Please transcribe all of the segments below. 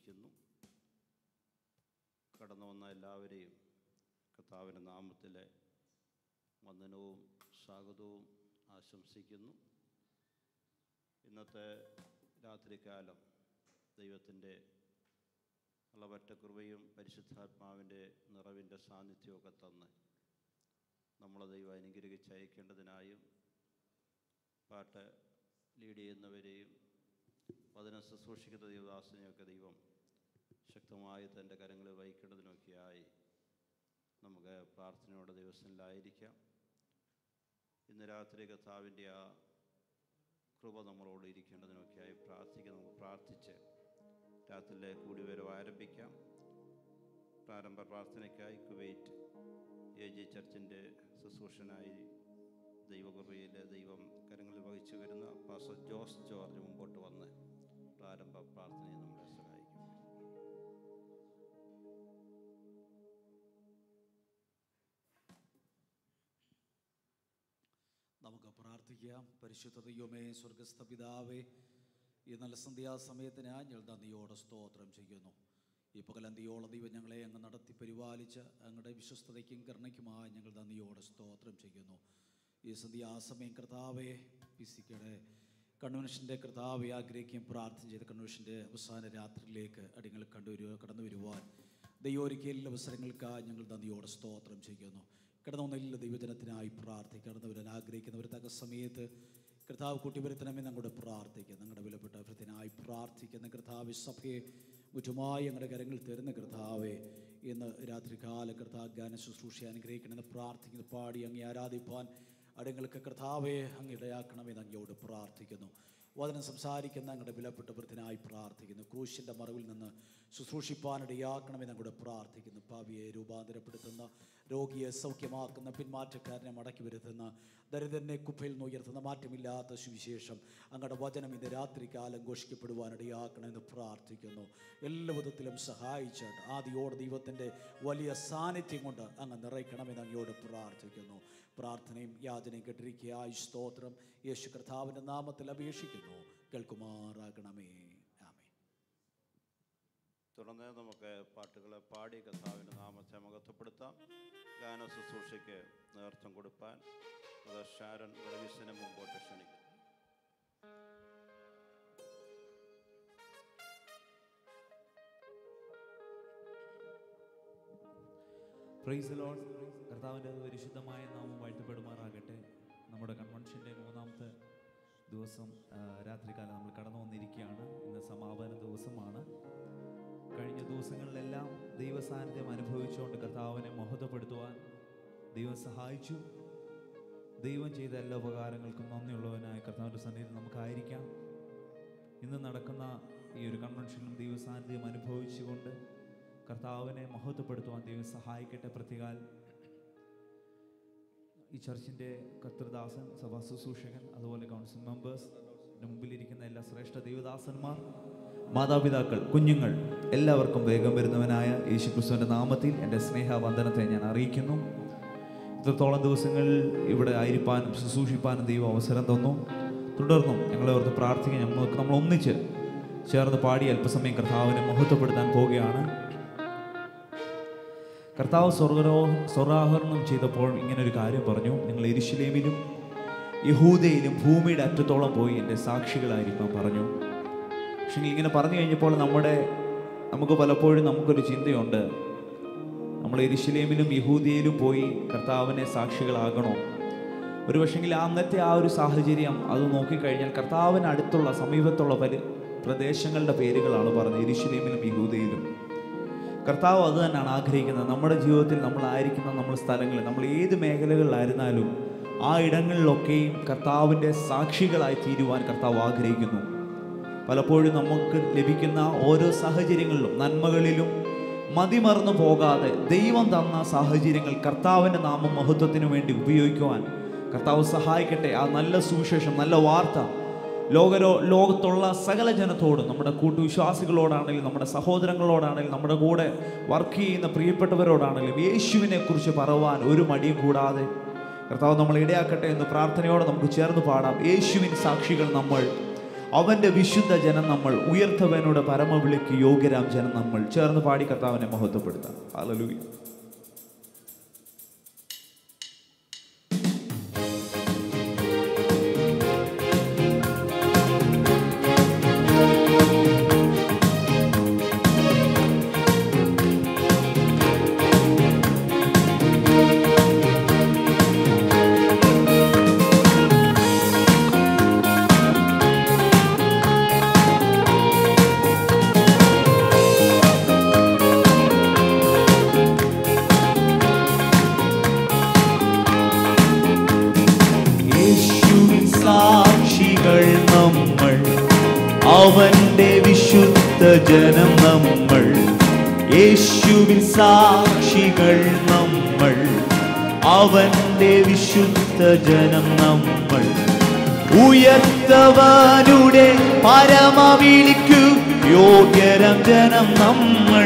ആശംസിക്കുന്നു കടന്നു വന്ന എല്ലാവരെയും കർത്താവിൻ്റെ നാമത്തിലെ വന്ദനവും സ്വാഗതവും ആശംസിക്കുന്നു ഇന്നത്തെ രാത്രികാലം ദൈവത്തിൻ്റെ അളവറ്റ കൃപയും പരിശുദ്ധാത്മാവിൻ്റെ നിറവിൻ്റെ സാന്നിധ്യമൊക്കെ തന്ന് നമ്മളെ ദൈവം അനുഗ്രഹിച്ച് അയക്കേണ്ടതിനായും പാട്ട് ലീഡ് ചെയ്യുന്നവരെയും വചന ശുശ്രൂഷിക്കുന്ന ദൈവദാസനെയൊക്കെ ദൈവം ശക്തമായി തൻ്റെ കരങ്ങളിൽ വഹിക്കേണ്ടതിനൊക്കെയായി നമുക്ക് പ്രാർത്ഥനയോടെ ദിവസങ്ങളിലായിരിക്കാം ഇന്ന് രാത്രി കർത്താവിൻ്റെ ആ കൃപ നമ്മളോട് ഇരിക്കേണ്ടതിനൊക്കെയായി പ്രാർത്ഥിക്കുക നമുക്ക് പ്രാർത്ഥിച്ച് രാത്രിയിലെ കൂടിവരവ് ആരംഭിക്കാം പ്രാരംഭ പ്രാർത്ഥനയ്ക്കായി കുവൈറ്റ് എ ജി ചർച്ചിൻ്റെ ശുശ്രൂഷനായി ദൈവകൃപയിൽ ദൈവം കരങ്ങളിൽ വഹിച്ചു വരുന്ന പാസ്റ്റർ ജോസ് ജോർജ് മുമ്പോട്ട് വന്ന് പ്രാരംഭ പ്രാർത്ഥനയെ നമ്മളെ സഹായിക്കും നമുക്ക് പ്രാർത്ഥിക്കാം പരിശുദ്ധ ദൈവമേ സ്വർഗസ്ഥ പിതാവേ ഈ നല്ല സന്ധ്യാസമയത്തിന് ഞങ്ങൾ നന്ദിയോടെ സ്തോത്രം ചെയ്യുന്നു ഈ പകലന്തിയോളം ദൈവം ഞങ്ങളെ അങ്ങ് നടത്തി പരിപാലിച്ച് അങ്ങയുടെ വിശ്വസ്തതയ്ക്കും കരുണയ്ക്കുമായി ഞങ്ങൾ നന്ദിയോടെ സ്തോത്രം ചെയ്യുന്നു ഈ സന്ധ്യാസമയം കർത്താവെ പിസിക്കയുടെ കൺവെൻഷൻ്റെ കർത്താവെ ആഗ്രഹിക്കുകയും പ്രാർത്ഥന ചെയ്ത കൺവെൻഷൻ്റെ അവസാന രാത്രിയിലേക്ക് അടിങ്ങൾ കണ്ടുവരുക കടന്നു വരുവാൻ ദൈവോരിക്കൽ അവസരങ്ങൾക്കായി ഞങ്ങൾ നന്ദിയോടെ സ്തോത്രം ചെയ്യുന്നു കിടന്നൊന്നില്ല ദൈവജനത്തിനായി പ്രാർത്ഥിക്കുക കടന്നുവരാൻ ആഗ്രഹിക്കുന്നവർ തക്ക സമയത്ത് കർത്താവ് കൂട്ടിവരുത്തണമെന്ന് ഞങ്ങളുടെ പ്രാർത്ഥിക്കുക ഞങ്ങളുടെ വിലപ്പെട്ട ഭൃത്തിനായി പ്രാർത്ഥിക്കുന്ന കർത്താവ് സഭയെ മുറ്റുമായി ഞങ്ങളുടെ കരങ്ങൾ തരുന്ന കർത്താവെ ഇന്ന് രാത്രികാല കർത്താവ് ഗാന ശുശ്രൂഷ അനുഗ്രഹിക്കണമെന്ന് പ്രാർത്ഥിക്കുന്നു പാടി അങ്ങേ ആരാധിപ്പാൻ അടങ്ങൾക്ക് കർത്താവെ അങ്ങ് ഇടയാക്കണമെന്ന് അങ്ങയോട് പ്രാർത്ഥിക്കുന്നു വചനം സംസാരിക്കുന്ന ഞങ്ങളുടെ വിലപ്പെട്ട വൃത്തിനായി പ്രാർത്ഥിക്കുന്നു ക്രൂശിൻ്റെ മറവിൽ നിന്ന് ശുശ്രൂഷിപ്പാനിടയാക്കണമെന്ന് അങ്ങോട്ട് പ്രാർത്ഥിക്കുന്നു പാവിയെ രൂപാന്തരപ്പെടുത്തുന്ന രോഗിയെ സൗഖ്യമാക്കുന്ന പിന്മാറ്റക്കാരനെ മടക്കി വരുത്തുന്ന ദരിദ്രനെ കുപ്പയിൽ നിന്ന് ഉയർത്തുന്ന മാറ്റമില്ലാത്ത സുവിശേഷം അങ്ങയുടെ വചനം ഇന്ന് രാത്രികാലം ഘോഷിക്കപ്പെടുവാനിടയാക്കണമെന്ന് പ്രാർത്ഥിക്കുന്നു എല്ലാ വിധത്തിലും സഹായിച്ചാട്ട് ആദ്യോട് ദൈവത്തിൻ്റെ വലിയ സാന്നിധ്യം കൊണ്ട് അങ്ങ് നിറയ്ക്കണമെന്ന് അങ്ങയോട് പ്രാർത്ഥിക്കുന്നു പ്രാർത്ഥനയും യാചനയും കെട്ടിരിക്കുകയായി സ്തോത്രം യേശു കർത്താവിൻ്റെ നാമത്തിൽ അപേക്ഷിക്കുന്നു കേൾക്കുമാറാകണമേ ആമേ തുടർന്ന് നമുക്ക് പാട്ടുകളെ പാടി കർത്താവിൻ്റെ നാമത്തെ മഹത്വപ്പെടുത്താം ഗാന ശുശ്രൂഷയ്ക്ക് നേതൃത്വം കൊടുപ്പാൻ അത് ഷാരൻ വർഗീസിനെ മുമ്പോട്ട് ക്ഷണിക്കും പ്രൈസ് ലോഡ് കർത്താവിൻ്റെ പരിശുദ്ധമായ നാമം വാഴ്ത്തപ്പെടുമാറാകട്ടെ നമ്മുടെ കൺവെൻഷൻ്റെ മൂന്നാമത്തെ ദിവസം ആ, രാത്രികാലം നമ്മൾ കടന്നു വന്നിരിക്കുകയാണ് ഇന്ന് സമാപന ദിവസമാണ് കഴിഞ്ഞ ദിവസങ്ങളിലെല്ലാം ദൈവ സാന്നിധ്യം അനുഭവിച്ചുകൊണ്ട് കർത്താവിനെ മഹത്വപ്പെടുത്തുവാൻ ദൈവം സഹായിച്ചു ദൈവം ചെയ്ത എല്ലാ ഉപകാരങ്ങൾക്കും നന്ദിയുള്ളവനായ കർത്താവിൻ്റെ സന്നിധിയിൽ നമുക്കായിരിക്കാം ഇന്ന് നടക്കുന്ന ഈ ഒരു കൺവെൻഷനിലും ദൈവ സാന്നിധ്യം അനുഭവിച്ചുകൊണ്ട് കർത്താവിനെ മഹത്വപ്പെടുത്തുവാൻ ദൈവം സഹായിക്കട്ടെ പ്രതികാൽ ഈ ചർച്ചിൻ്റെ കർത്തൃദാസൻ സഭാ ശുശ്രൂഷകൻ അതുപോലെ കൗൺസിൽ മെമ്പേഴ്സ് എൻ്റെ മുമ്പിലിരിക്കുന്ന എല്ലാ ശ്രേഷ്ഠ ദൈവദാസന്മാർ മാതാപിതാക്കൾ കുഞ്ഞുങ്ങൾ എല്ലാവർക്കും വേഗം വരുന്നവനായ യേശുക്രിസ്തുവിൻ്റെ നാമത്തിൽ എൻ്റെ സ്നേഹവന്ദനത്തെ ഞാൻ അറിയിക്കുന്നു ഇത്രത്തോളം ദിവസങ്ങളിൽ ഇവിടെ ആയിരിക്കാനും ശുശ്രൂഷിപ്പാനും ദൈവം അവസരം തന്നു തുടർന്നും ഞങ്ങളെ ഓർത്ത് പ്രാർത്ഥിക്കാൻ നമുക്ക് നമ്മൾ ഒന്നിച്ച് ചേർന്ന് പാടി അല്പസമയം കർത്താവിനെ മഹത്വപ്പെടുത്താൻ പോവുകയാണ് കർത്താവ് സ്വർഗരോ സ്വർഗാഹരണം ചെയ്തപ്പോൾ ഇങ്ങനെ ഒരു കാര്യം പറഞ്ഞു നിങ്ങൾ എരിശിലേമിലും യഹൂദയിലും ഭൂമിയുടെ അറ്റത്തോളം പോയി എൻ്റെ സാക്ഷികളായിരിക്കാൻ പറഞ്ഞു പക്ഷേ ഇങ്ങനെ പറഞ്ഞു കഴിഞ്ഞപ്പോൾ നമ്മുടെ നമുക്ക് പലപ്പോഴും നമുക്കൊരു ചിന്തയുണ്ട് നമ്മൾ എരിശിലേമിലും യഹൂദിയയിലും പോയി കർത്താവിനെ സാക്ഷികളാകണോ ഒരു പക്ഷെങ്കിൽ അന്നത്തെ ആ ഒരു സാഹചര്യം അത് നോക്കിക്കഴിഞ്ഞാൽ കർത്താവിന് അടുത്തുള്ള സമീപത്തുള്ള പല പ്രദേശങ്ങളുടെ പേരുകളാണ് പറഞ്ഞത് എരിശിലേമിലും യഹൂദയിലും കർത്താവ് അത് തന്നെയാണ് ആഗ്രഹിക്കുന്നത് നമ്മുടെ ജീവിതത്തിൽ നമ്മളായിരിക്കുന്ന നമ്മൾ സ്ഥലങ്ങളിൽ നമ്മൾ ഏത് മേഖലകളിലായിരുന്നാലും ആ ഇടങ്ങളിലൊക്കെയും കർത്താവിൻ്റെ സാക്ഷികളായി തീരുവാൻ കർത്താവ് ആഗ്രഹിക്കുന്നു പലപ്പോഴും നമുക്ക് ലഭിക്കുന്ന ഓരോ സാഹചര്യങ്ങളിലും നന്മകളിലും മതിമറന്നു പോകാതെ ദൈവം തന്ന സാഹചര്യങ്ങൾ കർത്താവിൻ്റെ നാമം മഹത്വത്തിന് വേണ്ടി ഉപയോഗിക്കുവാൻ കർത്താവ് സഹായിക്കട്ടെ ആ നല്ല സുവിശേഷം നല്ല വാർത്ത ലോകരോ ലോകത്തുള്ള സകല ജനത്തോടും നമ്മുടെ കൂട്ടുവിശ്വാസികളോടാണെങ്കിലും നമ്മുടെ സഹോദരങ്ങളോടാണെങ്കിലും നമ്മുടെ കൂടെ വർക്ക് ചെയ്യുന്ന പ്രിയപ്പെട്ടവരോടാണെങ്കിലും യേശുവിനെ കുറിച്ച് പറയുവാൻ ഒരു മടിയും കൂടാതെ കർത്താവ് നമ്മൾ ഇടയാക്കട്ടെ എന്ന് പ്രാർത്ഥനയോടെ നമുക്ക് ചേർന്ന് പാടാം യേശുവിൻ സാക്ഷികൾ നമ്മൾ അവന്റെ വിശുദ്ധ ജനം നമ്മൾ ഉയർത്തവനോട് പരമവിളിക്ക് യോഗ്യരാം ജനം നമ്മൾ ചേർന്ന് പാടി കർത്താവിനെ മഹത്വപ്പെടുത്താം ഹല്ലേലൂയ യേശുവിൻ സാക്ഷികൾ നമ്മൾ അവന്റെ വിശുദ്ധ ജനം നമ്മൾ യേശുവിൻ സാക്ഷികൾ നമ്മൾ അവന്റെ വിശുദ്ധ ജനം നമ്മൾ ഉയർത്തവനുടെ പരമവിളിക്കു യോഗ്യരം ജനം നമ്മൾ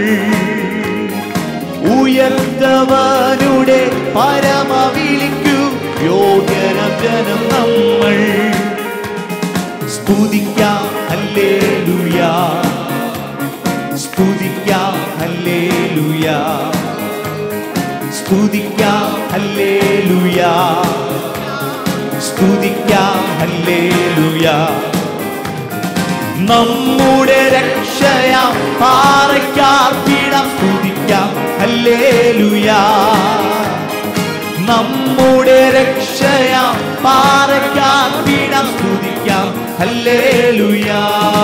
ഉയർത്തവനുടെ പരമവിളിക്കു യോഗ്യനം ജനം നമ്മൾ സ്തുതിക്കാം ഹല്ലേലൂയാ സ്തുതിക്കാം ഹല്ലേലൂയാ സ്തുതിക്കാം ഹല്ലേലൂയാ സ്തുതിക്കാം ഹല്ലേലൂയാ നമ്മുടെ രക്ഷയാം പാറയ്ക്കാർപ്പിടം സ്തുതിക്കാം ഹല്ലേലൂയാ നമ്മുടെ രക്ഷയാം പാറയ്ക്കാർപ്പിടം സ്തുതിക്കാം ഹല്ലേലൂയാ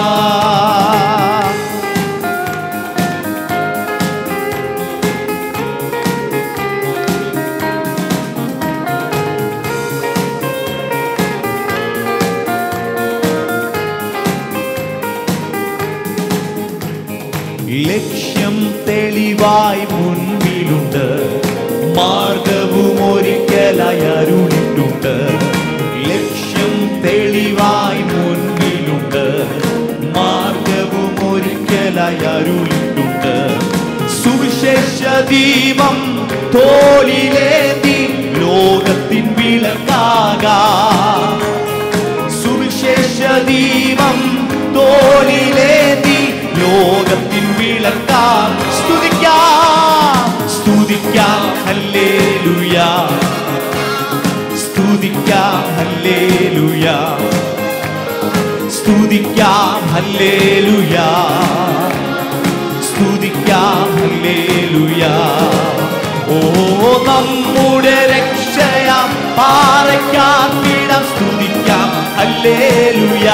ലക്ഷ്യം തെളിവായി മുൻപിലുണ്ട് മാർഗവും ഒരിക്കലായി അരുളിട്ടുണ്ട് ലക്ഷ്യം തെളിവായി മുൻപിലുണ്ട് മാർഗവും ഒരിക്കലായി അരുളിട്ടുണ്ട് സുവിശേഷ ദീപം തോലിലേന്തി ലോകത്തിൻ വിളക്കാകാം സുവിശേഷ ദീപം തോലിലേന്തി ലോകത്തിൻ വിളക്കാൻ സ്തുതിക്കാം സ്തുതിക്കാം ഹല്ലേലൂയാ സ്തുതിക്കാം ഹല്ലേലൂയാ സ്തുതിക്കാം ഹല്ലേലൂയാ സ്തുതിക്കാം ഹല്ലേലൂയാ ഓ നമ്മുടെ രക്ഷയാം പാറയ്ക്കാത്തിടം സ്തുതിക്കാം ഹല്ലേലൂയാ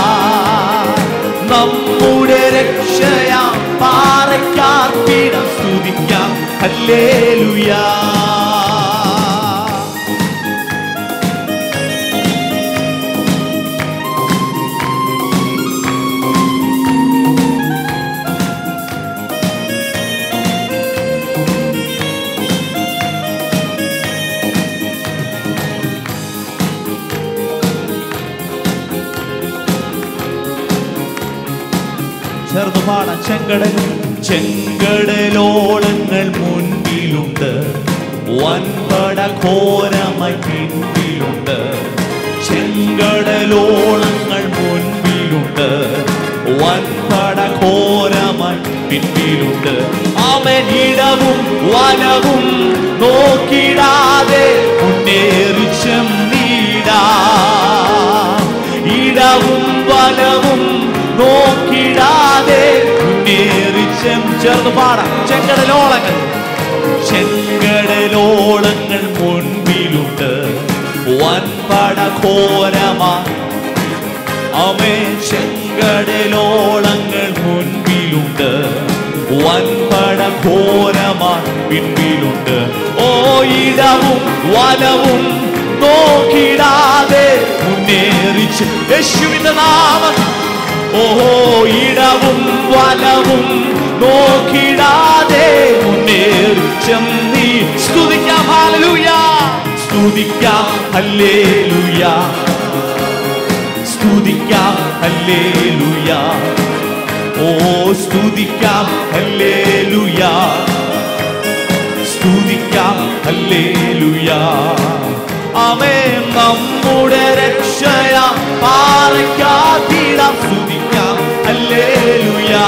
നമ്മുടെ രക്ഷയാം പാറയ്ക്കാത്തിടം സ്തുതിക്കാം ഹല്ലേലൂയാ ചേർന്ന് പാടാം ചെങ്കടൽ ചെങ്കടലോളങ്ങൾ മുൻപിലുണ്ട് വൻപട ഘോരമായി പിൻപിലുണ്ട് ചെങ്കടലോളങ്ങൾ മുൻപിലുണ്ട് വൻപട ഘോരമായി പിൻപിലുണ്ട് അവൻ ഇടവും വനവും നോക്കിടാതെ മുന്നേറി ചെന്നീടാ ഇടവും വലവും നോക്കിടാതെ മുന്നേറിച്ചം ചേർന്ന് പാടാം ചെങ്കടലോളങ്ങൾ ചെങ്കടലോളങ്ങൾ മുൻപിലുണ്ട് വൻപട ഘോരമാ അമേ ചെങ്കടലോളങ്ങൾ മുൻപിലുണ്ട് വൻപട ഘോരമാ പിൻപിലുണ്ട് ഓ ഇടവും വലവും നോക്കിടാതെ മുന്നേറിച്ച് യേശുവിന്റെ നാമം ഓഹോ ഇടവും വലവും നോക്കിടാതെ മുന്നേറിച്ചം നീ സ്തുതിക്കാം ഹല്ലേലൂയ സ്തുതിക്കാം ഹല്ലേലൂയ സ്തുതിക്കാം ഹല്ലേലൂയ ഓ സ്തുതിക്കാം ഹല്ലേലൂയ സ്തുതിക്കാം ഹല്ലേലൂയ ആമേ നമ്മുടെ രക്ഷയ പാറയ്ക്കാത്തിടാം സ്തുതിക്കാം ഹല്ലേലൂയാ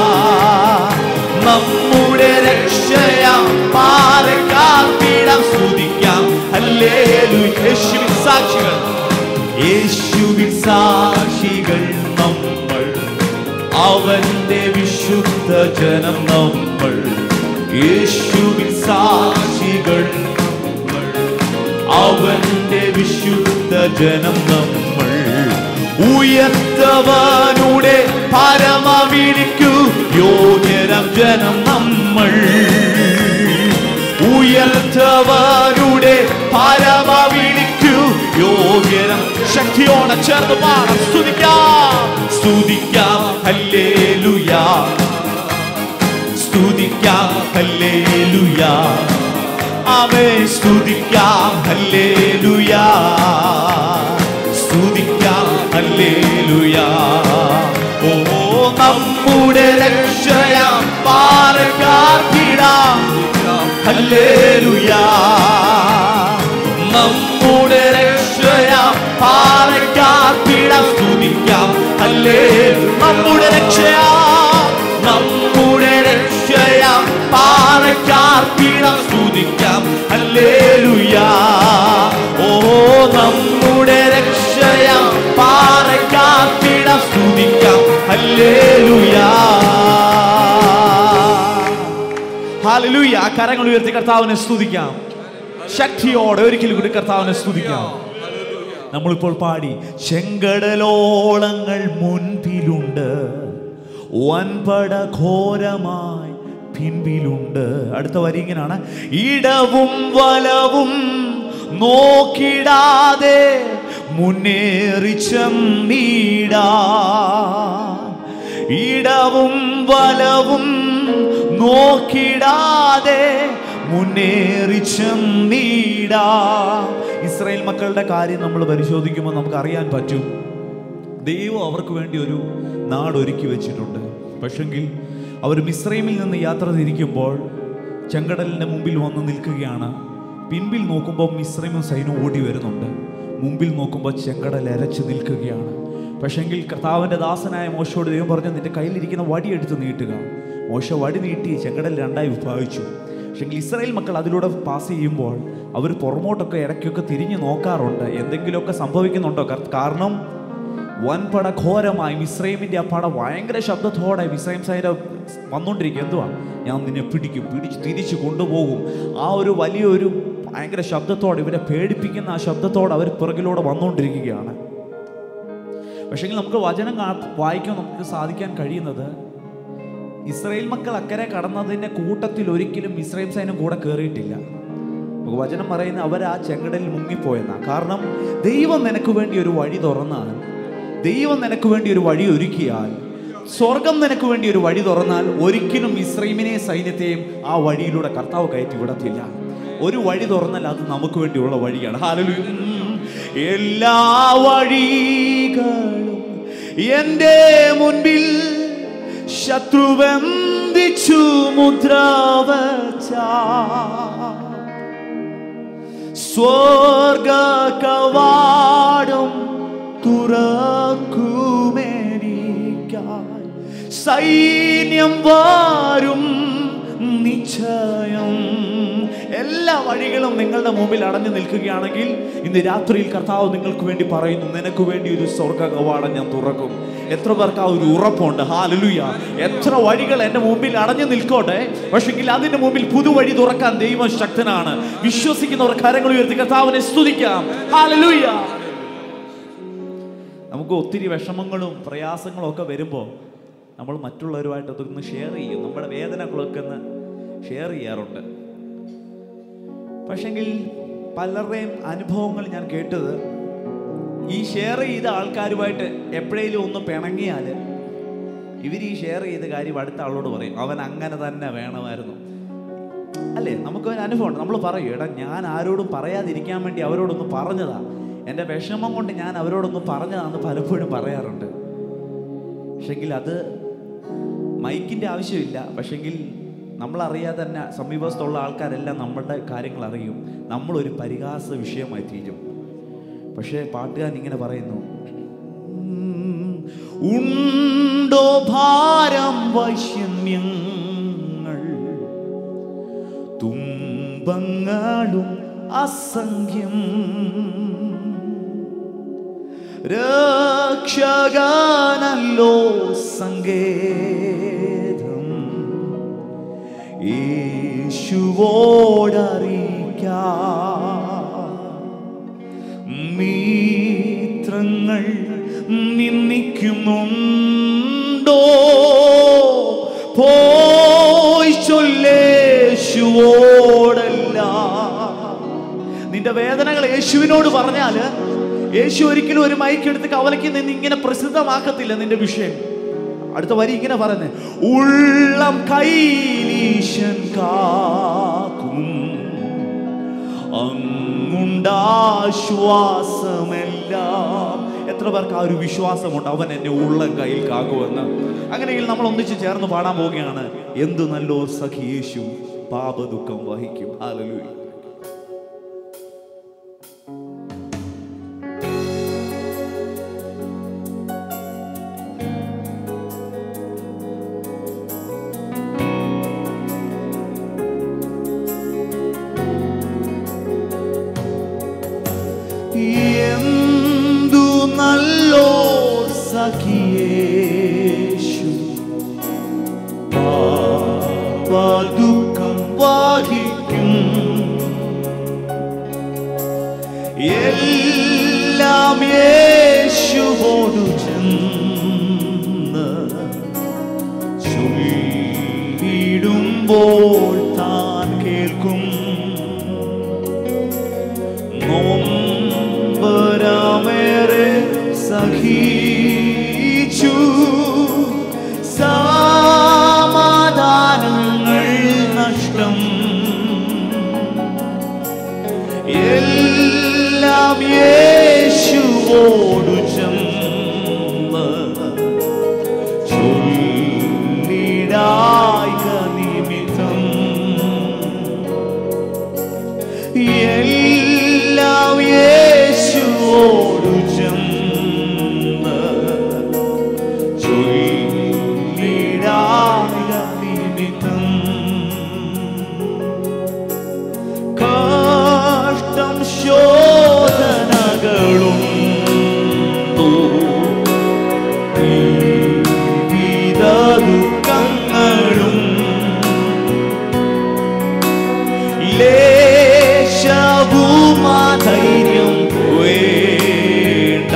നമ്മുടെ രക്ഷയാം പാറയ്ക്കാത്തിടാം സ്തുതിക്കാം ഹല്ലേലൂയ യേശുവിൻ സാക്ഷികൾ യേശുവിൻ സാക്ഷികൾ നമ്മൾ അവന്റെ വിശുദ്ധ ജനം നമ്മൾ യേശുവിൻ സാക്ഷികൾ നമ്മൾ അവന്റെ വിശുദ്ധ ജനം നമ്മൾ ഉയർത്തവനുടെ പരമവിളിക്കു യോഗ്യരം ജനം നമ്മൾ ഉയർത്തവരുടെ പരമവിളിക്കു യോഗ്യരം ശക്തിയോടെ ചേർന്ന് പാടാം സ്തുതിക്കാം സ്തുതിക്കാം ഹല്ലേലൂയാ സ്തുതിക്കാം ഹല്ലേലൂയാ ആമേ സ്തുതിക്കാം ഹല്ലേലൂയാ സ്തുതിക്കാം ഹല്ലേലൂയാ ഓ നമ്മുടെ രക്ഷയാം പാറക്കാത്തിടാം ഹല്ലേലൂയാ നമ്മുടെ രക്ഷയാം പാറക്കാത്തിടാം സ്തുതിക്കാം ഹല്ലേ നമ്മുടെ രക്ഷയാ നമ്മുടെ രക്ഷയാം പാറക്കാത്തിടാം സ്തുതിക്കാം ഹല്ലേലൂയാ ഓ നമ്മുടെ രക്ഷയാം പാറക്കാത്തിടാം സ്തുതിക്കാം ഹല്ലേലൂയാ ഹാലലൂയ കരങ്ങൾ ഉയർത്തി കർത്താവിനെ സ്തുതിക്കാം ശക്തിയോടെ ഒരിക്കലും കൂടി കർത്താവിനെ സ്തുതിക്കാം നമ്മളിപ്പോൾ പാടി ചെങ്കടലോളങ്ങൾ മുൻപിലുണ്ട് വൻപട ഘോരമായി പിൻപിലുണ്ട് അടുത്ത വരി ഇങ്ങനെയാണ് ഇടവും വലവും നോക്കിടാതെ മുന്നേറി ചെന്നീടാ ഇടവും വലവും നോക്കിടാതെ മുന്നേറി ചെന്നീടാ ഇസ്രായേൽ മക്കളുടെ കാര്യം നമ്മൾ പരിശോധിക്കുമ്പോൾ നമുക്ക് അറിയാൻ പറ്റും ദൈവം അവർക്ക് വേണ്ടി ഒരു നാട് ഒരുക്കി വെച്ചിട്ടുണ്ട് പക്ഷെങ്കിൽ അവർ മിശ്രൈമിൽ നിന്ന് യാത്ര തിരിക്കുമ്പോൾ ചെങ്കടലിൻ്റെ മുമ്പിൽ വന്ന് നിൽക്കുകയാണ് പിൻപിൽ നോക്കുമ്പോൾ മിശ്രൈമും സൈന്യം ഓടി വരുന്നുണ്ട് മുമ്പിൽ നോക്കുമ്പോൾ ചെങ്കടൽ എരച്ചു നിൽക്കുകയാണ് പക്ഷെങ്കിൽ കർത്താവിൻ്റെ ദാസനായ മോശയോട് ദൈവം പറഞ്ഞു നിന്റെ കയ്യിലിരിക്കുന്ന വടി എടുത്ത് നീട്ടുക മോശ വടി നീട്ടി ചെങ്കടൽ രണ്ടായി വിഭാഗിച്ചു പക്ഷെങ്കിൽ ഇസ്രായേൽ മക്കൾ അതിലൂടെ പാസ് ചെയ്യുമ്പോൾ അവർ പുറമോട്ടൊക്കെ ഇടയ്ക്കൊക്കെ തിരിഞ്ഞു നോക്കാറുണ്ട് എന്തെങ്കിലുമൊക്കെ സംഭവിക്കുന്നുണ്ടോ കർ- കാരണം വൻപട ഘോരമായി മിശ്രൈമിന്റെ ആ പട ഭയങ്കര ശബ്ദത്തോടെ മിശ്രൈം സൈന്യം വന്നുകൊണ്ടിരിക്കും എന്തുവാ ഞാൻ നിന്നെ പിടിക്കും പിടിച്ച് തിരിച്ചു കൊണ്ടുപോകും ആ ഒരു വലിയൊരു ഭയങ്കര ശബ്ദത്തോടെ ഇവരെ പേടിപ്പിക്കുന്ന ആ ശബ്ദത്തോടെ അവർ പിറകിലൂടെ വന്നുകൊണ്ടിരിക്കുകയാണ് പക്ഷെങ്കിൽ നമുക്ക് വചനം കാ വായിക്കാൻ നമുക്ക് സാധിക്കാൻ കഴിയുന്നത് ഇസ്രായേൽ മക്കൾ അക്കരെ കടന്നതിൻ്റെ കൂട്ടത്തിൽ ഒരിക്കലും ഇസ്രായേൽ സൈന്യം കൂടെ കയറിയിട്ടില്ല നമുക്ക് വചനം പറയുന്ന അവർ ആ ചെങ്കടലിൽ മുങ്ങിപ്പോയെന്നാ കാരണം ദൈവം നിനക്ക് വേണ്ടി ഒരു വഴി തുറന്നാൽ ദൈവം നിനക്ക് വേണ്ടി ഒരു വഴി ഒരുക്കിയാൽ സ്വർഗം നിനക്ക് വേണ്ടി ഒരു വഴി തുറന്നാൽ ഒരിക്കലും ഇസ്രൈമിനെ സൈന്യത്തെയും ആ വഴിയിലൂടെ കർത്താവ് കയറ്റി വിടത്തില്ല ഒരു വഴി തുറന്നാൽ അത് നമുക്ക് വേണ്ടിയുള്ള വഴിയാണ് ഹാലലൂയ. ഉം. എല്ലാ വഴികളും എൻ്റെ മുൻപിൽ ശത്രുവന്ദിച്ചു മുദ്ര വച്ചാ സ്വർഗ കവാടം തുറക്കുമെനിക്കായി സൈന്യം വാരും നിശ്ചയം എല്ലാ വഴികളും നിങ്ങളുടെ മുമ്പിൽ അടഞ്ഞു നിൽക്കുകയാണെങ്കിൽ ഇന്ന് രാത്രിയിൽ കർത്താവ് നിങ്ങൾക്ക് വേണ്ടി പറയുന്നു നിനക്ക് വേണ്ടി ഒരു സ്വർഗ കവാടം ഞാൻ തുറക്കും എത്ര പേർക്ക് ആ ഒരു ഉറപ്പുണ്ട് ഹാലലുയ എത്ര വഴികൾ എൻ്റെ മുമ്പിൽ അടഞ്ഞു നിൽക്കോട്ടെ പക്ഷെങ്കിൽ അതിന്റെ മുമ്പിൽ പുതുവഴി തുറക്കാൻ ദൈവം ശക്തനാണ് വിശ്വസിക്കുന്നവർ കരങ്ങൾ ഉയർത്തി കർത്താവിനെ സ്തുതിക്കാം ഹാലലുയ നമുക്ക് ഒത്തിരി വിഷമങ്ങളും പ്രയാസങ്ങളും ഒക്കെ വരുമ്പോൾ നമ്മൾ മറ്റുള്ളവരുമായിട്ട് അതൊന്ന് ഷെയർ ചെയ്യും നമ്മുടെ വേദനകളൊക്കെ ഒന്ന് ഷെയർ ചെയ്യാറുണ്ട് പക്ഷെങ്കിൽ പലരുടെയും അനുഭവങ്ങൾ ഞാൻ കേട്ടത് ഈ ഷെയർ ചെയ്ത ആൾക്കാരുമായിട്ട് എപ്പോഴേലും ഒന്ന് പിണങ്ങിയാൽ ഇവർ ഈ ഷെയർ ചെയ്ത കാര്യം അടുത്ത ആളോട് പറയും അവൻ അങ്ങനെ തന്നെ വേണമായിരുന്നു അല്ലേ നമുക്ക് ഒരു അനുഭവമുണ്ട് നമ്മൾ പറയും എടാ ഞാൻ ആരോടും പറയാതിരിക്കാൻ വേണ്ടി അവരോടൊന്ന് പറഞ്ഞതാ എൻ്റെ വിഷമം കൊണ്ട് ഞാൻ അവരോടൊന്ന് പറഞ്ഞതാന്ന് പലപ്പോഴും പറയാറുണ്ട് പക്ഷെങ്കിൽ അത് മൈക്കിൻ്റെ ആവശ്യമില്ല പക്ഷെങ്കിൽ നമ്മളറിയാതെ തന്നെ സമീപത്തുള്ള ആൾക്കാരെല്ലാം നമ്മളുടെ കാര്യങ്ങൾ അറിയും നമ്മളൊരു പരിഹാസ വിഷയമായി തീരും പക്ഷേ പാട്ടുകാരൻ ഇങ്ങനെ പറയുന്നു ഉണ്ടോ ഭാരം വൈഷമ്യങ്ങൾ തുമ്പങ്ങളും അസംഖ്യം രക്ഷകനല്ലോ സങ്കേതം യേശുവോടറിയിക്കാം മിത്രങ്ങൾ നിന്ദിക്കുന്നുണ്ടോ പോയി ചൊല്ലേശുവോടല്ല നിന്റെ വേദനകൾ യേശുവിനോട് പറഞ്ഞാല് യേശു ഒരിക്കലും ഒരു മൈക്ക് എടുത്ത് കവലയ്ക്ക് നിന്ന് ഇങ്ങനെ പ്രസിദ്ധമാക്കത്തില്ല നിന്റെ വിഷയം അടുത്ത വരി ഇങ്ങനെ പറയുന്നത് ഉള്ളം കൈലീശൻ കാക്കും അങ്ങുണ്ടാശ്വാസമെല്ലാം എത്ര പേർക്ക് ആ ഒരു വിശ്വാസമുണ്ട് അവൻ എന്നെ ഉള്ളം കയ്യിൽ കാക്കുമെന്ന് അങ്ങനെയെങ്കിൽ നമ്മൾ ഒന്നിച്ച് ചേർന്ന് പാടാൻ പോവുകയാണ് എന്തു നല്ലോ സഖി യേശു പാപദുഃഖം വഹിക്കും ഹാലലൂയ എന്തു നല്ലോ സഖിയേശു പാപദുഃഖം വഹിക്കും എല്ലാം യേശുവോടു ചെന്ന് ചൊല്ലിടുമ്പോൾ താൻ കേൾക്കും നൊമ്പരമേറെ സഹിച്ചു സമാധാനങ്ങൾ നഷ്ടം എല്ലാം യേശുവോടു ചെന്ന് ചൊല്ലിടായിക നിമിത്തം എല്ലാം യേശുവോടു ചെന്ന് ചൊല്ലിടായിക നിമിത്തം കഷ്ടം ശോധനകളും വിവിധ ദുഃഖങ്ങളും ലേശവുമാധൈര്യം വേണ്ട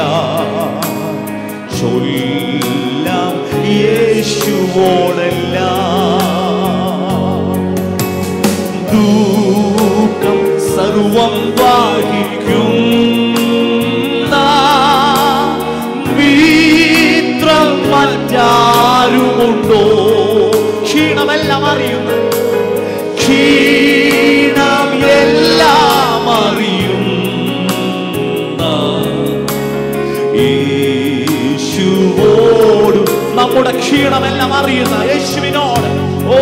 ചൊല്ലാം യേശുവോടല്ല ദുഃഖം സർവം വാഹിക്കും മിത്രം മറ്റാരുമുണ്ടോ ക്ഷീണമെല്ലാം അറിയുന്നു ക്ഷീണം എല്ലാം അറിയും യേശുവോട് നമ്മുടെ ക്ഷീണമെല്ലാം അറിയുന്ന യേശുവിനോട് ഓ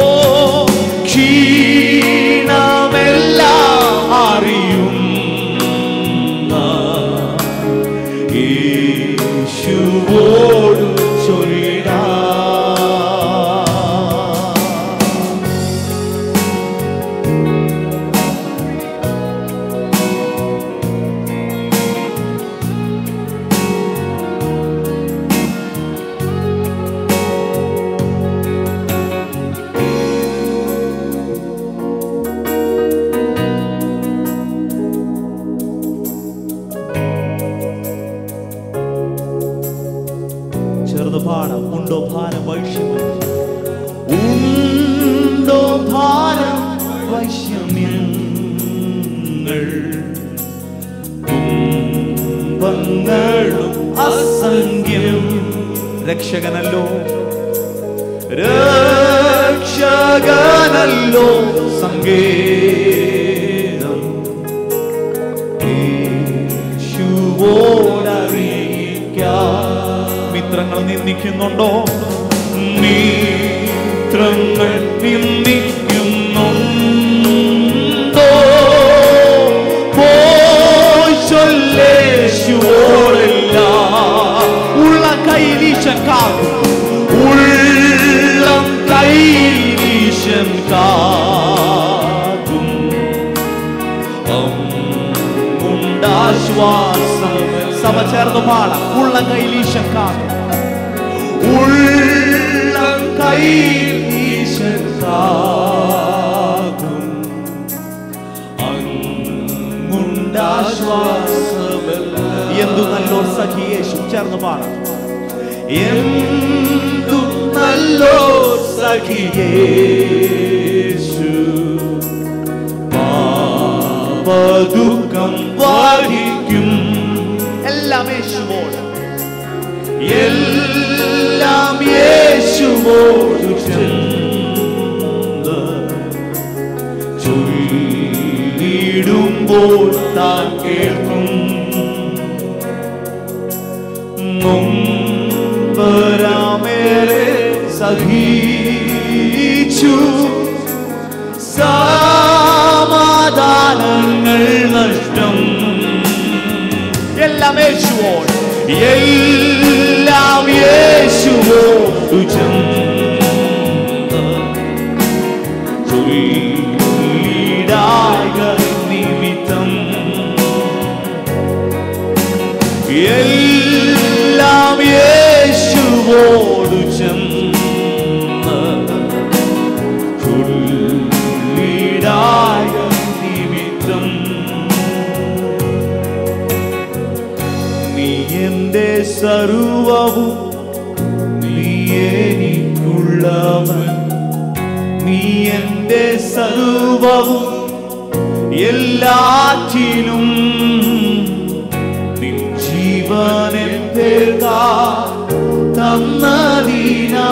ക്ഷീണമെല്ലാം അറിയും യേശുവോട് ചൊല്ലിടാ ചേർന്ന് പാടാം ഉണ്ടോ ഭാരം വൈഷമ്യം ഉണ്ടോ ഭാരം വൈഷമ്യങ്ങൾ തുമ്പങ്ങളും അസംഖ്യം രക്ഷകനല്ലോ രക്ഷകനല്ലോ സങ്കേതം യേശുവോടറിയിക്കാം മിത്രങ്ങൾ നിന്ദിക്കുന്നുണ്ടോ മിത്രങ്ങൾ നിന്ദിക്കുന്നുണ്ടോ പോയി ചൊല്ലേശുവോടല്ല ഉള്ള കൈവീശക്കാ ഈശൻ കാക്കും ഉണ്ടാശ്വാസം സഭ ചേർന്ന് പാടാം ഉള്ളം കയ്യിൽ ഈശൻ കാക്കും ഉള്ളം കയ്യിൽ ഈശൻ കാക്കും അങ്ങുണ്ടാശ്വാസമല്ല എന്തു നല്ലോർ സഖി യേശു ചേർന്ന് പാടാം എന്തു നല്ലോർ സഖി യേശു പാപദുഃഖം വാഹിക്കും എല്ലാം യേശുവോട് എല്ലാം യേശുവോട് ചെന്ന് ചൊല്ലിടുമ്പോൾ താൻ കേൾക്കും നൊമ്പരാമേറെ സഹിച്ചു സമാധാനങ്ങൾ നഷ്ടം എല്ലാം യേശുവോട് എല്ലാം യേശുവോട് ചെന്ന് ചൊല്ലിടായ നിമിത്തം എല്ലാം യേശുവോട് ചെന്ന് ചൊല്ലിടായ നിമിത്തം നീ എന്റെ സർവവും നീ എനിക്കുള്ളവൻ നീ എന്റെ സർവവും എല്ലാറ്റിലും നിൻ ജീവനെ തന്നതീനാ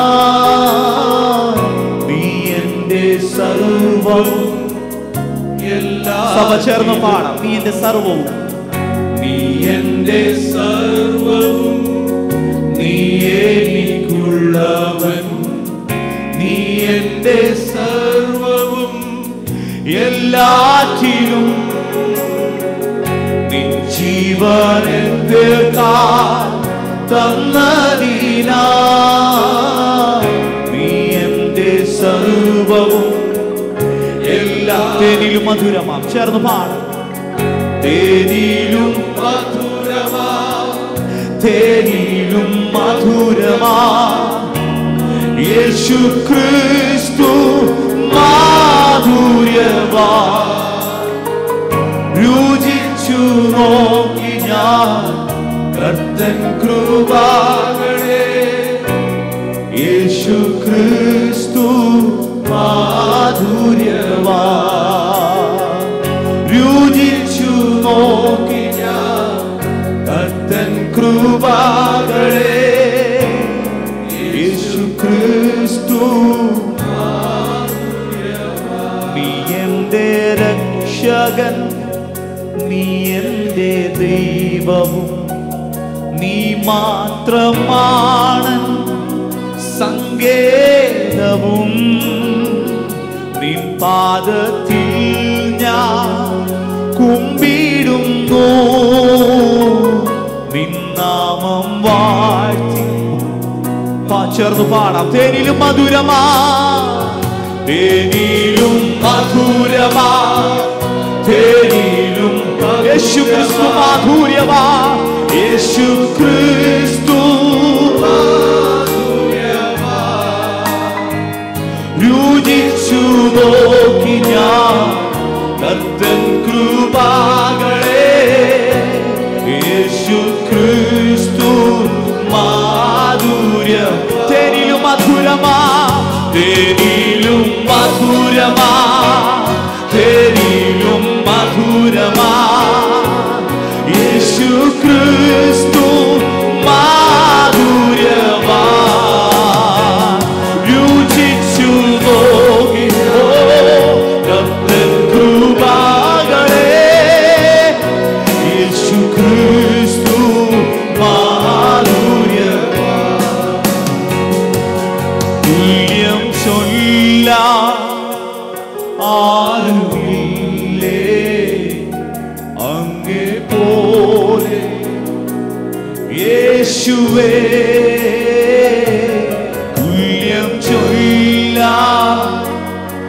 നീ എന്റെ സർവവും എല്ലാ സഭ ചേർന്ന് പാടാം നീ എന്റെ സർവവും നീ എന്റെ സർവവും നീ എനിക്കുള്ളവൻ നീ എന്റെ സർവവും എല്ലാറ്റിലും നിൻ ജീവനെന്റെ തന്നതീനാ നീ എന്റെ സർവവും എല്ലാത്തിനും മധുരമാം ചേർന്ന് പാടാം തേനിലും മധുരമാ തേനിലും മധുരമാ യേശു ക്രിസ്തു മാധുര്യമാ രുചിച്ചു നോക്കി ഞാൻ കർത്തൻ കൃപാകളെ യേശു ക്രിസ്തു മാധുര്യമാ രുചിച്ചു നോക്കി ഞാൻ കർത്തൻ കൃപാകളെ യേശു ക്രിസ്തു നീ എന്റെ രക്ഷകൻ നീ എന്റെ ദൈവവും നീ മാത്രമാണ് സങ്കേതവും നിൻ പാദത്തിൽ ഞാൻ കുമ്പിടുന്നു നിന്നാമം വാഴ്ത്തി പാ- ചേർന്ന് പാടാം തേനിലും മധുരമാ തേനിലും മധുരമാ തേനിലും യേശു ക്രിസ്തു മാധുര്യമാ യേശു ക്രിസ്തു രുചിച്ചു നോക്കി ഞാൻ കർത്തൻ കൃപാകളെ യേശു ക്രിസ്തു മാധുര്യം തേനിലും മധുരമാ തേനിലും മധുരമാ തേനിലും മധുരമാ യേശു ക്രിസ്തു മാധുര്യമാ രുചിച്ചു നോക്കി കർത്തൻ കൃപാകളെ യേശു ക്രിസ്തു മാധുര്യമാ തുല്യം ചൊല്ല ആരുമില്ലേ അങ്ങേ പോലെ യേശുവേ തുല്യം ചൊല്ല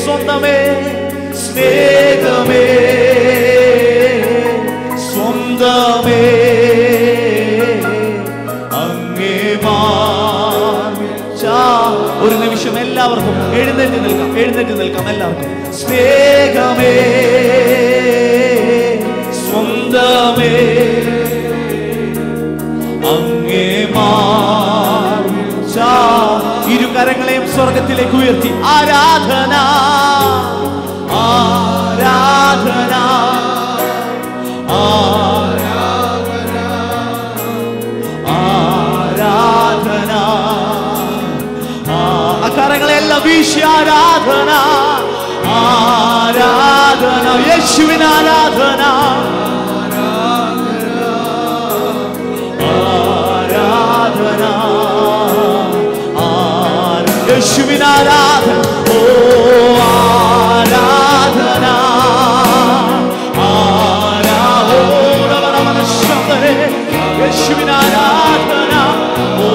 സ്വന്തമേ സ്നേഹമേ സ്വന്തമേ അങ്ങേ മാർവിൽ ചാ- ഒരു നിമിഷം എല്ലാവർക്കും എഴുന്നേറ്റ് നിൽക്കാം എഴുന്നേറ്റ് നിൽക്കാം എല്ലാവർക്കും സ്നേഹമേ സ്വന്തമേ അങ്ങേ മാർവിൽ ചാ- ഇരു കരങ്ങളെയും സ്വർഗത്തിലേക്ക് ഉയർത്തി ആരാധന ആരാധന ആരാധന ആ കരങ്ങളെല്ലാം വീശി ആരാധന ആരാധന യേശുവിന് ആരാധന ആരാധന ആരാ- യേശുവിന് ആരാധന ഓ ആരാധന ആരാ ഓ രമണമന ശബ്ദമേ. യേശുവിന് ആരാധന ഓ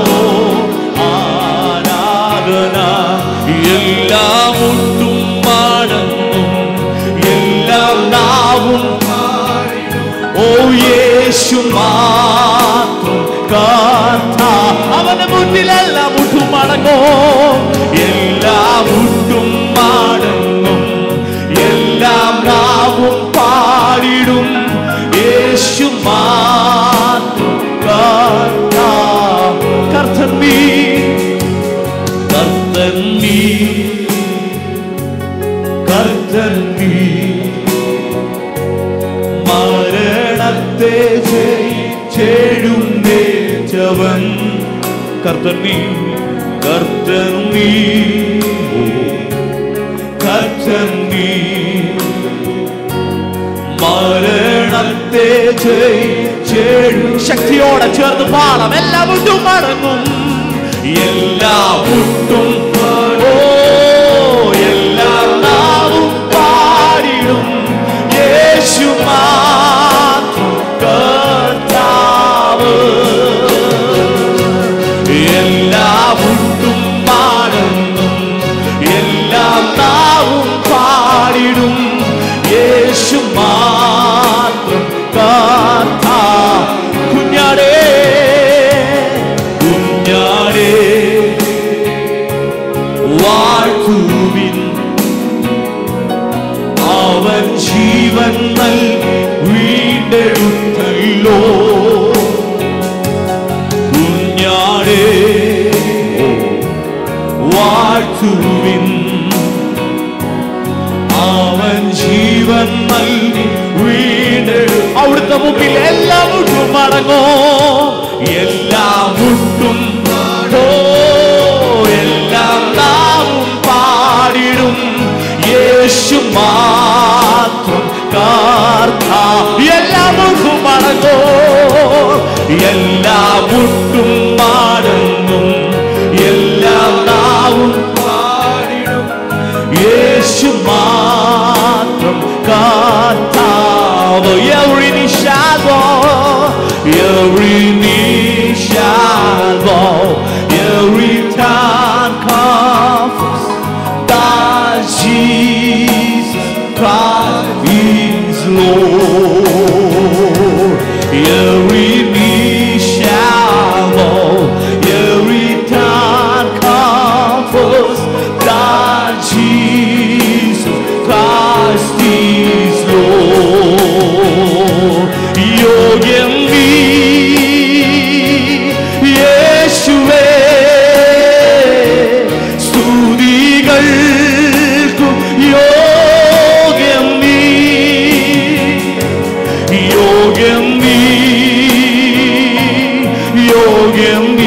ആരാധന എല്ലാം ഒട്ടും മടങ്ങും എല്ലാം നാവും ഓ യേശു മാത്രം കർത്ത അവന്റെ മുന്നിലെല്ലാം മുട്ടും മടങ്ങോ എല്ലാം മുട്ടും മടങ്ങും എല്ലാം നാവും പാടിടും യേശു മാത്രം കർത്ത കർത്തൻ നീ കർത്തൻ നീ കർത്തൻ നീ മരണത്തെ ജയിച്ചെഴുന്നേറ്റവൻ കർത്തൻ നീ കർത്തൻ നീ ഓ, കർത്തൻ നീ മരണത്തെ ജയിച്ചെഴു ശക്തിയോടെ ചേർന്ന് പാടാം എല്ലാ മുട്ടും മടങ്ങും എല്ലാ മുട്ടും ഓ എല്ലാം നാവും പാടിടും യേശു മാത്രം കർത്താവ് എല്ലാ മുട്ടും പാടുന്നും എല്ലാം നാവും പാടിടും യേശു മാത്രം കർത്താ കുഞ്ഞാടേ കുഞ്ഞാടേ വാഴ്ത്തുവിൻ അവൻ ജീവൻ നൽ വീണ്ടെടുത്തല്ലോ കുഞ്ഞാടേ വാഴ്ത്തുവിൻ അവൻ ജീവൻ നൽകി വീണ്ടെടു അവിടുത്തെ മുമ്പിൽ എല്ലാം മുട്ടും മടങ്ങോ എല്ലാം മുട്ടും ഓ എല്ലാം നാവും പാടിടും യേശു മാത്രം കാർത്ത എല്ലാം മുട്ടും മടങ്ങോ എല്ലാം മുട്ടും മടങ്ങും എല്ലാം നാവും പാടിടും യേശു മാത്രം കർത്താവ് every knee shall bow every knee shall bow every tongue confess that Jesus Christ is Lord every knee shall bow every tongue confess that Jesus Christ is Lord. യോഗ്യം നീ യേശുവേ സ്തുതികൾക്കും യോഗ്യം നീ യോഗ്യം നീ യോഗ്യം നീ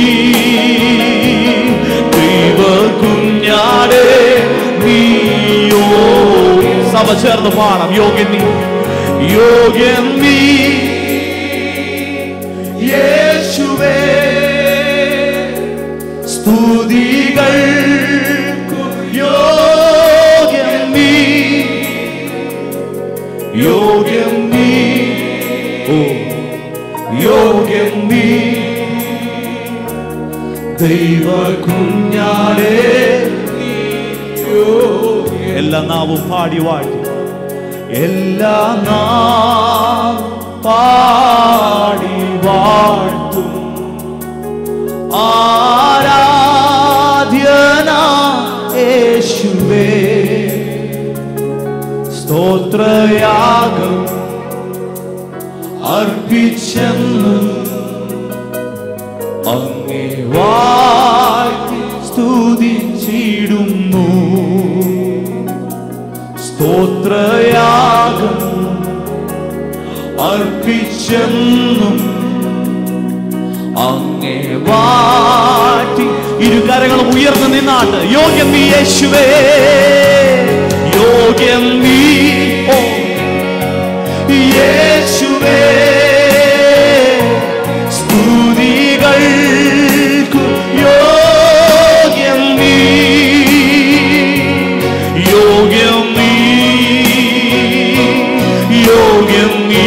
ദൈവ കുഞ്ഞാടേ നീയോ സഭ ചേർന്ന് പാടാം യോഗ്യം നീ യോഗ്യം നീ യേശുവേ സ്തുതികൾക്കു യോഗ്യം നീ യോഗ്യം നീ ഓ യോഗ്യം നീ ദൈവ കുഞ്ഞാടേ നീ യോഗ്യം എല്ലാ നാവും പാടി വാഴ്ത്തി എല്ലാ നാം പാടി വാഴ്ത്തും ആരാധ്യന യേശുവേ സ്തോത്രയാഗം അർപ്പിച്ചെന്നും അങ്ങേ വാഴ്ത്തി സ്തുതിച്ചിടുന്നു സ്തോത്രയാഗം അർപ്പിച്ചെന്നും അങ്ങേ വാഴ്ത്തി ഇരുകരങ്ങളും ഉയർന്നു നിന്നാട്ട് യോഗ്യം നീ യേശുവേ യോഗ്യം നീ ഓ യേശുവേ സ്തുതികൾക്കു യോഗ്യം നീ യോഗ്യം നീ യോഗ്യം നീ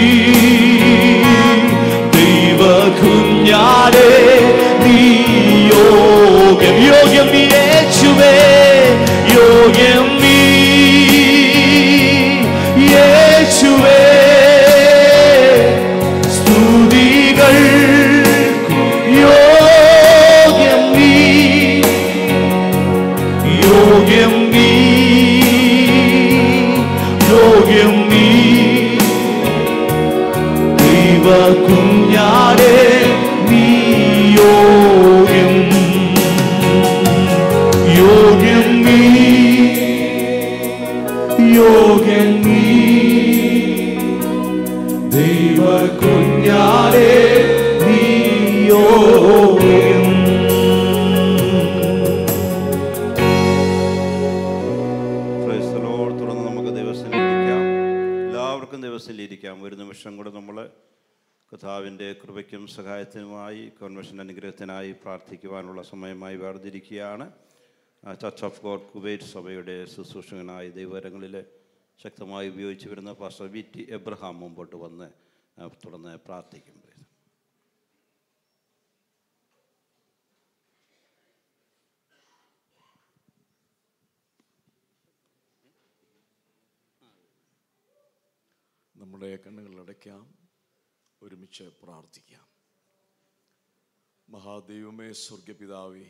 ദൈവ കുഞ്ഞാടേ നീ യോഗ്യം യോഗ്യം നീ യേശുവേ യോഗ്യം നീ യേശുവേ സ്തുതികൾ യോഗ്യം നീ യോഗ്യം നീ യോഗ്യം നീ ദൈവ കുഞ്ഞാടേ നീ യോഗ്യം യോഗ്യം നീ യോഗ്യം നീ ദൈവ കുഞ്ഞാടേ നീ യോഗ്യം Praise the Lord. തുടർന്ന് നമുക്ക് ദിവസത്തിലിരിക്കാം എല്ലാവർക്കും ദിവസത്തിലിരിക്കാം ഒരു നിമിഷം കൂടെ നമ്മൾ കഥാവിൻ്റെ കൃപയ്ക്കും സഹായത്തിനുമായി കൺവെൻഷൻ അനുഗ്രഹത്തിനായി പ്രാർത്ഥിക്കുവാനുള്ള സമയമായി വേർതിരിക്കുകയാണ് ചർച്ച് ഓഫ് ഗോഡ് കുവൈറ്റ് സഭയുടെ ശുശ്രൂഷകനായി ദൈവകരങ്ങളിൽ ശക്തമായി ഉപയോഗിച്ച് വരുന്ന പാസ്റ്റർ വി ടി എബ്രഹാം മുമ്പോട്ട് വന്ന് ആ, തുടർന്ന് പ്രാർത്ഥിക്കും നമ്മുടെ കണ്ണുകൾ അടയ്ക്കാം ഒരുമിച്ച് പ്രാർത്ഥിക്കാം മഹാദൈവമേ സ്വർഗപിതാവേ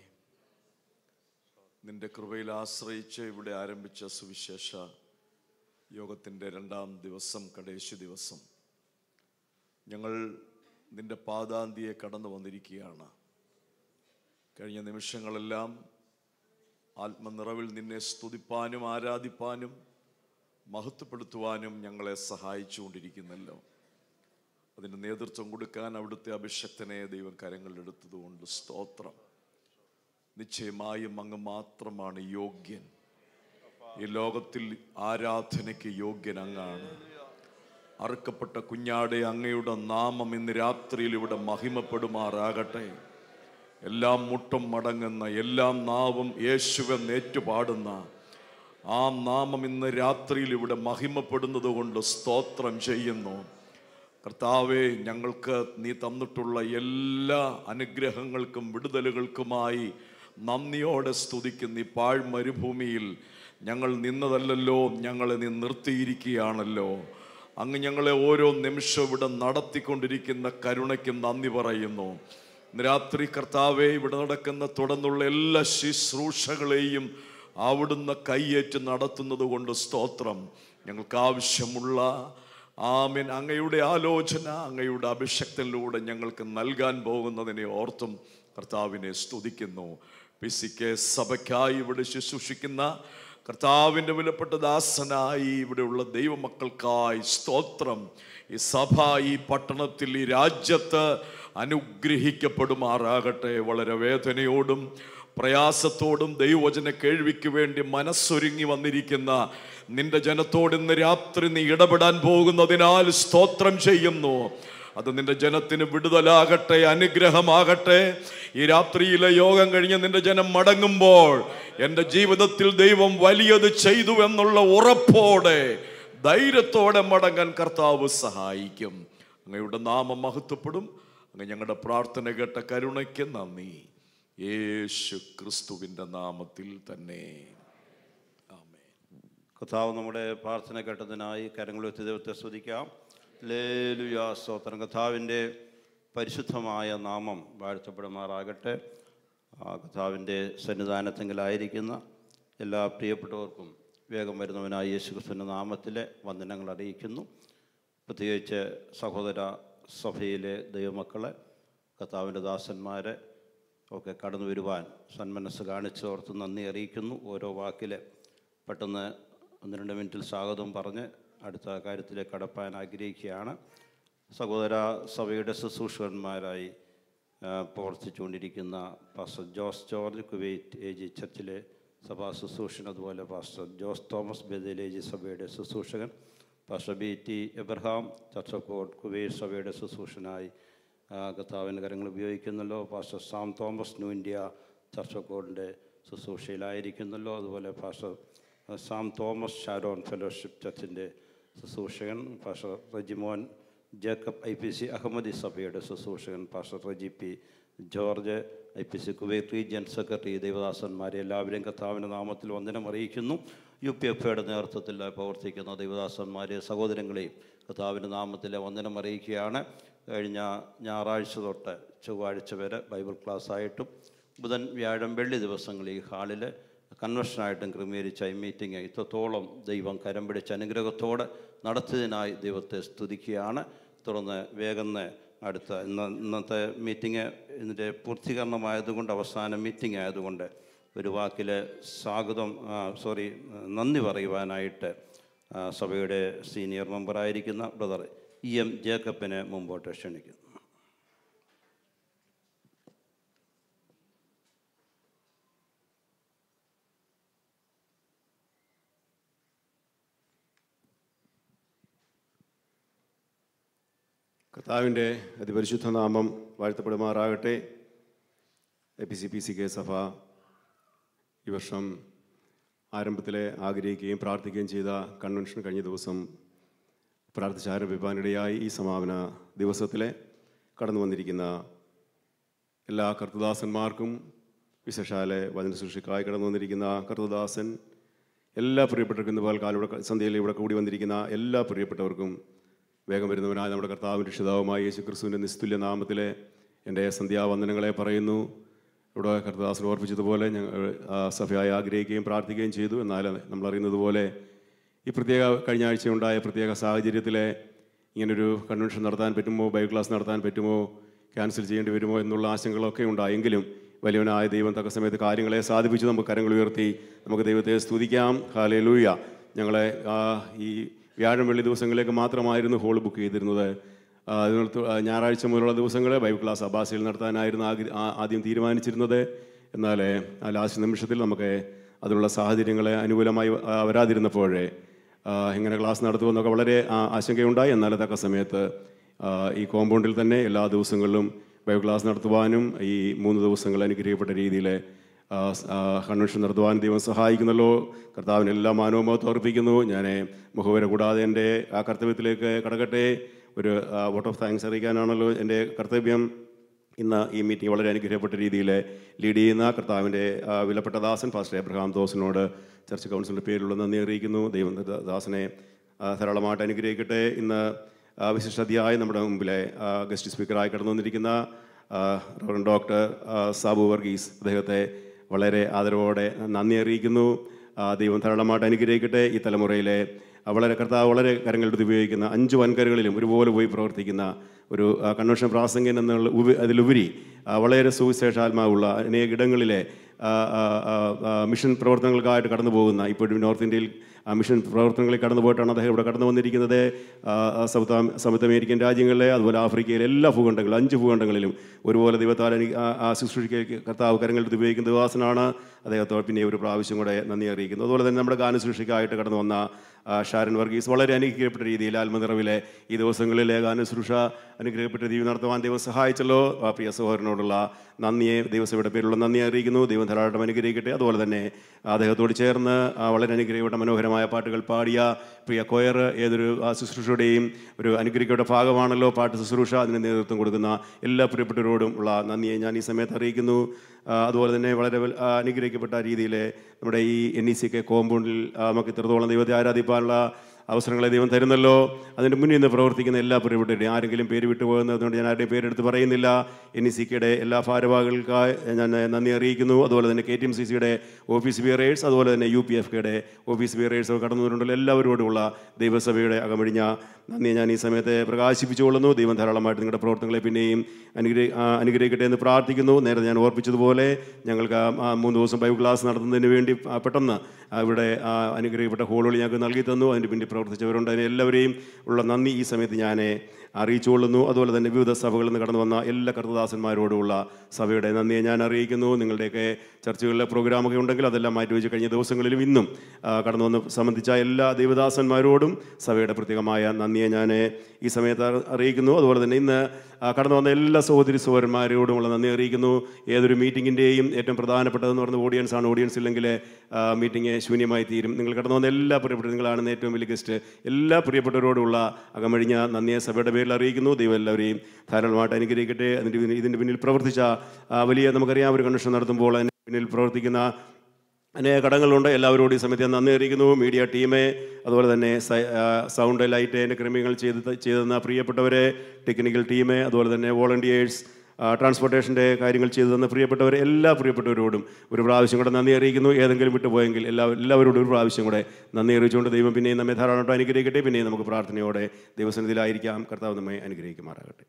നിന്റെ കൃപയിൽ ആശ്രയിച്ച് ഇവിടെ ആരംഭിച്ച സുവിശേഷ യോഗത്തിൻ്റെ രണ്ടാം ദിവസം കടേശു ദിവസം ഞങ്ങൾ നിന്റെ പാതാന്തിയെ കടന്നു വന്നിരിക്കുകയാണ് കഴിഞ്ഞ നിമിഷങ്ങളെല്ലാം ആത്മനിറവിൽ നിന്നെ സ്തുതിപ്പാനും ആരാധിപ്പാനും മഹത്വപ്പെടുത്തുവാനും ഞങ്ങളെ സഹായിച്ചുകൊണ്ടിരിക്കുന്നല്ലോ അതിന് നേതൃത്വം കൊടുക്കാൻ അവിടുത്തെ അഭിഷക്തനെ ദൈവം കരങ്ങളിലെടുത്തതുകൊണ്ട് സ്തോത്രം നിശ്ചയമായും അങ്ങ് മാത്രമാണ് യോഗ്യൻ ഈ ലോകത്തിൽ ആരാധനയ്ക്ക് യോഗ്യൻ അങ്ങാണ് അറുക്കപ്പെട്ട കുഞ്ഞാടെ അങ്ങയുടെ നാമം ഇന്ന് രാത്രിയിൽ ഇവിടെ മഹിമപ്പെടുമാറാകട്ടെ എല്ലാം മുട്ടും മടങ്ങുന്ന എല്ലാം നാവും യേശുവെന്ന് ഏറ്റുപാടുന്ന ആ നാമം ഇന്ന് രാത്രിയിൽ ഇവിടെ മഹിമപ്പെടുന്നത് കൊണ്ട് സ്തോത്രം ചെയ്യുന്നു കർത്താവെ ഞങ്ങൾക്ക് നീ തന്നിട്ടുള്ള എല്ലാ അനുഗ്രഹങ്ങൾക്കും വിടുതലുകൾക്കുമായി നന്ദിയോടെ സ്തുതിക്കുന്ന ഈ പാഴ് മരുഭൂമിയിൽ ഞങ്ങൾ നിന്നതല്ലല്ലോ ഞങ്ങളെ നീ നിർത്തിയിരിക്കുകയാണല്ലോ അങ്ങ് ഞങ്ങളെ ഓരോ നിമിഷവും ഇവിടെ നടത്തിക്കൊണ്ടിരിക്കുന്ന കരുണയ്ക്ക് നന്ദി പറയുന്നു ഇന്ന് രാത്രി കർത്താവെ ഇവിടെ നടക്കുന്ന തുടർന്നുള്ള എല്ലാ ശുശ്രൂഷകളെയും അവിടുന്ന് കൈയേറ്റ് നടത്തുന്നത് കൊണ്ട് സ്തോത്രം ഞങ്ങൾക്ക് ആവശ്യമുള്ള ആമീൻ അങ്ങയുടെ ആലോചന അങ്ങയുടെ അഭിഷക്തനിലൂടെ ഞങ്ങൾക്ക് നൽകാൻ പോകുന്നതിനെ ഓർത്തും കർത്താവിനെ സ്തുതിക്കുന്നു പി സി കെ സഭയ്ക്കായി ഇവിടെ ശുശ്രൂഷിക്കുന്ന കർത്താവിൻ്റെ വിലപ്പെട്ട ദാസനായി ഇവിടെയുള്ള ദൈവമക്കൾക്കായി സ്തോത്രം ഈ സഭ ഈ പട്ടണത്തിൽ ഈ രാജ്യത്ത് അനുഗ്രഹിക്കപ്പെടുമാറാകട്ടെ വളരെ വേദനയോടും പ്രയാസത്തോടും ദൈവവചന കേൾവിക്ക് വേണ്ടി മനസ്സൊരുങ്ങി വന്നിരിക്കുന്ന നിന്റെ ജനത്തോട് ഇന്ന് രാത്രി നീ ഇടപെടാൻ പോകുന്നതിനാൽ സ്തോത്രം ചെയ്യുന്നു അത് നിന്റെ ജനത്തിന് വിടുതലാകട്ടെ അനുഗ്രഹമാകട്ടെ ഈ രാത്രിയിലെ യോഗം കഴിഞ്ഞ് നിന്റെ ജനം മടങ്ങുമ്പോൾ എൻ്റെ ജീവിതത്തിൽ ദൈവം വലിയത് ചെയ്തു എന്നുള്ള ഉറപ്പോടെ ധൈര്യത്തോടെ മടങ്ങാൻ കർത്താവ് സഹായിക്കും അങ്ങയുടെ നാമം മഹത്വപ്പെടും അങ്ങ് ഞങ്ങളുടെ പ്രാർത്ഥന കേട്ട കരുണയ്ക്ക് നന്ദി യേശു ക്രിസ്തുവിൻ്റെ നാമത്തിൽ തന്നെ ആമേൻ കഥാവ് നമ്മുടെ പ്രാർത്ഥന കേട്ടതിനായി കരങ്ങളുയർത്തി ദൈവത്തെ സ്തുതിക്കാം ലേലുയാ സ്തോത്രം കഥാവിൻ്റെ പരിശുദ്ധമായ നാമം വാഴ്ത്തപ്പെടുമാറാകട്ടെ ആ കഥാവിൻ്റെ സന്നിധാനത്തെങ്കിലായിരിക്കുന്ന എല്ലാ പ്രിയപ്പെട്ടവർക്കും വേഗം വരുന്നവനായ യേശുക്രിസ്തുവിൻ്റെ നാമത്തിലെ വന്ദനങ്ങൾ അറിയിക്കുന്നു പ്രത്യേകിച്ച് സഹോദര സഭയിലെ ദൈവമക്കളെ കർത്താവിൻ്റെ ദാസന്മാരെ ഒക്കെ കടന്നു വരുവാൻ സന്മനസ് കാണിച്ചോർത്ത് നന്ദി അറിയിക്കുന്നു ഓരോ വാക്കിൽ പെട്ടെന്ന് ഒന്ന് രണ്ട് മിനിറ്റിൽ സ്വാഗതം പറഞ്ഞ് അടുത്ത കാര്യത്തിലേക്ക് കടപ്പാൻ ആഗ്രഹിക്കുകയാണ് സഹോദര സഭയുടെ ശുശ്രൂഷകന്മാരായി ആ, പ്രവർത്തിച്ചുകൊണ്ടിരിക്കുന്ന pastor Jose George Kuwait A G ചർച്ചിലെ സഭാ ശുശ്രൂഷൻ അതുപോലെ pastor Jose Thomas Bethel A G സഭയുടെ ശുശ്രൂഷകൻ pastor B T Abraham church of God Kuwait സഭയുടെ ശുശ്രൂഷനായി ആ, കർത്താവിൻ്റെ കരങ്ങൾ ഉപയോഗിക്കുന്നല്ലോ pastor Sam Thomas New India church of ഗോഡിൻ്റെ ശുശ്രൂഷയിലായിരിക്കുന്നല്ലോ അതുപോലെ pastor Sam Thomas Sharon fellowship ചർച്ചിൻ്റെ ശുശ്രൂഷകൻ pastor Rejimon Jacob I P C Ahmadi സഭയുടെ ശുശ്രൂഷകൻ pastor Reji P George I P C Kuwait region secretary ദേവദാസന്മാരെ എല്ലാവരെയും കർത്താവിൻ്റെ നാമത്തിൽ വന്ദനം അറിയിക്കുന്നു യു പി എഫ് ഐയുടെ നേതൃത്വത്തിൽ പ്രവർത്തിക്കുന്ന ദേവദാസന്മാരെ സഹോദരങ്ങളെയും കർത്താവിൻ്റെ നാമത്തിലെ വന്ദനം അറിയിക്കുകയാണ് കഴിഞ്ഞ ഞായറാഴ്ച തൊട്ട് ചൊവ്വാഴ്ച വരെ ബൈബിൾ ക്ലാസ് ആയിട്ടും ബുധൻ വ്യാഴം വെള്ളി ദിവസങ്ങളിൽ ഈ ഹാളിൽ കൺവെൻഷനായിട്ടും ക്രമീകരിച്ച ഈ മീറ്റിംഗ് ഇത്രത്തോളം ദൈവം കരം പിടിച്ച അനുഗ്രഹത്തോടെ നടത്തിയതിനായി ദൈവത്തെ സ്തുതിക്കുകയാണ് തുടർന്ന് വേഗം അടുത്ത ഇന്ന ഇന്നത്തെ മീറ്റിംഗ് ഇതിൻ്റെ പൂർത്തീകരണമായതുകൊണ്ട് അവസാന മീറ്റിംഗ് ആയതുകൊണ്ട് ഒരു വാക്കിൽ സ്വാഗതം ആ, സോറി നന്ദി പറയുവാനായിട്ട് ആ, സഭയുടെ സീനിയർ മെമ്പറായിരിക്കുന്ന ബ്രദർ ഇ എം ജേക്കബിനെ മുമ്പോട്ട് ക്ഷണിക്കുന്നു കർത്താവിൻ്റെ അതിപരിശുദ്ധ നാമം വാഴ്ത്തപ്പെടുമാറാകട്ടെ A P C P C K സഭ ഈ വർഷം ആരംഭത്തിലെ ആഗ്രഹിക്കുകയും പ്രാർത്ഥിക്കുകയും ചെയ്ത കൺവെൻഷൻ കഴിഞ്ഞ ദിവസം പ്രാർത്ഥിച്ചാരംഭിക്കാനിടയായി ഈ സമാപന ദിവസത്തിലെ കടന്നു വന്നിരിക്കുന്ന എല്ലാ കർത്തദാസന്മാർക്കും വിശേഷാലെ വചന സൃഷ്ടിക്കായി കടന്നു വന്നിരിക്കുന്ന കർത്തദാസൻ എല്ലാ പ്രിയപ്പെട്ടവർക്കും ഇന്ന് പകൽക്കാലം ഇവിടെ സന്ധ്യയിൽ ഇവിടെ കൂടി വന്നിരിക്കുന്ന എല്ലാ പ്രിയപ്പെട്ടവർക്കും വേഗം വരുന്നവനായ നമ്മുടെ കർത്താവിൻ്റെ രക്ഷിതാവുമായ യേശു ക്രിസ്തുവിൻ്റെ നിസ്തുല്യ നാമത്തിലെ എൻ്റെ സന്ധ്യാവന്ദനങ്ങളെ പറയുന്നു ഇവിടെ കർത്തദാസൻ ഓർപ്പിച്ചതുപോലെ ഞങ്ങൾ ആ, സഭയായി ആഗ്രഹിക്കുകയും പ്രാർത്ഥിക്കുകയും ചെയ്തു എന്നാൽ നമ്മൾ അറിയുന്നത് പോലെ ഈ പ്രത്യേക കഴിഞ്ഞ ആഴ്ച ഉണ്ടായ പ്രത്യേക സാഹചര്യത്തിലെ ഇങ്ങനൊരു കൺവെൻഷൻ നടത്താൻ പറ്റുമോ ബൈ ക്ലാസ് നടത്താൻ പറ്റുമോ ക്യാൻസൽ ചെയ്യേണ്ടി വരുമോ എന്നുള്ള ആശങ്കകളൊക്കെ ഉണ്ടായെങ്കിലും വലിയവനായ ദൈവം തക്ക സമയത്ത് കാര്യങ്ങളെ സാധിപ്പിച്ചു നമുക്ക് കരങ്ങൾ ഉയർത്തി നമുക്ക് ദൈവത്തെ സ്തുതിക്കാം ഹാലേ ലൂയ ഞങ്ങളെ ആ, ഈ വ്യാഴം വെള്ളി ദിവസങ്ങളിലേക്ക് മാത്രമായിരുന്നു ഹോൾ ബുക്ക് ചെയ്തിരുന്നത് ആ, അതിനാൽ തു- ആ, ഞായറാഴ്ച മുതലുള്ള ദിവസങ്ങൾ ബൈബിൾ ക്ലാസ് അബാസയിൽ നടത്താനായിരുന്നു ആഗ്ര- ആ- ആദ്യം തീരുമാനിച്ചിരുന്നത് എന്നാൽ ആ ലാസ്റ്റ് നിമിഷത്തിൽ നമുക്ക് അതിനുള്ള സാഹചര്യങ്ങളെ അനുകൂലമായി ആ, വരാതിരുന്നപ്പോഴേ ആ, ഇങ്ങനെ ക്ലാസ് നടത്തുമെന്നൊക്കെ വളരെ ആ, ആശങ്കയുണ്ടായി എന്നാൽ തക്ക സമയത്ത് ആ, ഈ കോമ്പൗണ്ടിൽ തന്നെ എല്ലാ ദിവസങ്ങളിലും ബൈബിൾ ക്ലാസ് നടത്തുവാനും ഈ മൂന്ന് ദിവസങ്ങൾ അനുഗ്രഹിക്കപ്പെട്ട രീതിയിൽ ആ, സ്- ആ, കൺവെൻഷൻ നടത്തുവാൻ ദൈവം സഹായിക്കുന്നല്ലോ കർത്താവിന് എല്ലാ മാനവും അർപ്പിക്കുന്നു ഞാൻ മുഖവര കൂടാതെ എൻ്റെ ആ കർത്തവ്യത്തിലേക്ക് കടക്കട്ടെ ഒരു വോട്ട് ഓഫ് താങ്ക്സ് അറിയിക്കാനാണല്ലോ എൻ്റെ കർത്തവ്യം ഇന്ന് ഈ മീറ്റിംഗ് വളരെ അനുഗ്രഹപ്പെട്ട രീതിയിൽ ലീഡ് ചെയ്യുന്ന കർത്താവിൻ്റെ ആ, വിലപ്പെട്ട ദാസൻ ഫാസ്റ്റർ എബ്രഹാം ദോസിനോട് ചർച്ച് കൗൺസിലിൻ്റെ പേരിലുള്ള നന്ദി അറിയിക്കുന്നു ദൈവം ദ- ദാസനെ ആ, ധാരാളമായിട്ട് അനുഗ്രഹിക്കട്ടെ ഇന്ന് ആ, വിശിഷ്ടതിയായി നമ്മുടെ മുമ്പിലെ ആ, ഗസ്റ്റ് സ്പീക്കറായി കടന്നു വന്നിരിക്കുന്ന ആ, റവറൻ ഡോക്ടർ ആ, സാബു വർഗീസ് അദ്ദേഹത്തെ വളരെ ആദരവോടെ നന്ദി അറിയിക്കുന്നു ആ, ദൈവം ധാരാളമായിട്ട് അനുഗ്രഹിക്കട്ടെ ഈ തലമുറയിലെ ആ, വളരെ കർത്താവ് വളരെ കരങ്ങളെടുത്ത് ഉപയോഗിക്കുന്ന അഞ്ച് വൻകരകളിലും ഒരുപോലെ പോയി പ്രവർത്തിക്കുന്ന ഒരു ആ, കൺവെൻഷൻ പ്രാസംഗൻ എന്നുള്ള ഉപ- അതിലുപരി ആ, വളരെ സുവിശേഷാത്മാവുള്ള അനേക ഇടങ്ങളിലെ ആ, ആ, ആ, ആ, മിഷൻ പ്രവർത്തനങ്ങൾക്കായിട്ട് കടന്നു പോകുന്ന ഇപ്പോഴും നോർത്ത് ഇന്ത്യയിൽ ആ മിഷൻ പ്രവർത്തനങ്ങളിൽ കടന്നു പോയിട്ടാണ് അദ്ദേഹം ഇവിടെ കടന്നു വന്നിരിക്കുന്നത് ആ, ആ, സൗത്ത് ആം- സൗത്ത് അമേരിക്കൻ രാജ്യങ്ങളിലെ അതുപോലെ ആഫ്രിക്കയിലെ എല്ലാ ഭൂഖണ്ഡങ്ങളിലും അഞ്ച് ഭൂഖണ്ഡങ്ങളിലും ഒരുപോലെ ദൈവത്താൽ എനിക്ക് ആ- ആ ശുശ്രൂഷയ്ക്ക് കർത്താവ് കരങ്ങളെടുത്ത് ഉപയോഗിക്കുന്ന ദാസനാണ് അദ്ദേഹത്തോട് പിന്നെ ഒരു പ്രാവശ്യം കൂടെ നന്ദി അറിയിക്കുന്നു അതുപോലെ തന്നെ നമ്മുടെ ഗാനശുശ്രൂഷയ്ക്കായിട്ട് കടന്നു വന്ന ആ, ഷാരൻ വർഗീസ് വളരെ അനുഗ്രഹിക്കപ്പെട്ട രീതിയിൽ ആത്മനിറവിലെ ഈ ദിവസങ്ങളിലെ ഗാനശുശ്രൂഷ അനുഗ്രഹിക്കപ്പെട്ട ജീവിതം നടത്തുവാൻ ദൈവം സഹായിച്ചല്ലോ ആ പ്രിയ സഹോദരനോടുള്ള നന്ദിയെ ദൈവസഭയുടെ പേരിലുള്ള നന്ദി അറിയിക്കുന്നു ദൈവം ധാരാളം അനുഗ്രഹിക്കട്ടെ അതുപോലെ തന്നെ അദ്ദേഹത്തോട് ചേർന്ന് ആ വളരെ അനുഗ്രഹിക്കപ്പെട്ട മനോഹരമായ പാട്ടുകൾ പാടിയ പ്രിയ കൊയർ ഏതൊരു ആ ശുശ്രൂഷയുടെയും ഒരു അനുഗ്രഹിക്കപ്പെട്ട ഭാഗമാണല്ലോ പാട്ട് ശുശ്രൂഷ അതിന് നേതൃത്വം കൊടുക്കുന്ന എല്ലാ പ്രിയപ്പെട്ടവരോടും ഉള്ള നന്ദിയെ ഞാൻ ഈ സമയത്ത് അറിയിക്കുന്നു ആ, അതുപോലെ തന്നെ വളരെ വൽ- ആ, അനുഗ്രഹിക്കപ്പെട്ട രീതിയിൽ നമ്മുടെ ഈ എൻ ഇ സി കെ കോമ്പൗണ്ടിൽ ആ, നമുക്ക് ഇത്രത്തോളം ദൈവത്തെ ആരാധിപ്പാനുള്ള അവസരങ്ങളെ ദൈവം തരുന്നല്ലോ അതിൻ്റെ മുന്നിൽ നിന്ന് പ്രവർത്തിക്കുന്ന എല്ലാ പ്രിയപ്പെട്ടവരുടെയും ആരെങ്കിലും പേര് വിട്ടു പോകുന്നതുകൊണ്ട് ഞാൻ ആരുടെയും പേരെടുത്ത് പറയുന്നില്ല എൻ ഇ സിക്കയുടെ എല്ലാ ഭാരവാഹികൾക്കായി ഞാൻ നന്ദി അറിയിക്കുന്നു അതുപോലെ തന്നെ കെ ടി എം സി സിയുടെ ഓഫീസ് ബിയറേഴ്സ് അതുപോലെ തന്നെ യു പി എഫ് കെയുടെ ഓഫീസ് ബിയറേഴ്സ് കടന്നു വരുന്നുണ്ടല്ലോ എല്ലാവരോടുമുള്ള ദൈവസഭയുടെ അകമഴിഞ്ഞ നന്ദി ഞാൻ ഈ സമയത്തെ പ്രകാശിപ്പിച്ചുകൊള്ളുന്നു ദൈവം ധാരാളമായിട്ട് നിങ്ങളുടെ പ്രവർത്തനങ്ങളെ പിന്നെയും അനുഗ്രഹി ആ, അനുഗ്രഹിക്കട്ടെ എന്ന് പ്രാർത്ഥിക്കുന്നു നേരത്തെ ഞാൻ ഓർപ്പിച്ചതുപോലെ ഞങ്ങൾക്ക് ആ- ആ മൂന്ന് ദിവസം ബൈബിൾ ക്ലാസ് നടത്തുന്നതിന് വേണ്ടി ആ, പെട്ടെന്ന് ആ, ഇവിടെ ആ, അനുഗ്രഹിക്കപ്പെട്ട ഹോളുകൾ ഞങ്ങൾക്ക് നൽകി തന്നു അതിന് പിന്നിൽ പ്രവർത്തിച്ചവരുണ്ട് അതിന് എല്ലാവരെയും ഉള്ള നന്ദി ഈ സമയത്ത് ഞാൻ അറിയിച്ചുകൊള്ളുന്നു അതുപോലെ തന്നെ വിവിധ സഭകളിൽ നിന്ന് കടന്നു വന്ന എല്ലാ കർത്തദാസന്മാരോടുമുള്ള സഭയുടെ നന്ദിയെ ഞാൻ അറിയിക്കുന്നു നിങ്ങളുടെയൊക്കെ ചർച്ചകളിലെ പ്രോഗ്രാമൊക്കെ ഉണ്ടെങ്കിൽ അതെല്ലാം മാറ്റിവെച്ച് കഴിഞ്ഞ ദിവസങ്ങളിലും ഇന്നും ആ, കടന്നു വന്ന് സംബന്ധിച്ച എല്ലാ ദൈവദാസന്മാരോടും സഭയുടെ പ്രത്യേകമായ നന്ദിയെ ഞാൻ ഈ സമയത്ത് അറി- അറിയിക്കുന്നു അതുപോലെ തന്നെ ഇന്ന് ആ, കടന്നു വന്ന എല്ലാ സഹോദരി സഹോദരന്മാരോടുമുള്ള നന്ദി അറിയിക്കുന്നു ഏതൊരു മീറ്റിങ്ങിൻ്റെയും ഏറ്റവും പ്രധാനപ്പെട്ടതെന്ന് പറയുന്നത് ഓഡിയൻസ് ആണ് ഓഡിയൻസ് ഇല്ലെങ്കിൽ മീറ്റിംഗ് ശൂന്യമായി തീരും നിങ്ങൾ കടന്നു വന്ന എല്ലാ പ്രിയപ്പെട്ട നിങ്ങളാണ് ഏറ്റവും വലിയ ഗസ്റ്റ് എല്ലാ പ്രിയപ്പെട്ടവരോടുള്ള അകമഴിഞ്ഞ നന്ദിയെ സഭയുടെ പേരിൽ അറിയിക്കുന്നു ദൈവം എല്ലാവരെയും ധാരാളമായിട്ട് അനുഗ്രഹിക്കട്ടെ അതിൻ്റെ പിന്നിൽ- ഇതിൻ്റെ പിന്നിൽ പ്രവർത്തിച്ച ആ, വലിയ നമുക്കറിയാം ഒരു കൺവെൻഷൻ നടത്തുമ്പോൾ അതിന് പിന്നിൽ പ്രവർത്തിക്കുന്ന അനേക കടങ്ങളുണ്ട് എല്ലാവരോടും ഈ സമയത്ത് ഞാൻ നന്ദി അറിയിക്കുന്നു മീഡിയ ടീമെ അതുപോലെ തന്നെ സ- ആ, സൗണ്ട് ലൈറ്റ് അതിൻ്റെ ക്രമീകരണങ്ങൾ ചെയ്ത് ചെയ്തു തന്ന പ്രിയപ്പെട്ടവരെ ടെക്നിക്കൽ ടീമെ അതുപോലെ തന്നെ വോളണ്ടിയേഴ്സ് ട്രാൻസ്പോർട്ടേഷൻ്റെ കാര്യങ്ങൾ ചെയ്തു തന്ന പ്രിയപ്പെട്ടവരെ എല്ലാ പ്രിയപ്പെട്ടവരോടും ഒരു പ്രാവശ്യം കൂടെ നന്ദി അറിയിക്കുന്നു ഏതെങ്കിലും വിട്ടുപോയെങ്കിൽ എല്ലാ എല്ലാവരോടും ഒരു പ്രാവശ്യം കൂടെ നന്ദി അറിയിച്ചുകൊണ്ട് ദൈവം പിന്നെയും നമ്മെ ധാരാളമായിട്ട് അനുഗ്രഹിക്കട്ടെ പിന്നെയും നമുക്ക് പ്രാർത്ഥനയോടെ ദൈവസന്നിധിയിലായിരിക്കാം കർത്താവ് നമ്മെ അനുഗ്രഹിക്കുമാറാകട്ടെ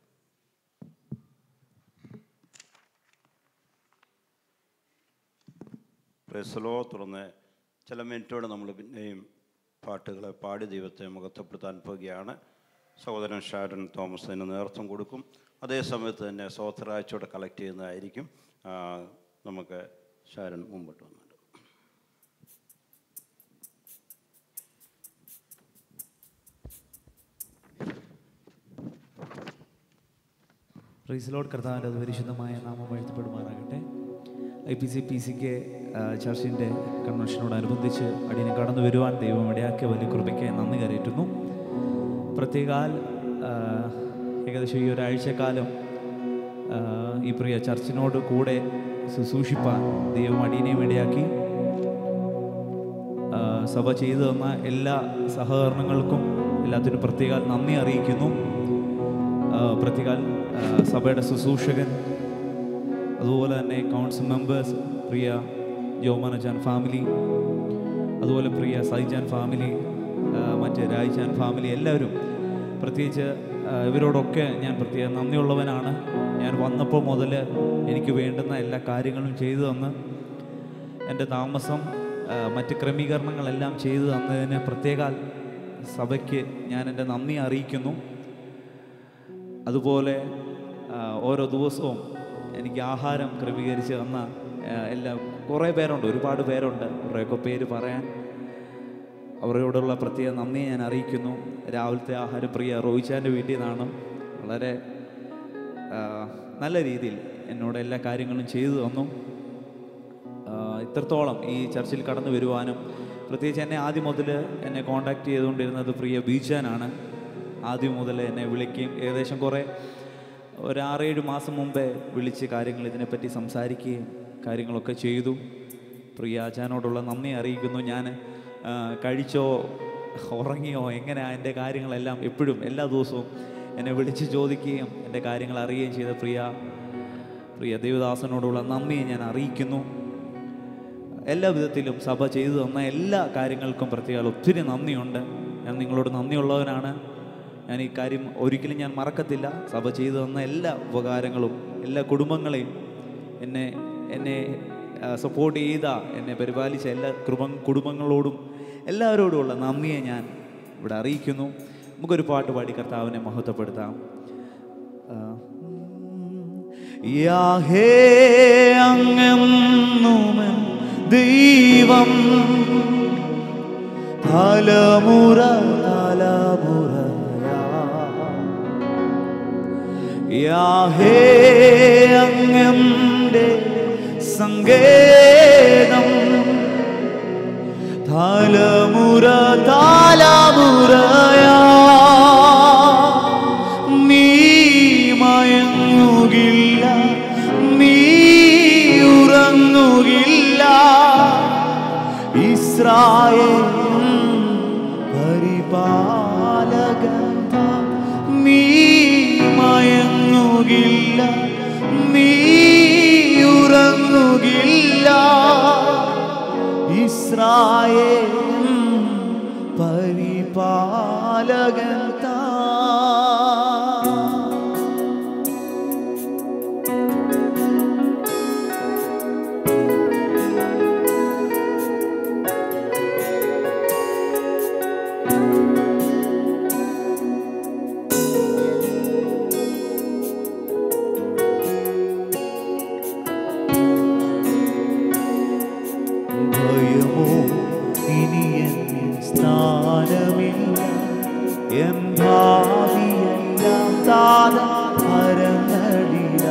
പ്രേസലോ തുറന്ന് ചില മിനിറ്റോടെ നമ്മൾ പിന്നെയും പാട്ടുകളെ പാടി ദൈവത്തെ മുഖത്തപ്പെടുത്താൻ പോവുകയാണ് സഹോദരൻ ഷാരൻ തോമസ് അതിന് നേതൃത്വം കൊടുക്കും അതേ സമയത്ത് തന്നെ സോത്തറാഴ്ചയോടെ കളക്ട് ചെയ്യുന്നതായിരിക്കും ആ, നമുക്ക് ഷാരൻ മുമ്പോട്ട് വന്നിട്ട് പ്രൈസ് ലോഡ് കർത്താവിൻ്റെ അത് പരിശുദ്ധമായ നാമം വാഴ്ത്തപ്പെടുമാറാകട്ടെ ഐ പി സി പി സിക്ക് ചർച്ചിൻ്റെ കൺവെൻഷനോടനുബന്ധിച്ച് അടിയനെ കടന്നു വരുവാൻ ദൈവം ഇടയാക്കിയ വലിയ കൃപയ്ക്ക് നന്ദി കരയറ്റുന്നു പ്രത്യേകാൽ ആ, ഏകദേശം ഈ ഒരാഴ്ചക്കാലം ആ, ഈ പ്രിയ ചർച്ചിനോട് കൂടെ ശുശ്രൂഷിപ്പാൻ ദൈവം അടിയനെയും ഇടയാക്കി ആ, സഭ ചെയ്തു തന്ന എല്ലാ സഹകരണങ്ങൾക്കും എല്ലാത്തിനും പ്രത്യേക നന്ദി അറിയിക്കുന്നു ആ, പ്രത്യേക ആ, സഭയുടെ ശുശ്രൂഷകൻ അതുപോലെ തന്നെ കൗൺസിൽ മെമ്പേഴ്സ് പ്രിയ ജോമനജാൻ ഫാമിലി അതുപോലെ പ്രിയ സൈജാൻ ഫാമിലി ആ, മറ്റ് രായ്ജാൻ ഫാമിലി എല്ലാവരും പ്രത്യേകിച്ച് ആ, ഇവരോടൊക്കെ ഞാൻ പ്രത്യേക നന്ദിയുള്ളവനാണ് ഞാൻ വന്നപ്പോൾ മുതൽ എനിക്ക് വേണ്ടുന്ന എല്ലാ കാര്യങ്ങളും ചെയ്തു തന്ന് എൻ്റെ താമസം ആ, മറ്റ് ക്രമീകരണങ്ങളെല്ലാം ചെയ്തു തന്നതിന് പ്രത്യേക സഭയ്ക്ക് ഞാൻ എൻ്റെ നന്ദി അറിയിക്കുന്നു അതുപോലെ ആ, ഓരോ ദിവസവും എനിക്ക് ആഹാരം ക്രമീകരിച്ച് തന്ന ആ, എല്ലാ കുറേ പേരുണ്ട് ഒരുപാട് പേരുണ്ട് കുറേയൊക്കെ പേര് പറയാൻ അവരോടുള്ള പ്രത്യേക നന്ദി ഞാൻ അറിയിക്കുന്നു രാവിലത്തെ ആഹാരം പ്രിയ റോയിച്ചാൻ്റെ വീട്ടിൽ നിന്നാണ് വളരെ ആ, നല്ല രീതിയിൽ എന്നോട് എല്ലാ കാര്യങ്ങളും ചെയ്തു തന്നു ആ, ഇത്രത്തോളം ഈ ചർച്ചിൽ കടന്നു വരുവാനും പ്രത്യേകിച്ച് എന്നെ ആദ്യം മുതൽ എന്നെ കോണ്ടാക്ട് ചെയ്തുകൊണ്ടിരുന്നത് പ്രിയ ബീച്ചാനാണ് ആദ്യം മുതൽ എന്നെ വിളിക്കുകയും ഏകദേശം കുറേ ഒരു ആറേഴ് മാസം മുമ്പേ വിളിച്ച് കാര്യങ്ങൾ ഇതിനെപ്പറ്റി സംസാരിക്കുകയും കാര്യങ്ങളൊക്കെ ചെയ്തു പ്രിയ ആചാനോടുള്ള നന്ദി അറിയിക്കുന്നു ഞാൻ ആ, കഴിച്ചോ ഉറങ്ങിയോ എങ്ങനെയാണ് എൻ്റെ കാര്യങ്ങളെല്ലാം എപ്പോഴും എല്ലാ ദിവസവും എന്നെ വിളിച്ച് ചോദിക്കുകയും എൻ്റെ കാര്യങ്ങൾ അറിയുകയും ചെയ്ത പ്രിയ പ്രിയ ദേവദാസനോടുള്ള നന്ദി ഞാൻ അറിയിക്കുന്നു എല്ലാ വിധത്തിലും സഭ ചെയ്തു തന്ന എല്ലാ കാര്യങ്ങൾക്കും പ്രത്യേക ഒത്തിരി നന്ദിയുണ്ട് ഞാൻ നിങ്ങളോട് നന്ദിയുള്ളവനാണ് ഞാൻ ഈ കാര്യം ഒരിക്കലും ഞാൻ മറക്കത്തില്ല സഭ ചെയ്തു തന്ന എല്ലാ ഉപകാരങ്ങളും എല്ലാ കുടുംബങ്ങളെയും എന്നെ എന്നെ സപ്പോർട്ട് ചെയ്ത എന്നെ പരിപാലിച്ച എല്ലാ കുടുംബ കുടുംബങ്ങളോടും എല്ലാവരോടുമുള്ള നന്ദിയെ ഞാൻ ഇവിടെ അറിയിക്കുന്നു നമുക്കൊരു പാട്ട് പാടി കർത്താവിനെ മഹത്വപ്പെടുത്താം ആ, യാഹേ അങ്ങെന്നുമെൻ ദൈവം തലമുറ തലമുറയാ യാഹേ അങ്ങന്റെ സങ്കേതം തലമുറ തലമുറയാ നീ മയങ്ങുകില്ല നീ ഉറങ്ങുകില്ല ഇസ്രായേൽ പരിപാലകൻ താൻ. നീ മയങ്ങുകില്ല നീ ഉറങ്ങുകില്ല ഇസ്രായേൽ പരിപാലകൻ താൻ. ഭയമോ ഇനി എൻ സ്ഥാനമില്ല എൻ ഭാവിയെല്ലാം താരങ്ങളില്ല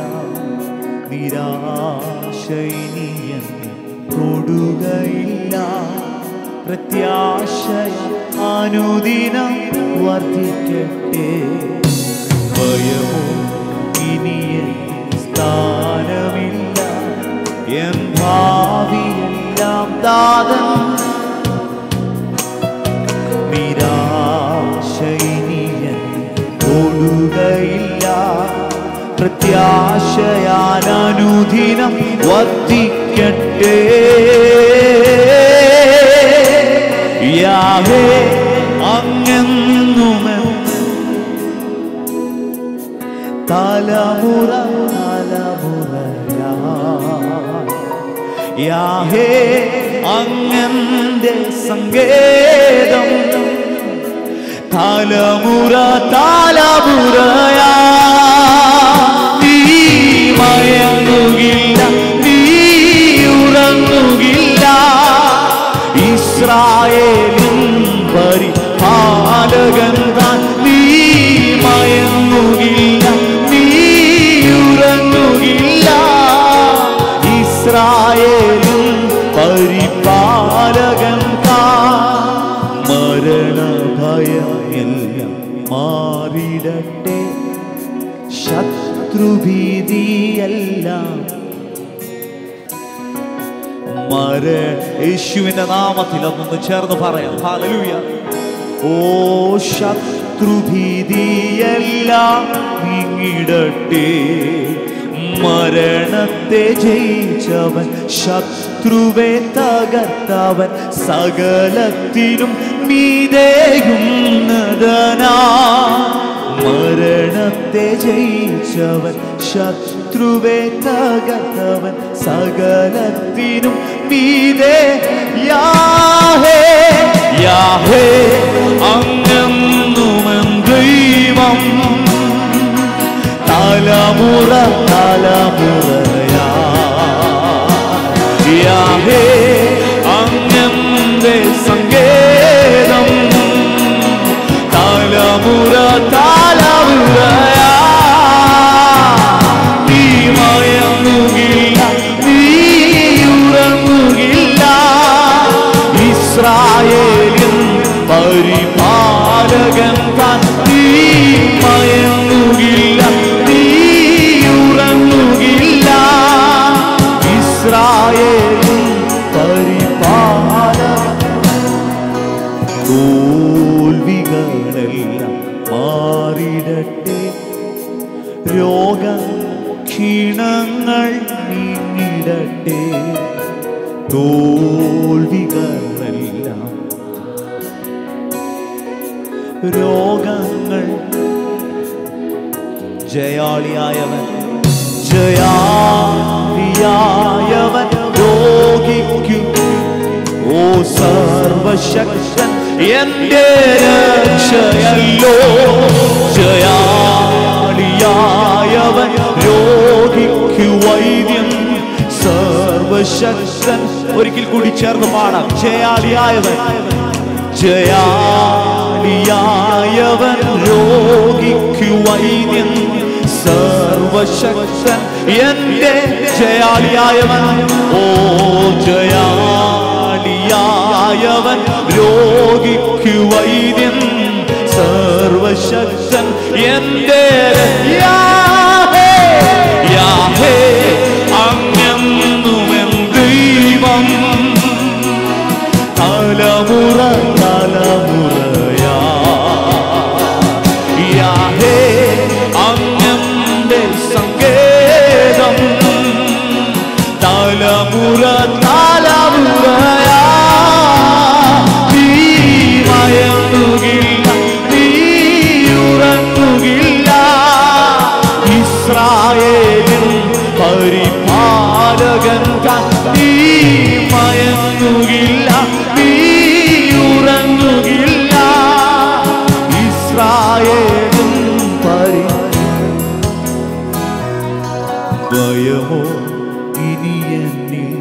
നിരാശ ഇനി എന്നെ തൊടുകയില്ല പ്രത്യാശയ അനുദിനം വർദ്ധിക്കട്ടെ ഭയമോ ഇനി എൻ സ്ഥാനമില്ല എൻ ഭാവിയെല്ലാം ദാതൻ നിരാശ ഇനി എന്നെ തൊടുകയില്ല പ്രത്യാശയാൽ അനുദിനം വർദ്ധിക്കട്ടെ യാവേ അങ്ങെന്നുമെൻ തലമുറ തലമുറയാ യാഹേ അങ്ങന്റെ സങ്കേതം തലമുറ തലമുറയാ നീ മയങ്ങുകില്ല നീ ഉറങ്ങുകില്ല ഇസ്രായേലിൻ പരിപാലകൻ താൻ നീ മയങ്ങുകില്ല നീ ഉറങ്ങുകില്ല ഇസ്രായേലിൻ പരിപാലകൻ താൻ മരണഭയം എല്ലാം മാറിടട്ടെ ശത്രുഭീതിയെല്ലാം മര യേശുവിന്റെ നാമത്തിൽ അതൊന്ന് ചേർന്ന് പറയാം ഹല്ലേലൂയ ഓ ശത്രുഭീതിയെല്ലാം നീങ്ങിടട്ടെ മരണത്തെ ജയിച്ചവൻ ശത്രുവെ തകർത്തവൻ സകലത്തിനും മീതേയുന്നതനാ മരണത്തെ ജയിച്ചവൻ ശത്രുവെ തകർത്തവൻ സകലത്തിനും മീതേ യാഹേ യാഹേ അങ്ങെന്നുമെൻ ദൈവം തലമുറ തലമുറയാ യാഹേ അങ്ങന്റെ സങ്കേതം തലമുറ തലമുറയാ നീ മയങ്ങുകില്ല നീ ഉറങ്ങുകില്ല ഇസ്രായേലിൻ പരിപാലകൻ താൻ നീ മയങ്ങുകില്ല നീ ഉറങ്ങുകില്ല ഇസ്രായേലിൻ പരിപാലകൻ തോൽവികളെല്ലാം മാറിടട്ടെ രോഗ ക്ഷീണങ്ങൾ നീങ്ങിടട്ടെ തോൽവികളെല്ലാം രോഗങ്ങൾ ജയാളിയായവൻ ജയാളിയായവൻ രോഗിക്കു ഓ സർവശക്തൻ എന്റെ രക്ഷയല്ലോ ജയാളിയായവൻ രോഗിക്കു വൈദ്യം സർവശക്തൻ ഒരിക്കൽ കൂടി ചേർന്ന് പാടാം ജയാളിയായവൻ ജയാളിയായവൻ രോഗിക്കു വൈദ്യൻ സർവശക്തൻ എന്റെ ജയാളിയായവൻ ഓ ജയാളിയായവൻ രോഗിക്ക് വൈദ്യൻ സർവശക്തൻ എന്റെ യാഹേ യാഹേ അങ്ങെന്നുമെൻ ദൈവം തലമുറ തലമുറയാ യാഹേ അങ്ങന്റെ സങ്കേതം തലമുറ തലമുറയാ നീ മയങ്ങുകില്ല നീ ഉറങ്ങുകില്ല ഇസ്രായേലിൻ പരിപാലകൻ താൻ. നീ മയങ്ങുകില്ല നീ ഉറങ്ങുകില്ല ഇസ്രായേലിൻ പരി ഭയമോ ഇനി എന്നിൽ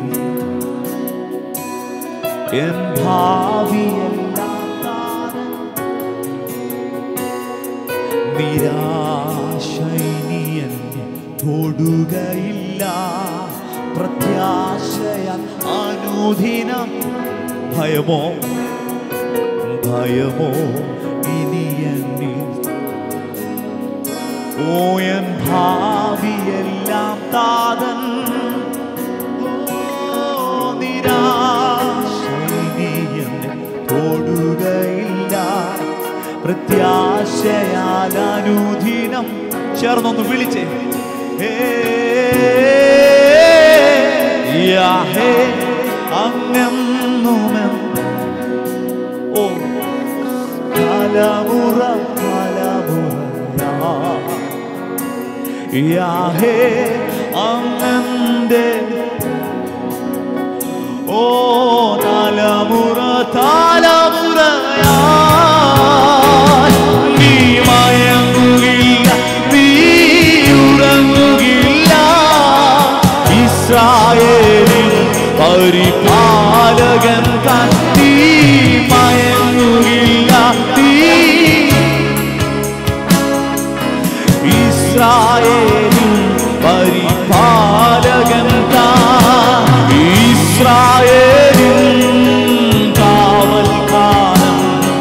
എൻ ഭാവിയെല്ലാം താനെ നിരാശ ഇനി എന്നെ തൊടുകയില്ല പ്രത്യാശയ അനുദിനം ഭയമോ ഭയമോ ഇനി എന്നിൽ ഓ എൻ ഭാവിയെല്ലാം താതൻ ഓ നിരാശ ഇനി എന്നെ തൊടുകയില്ല പ്രത്യാശയാൽ അനുദിനം ചേർന്നൊന്ന് വിളിച്ചേ ഹേ, യാഹേ, അങ്ങെന്നുമെൻ ഓ തലമുറ തലമുറ യാഹേ അങ്ങന്റെ ഓ തലമുറ തലമുറയാ നീ മയങ്ങുകില്ല നീ ഉറങ്ങുകില്ല ഇസ്രായേലിൽ പരിപാലകൻ താൻ നീ മയങ്ങുകില്ല നീ ഇസ്രായേലിൻ പരിപാലകൻ താൻ. ഇസ്രായേലിൻ കാവൽക്കാരൻ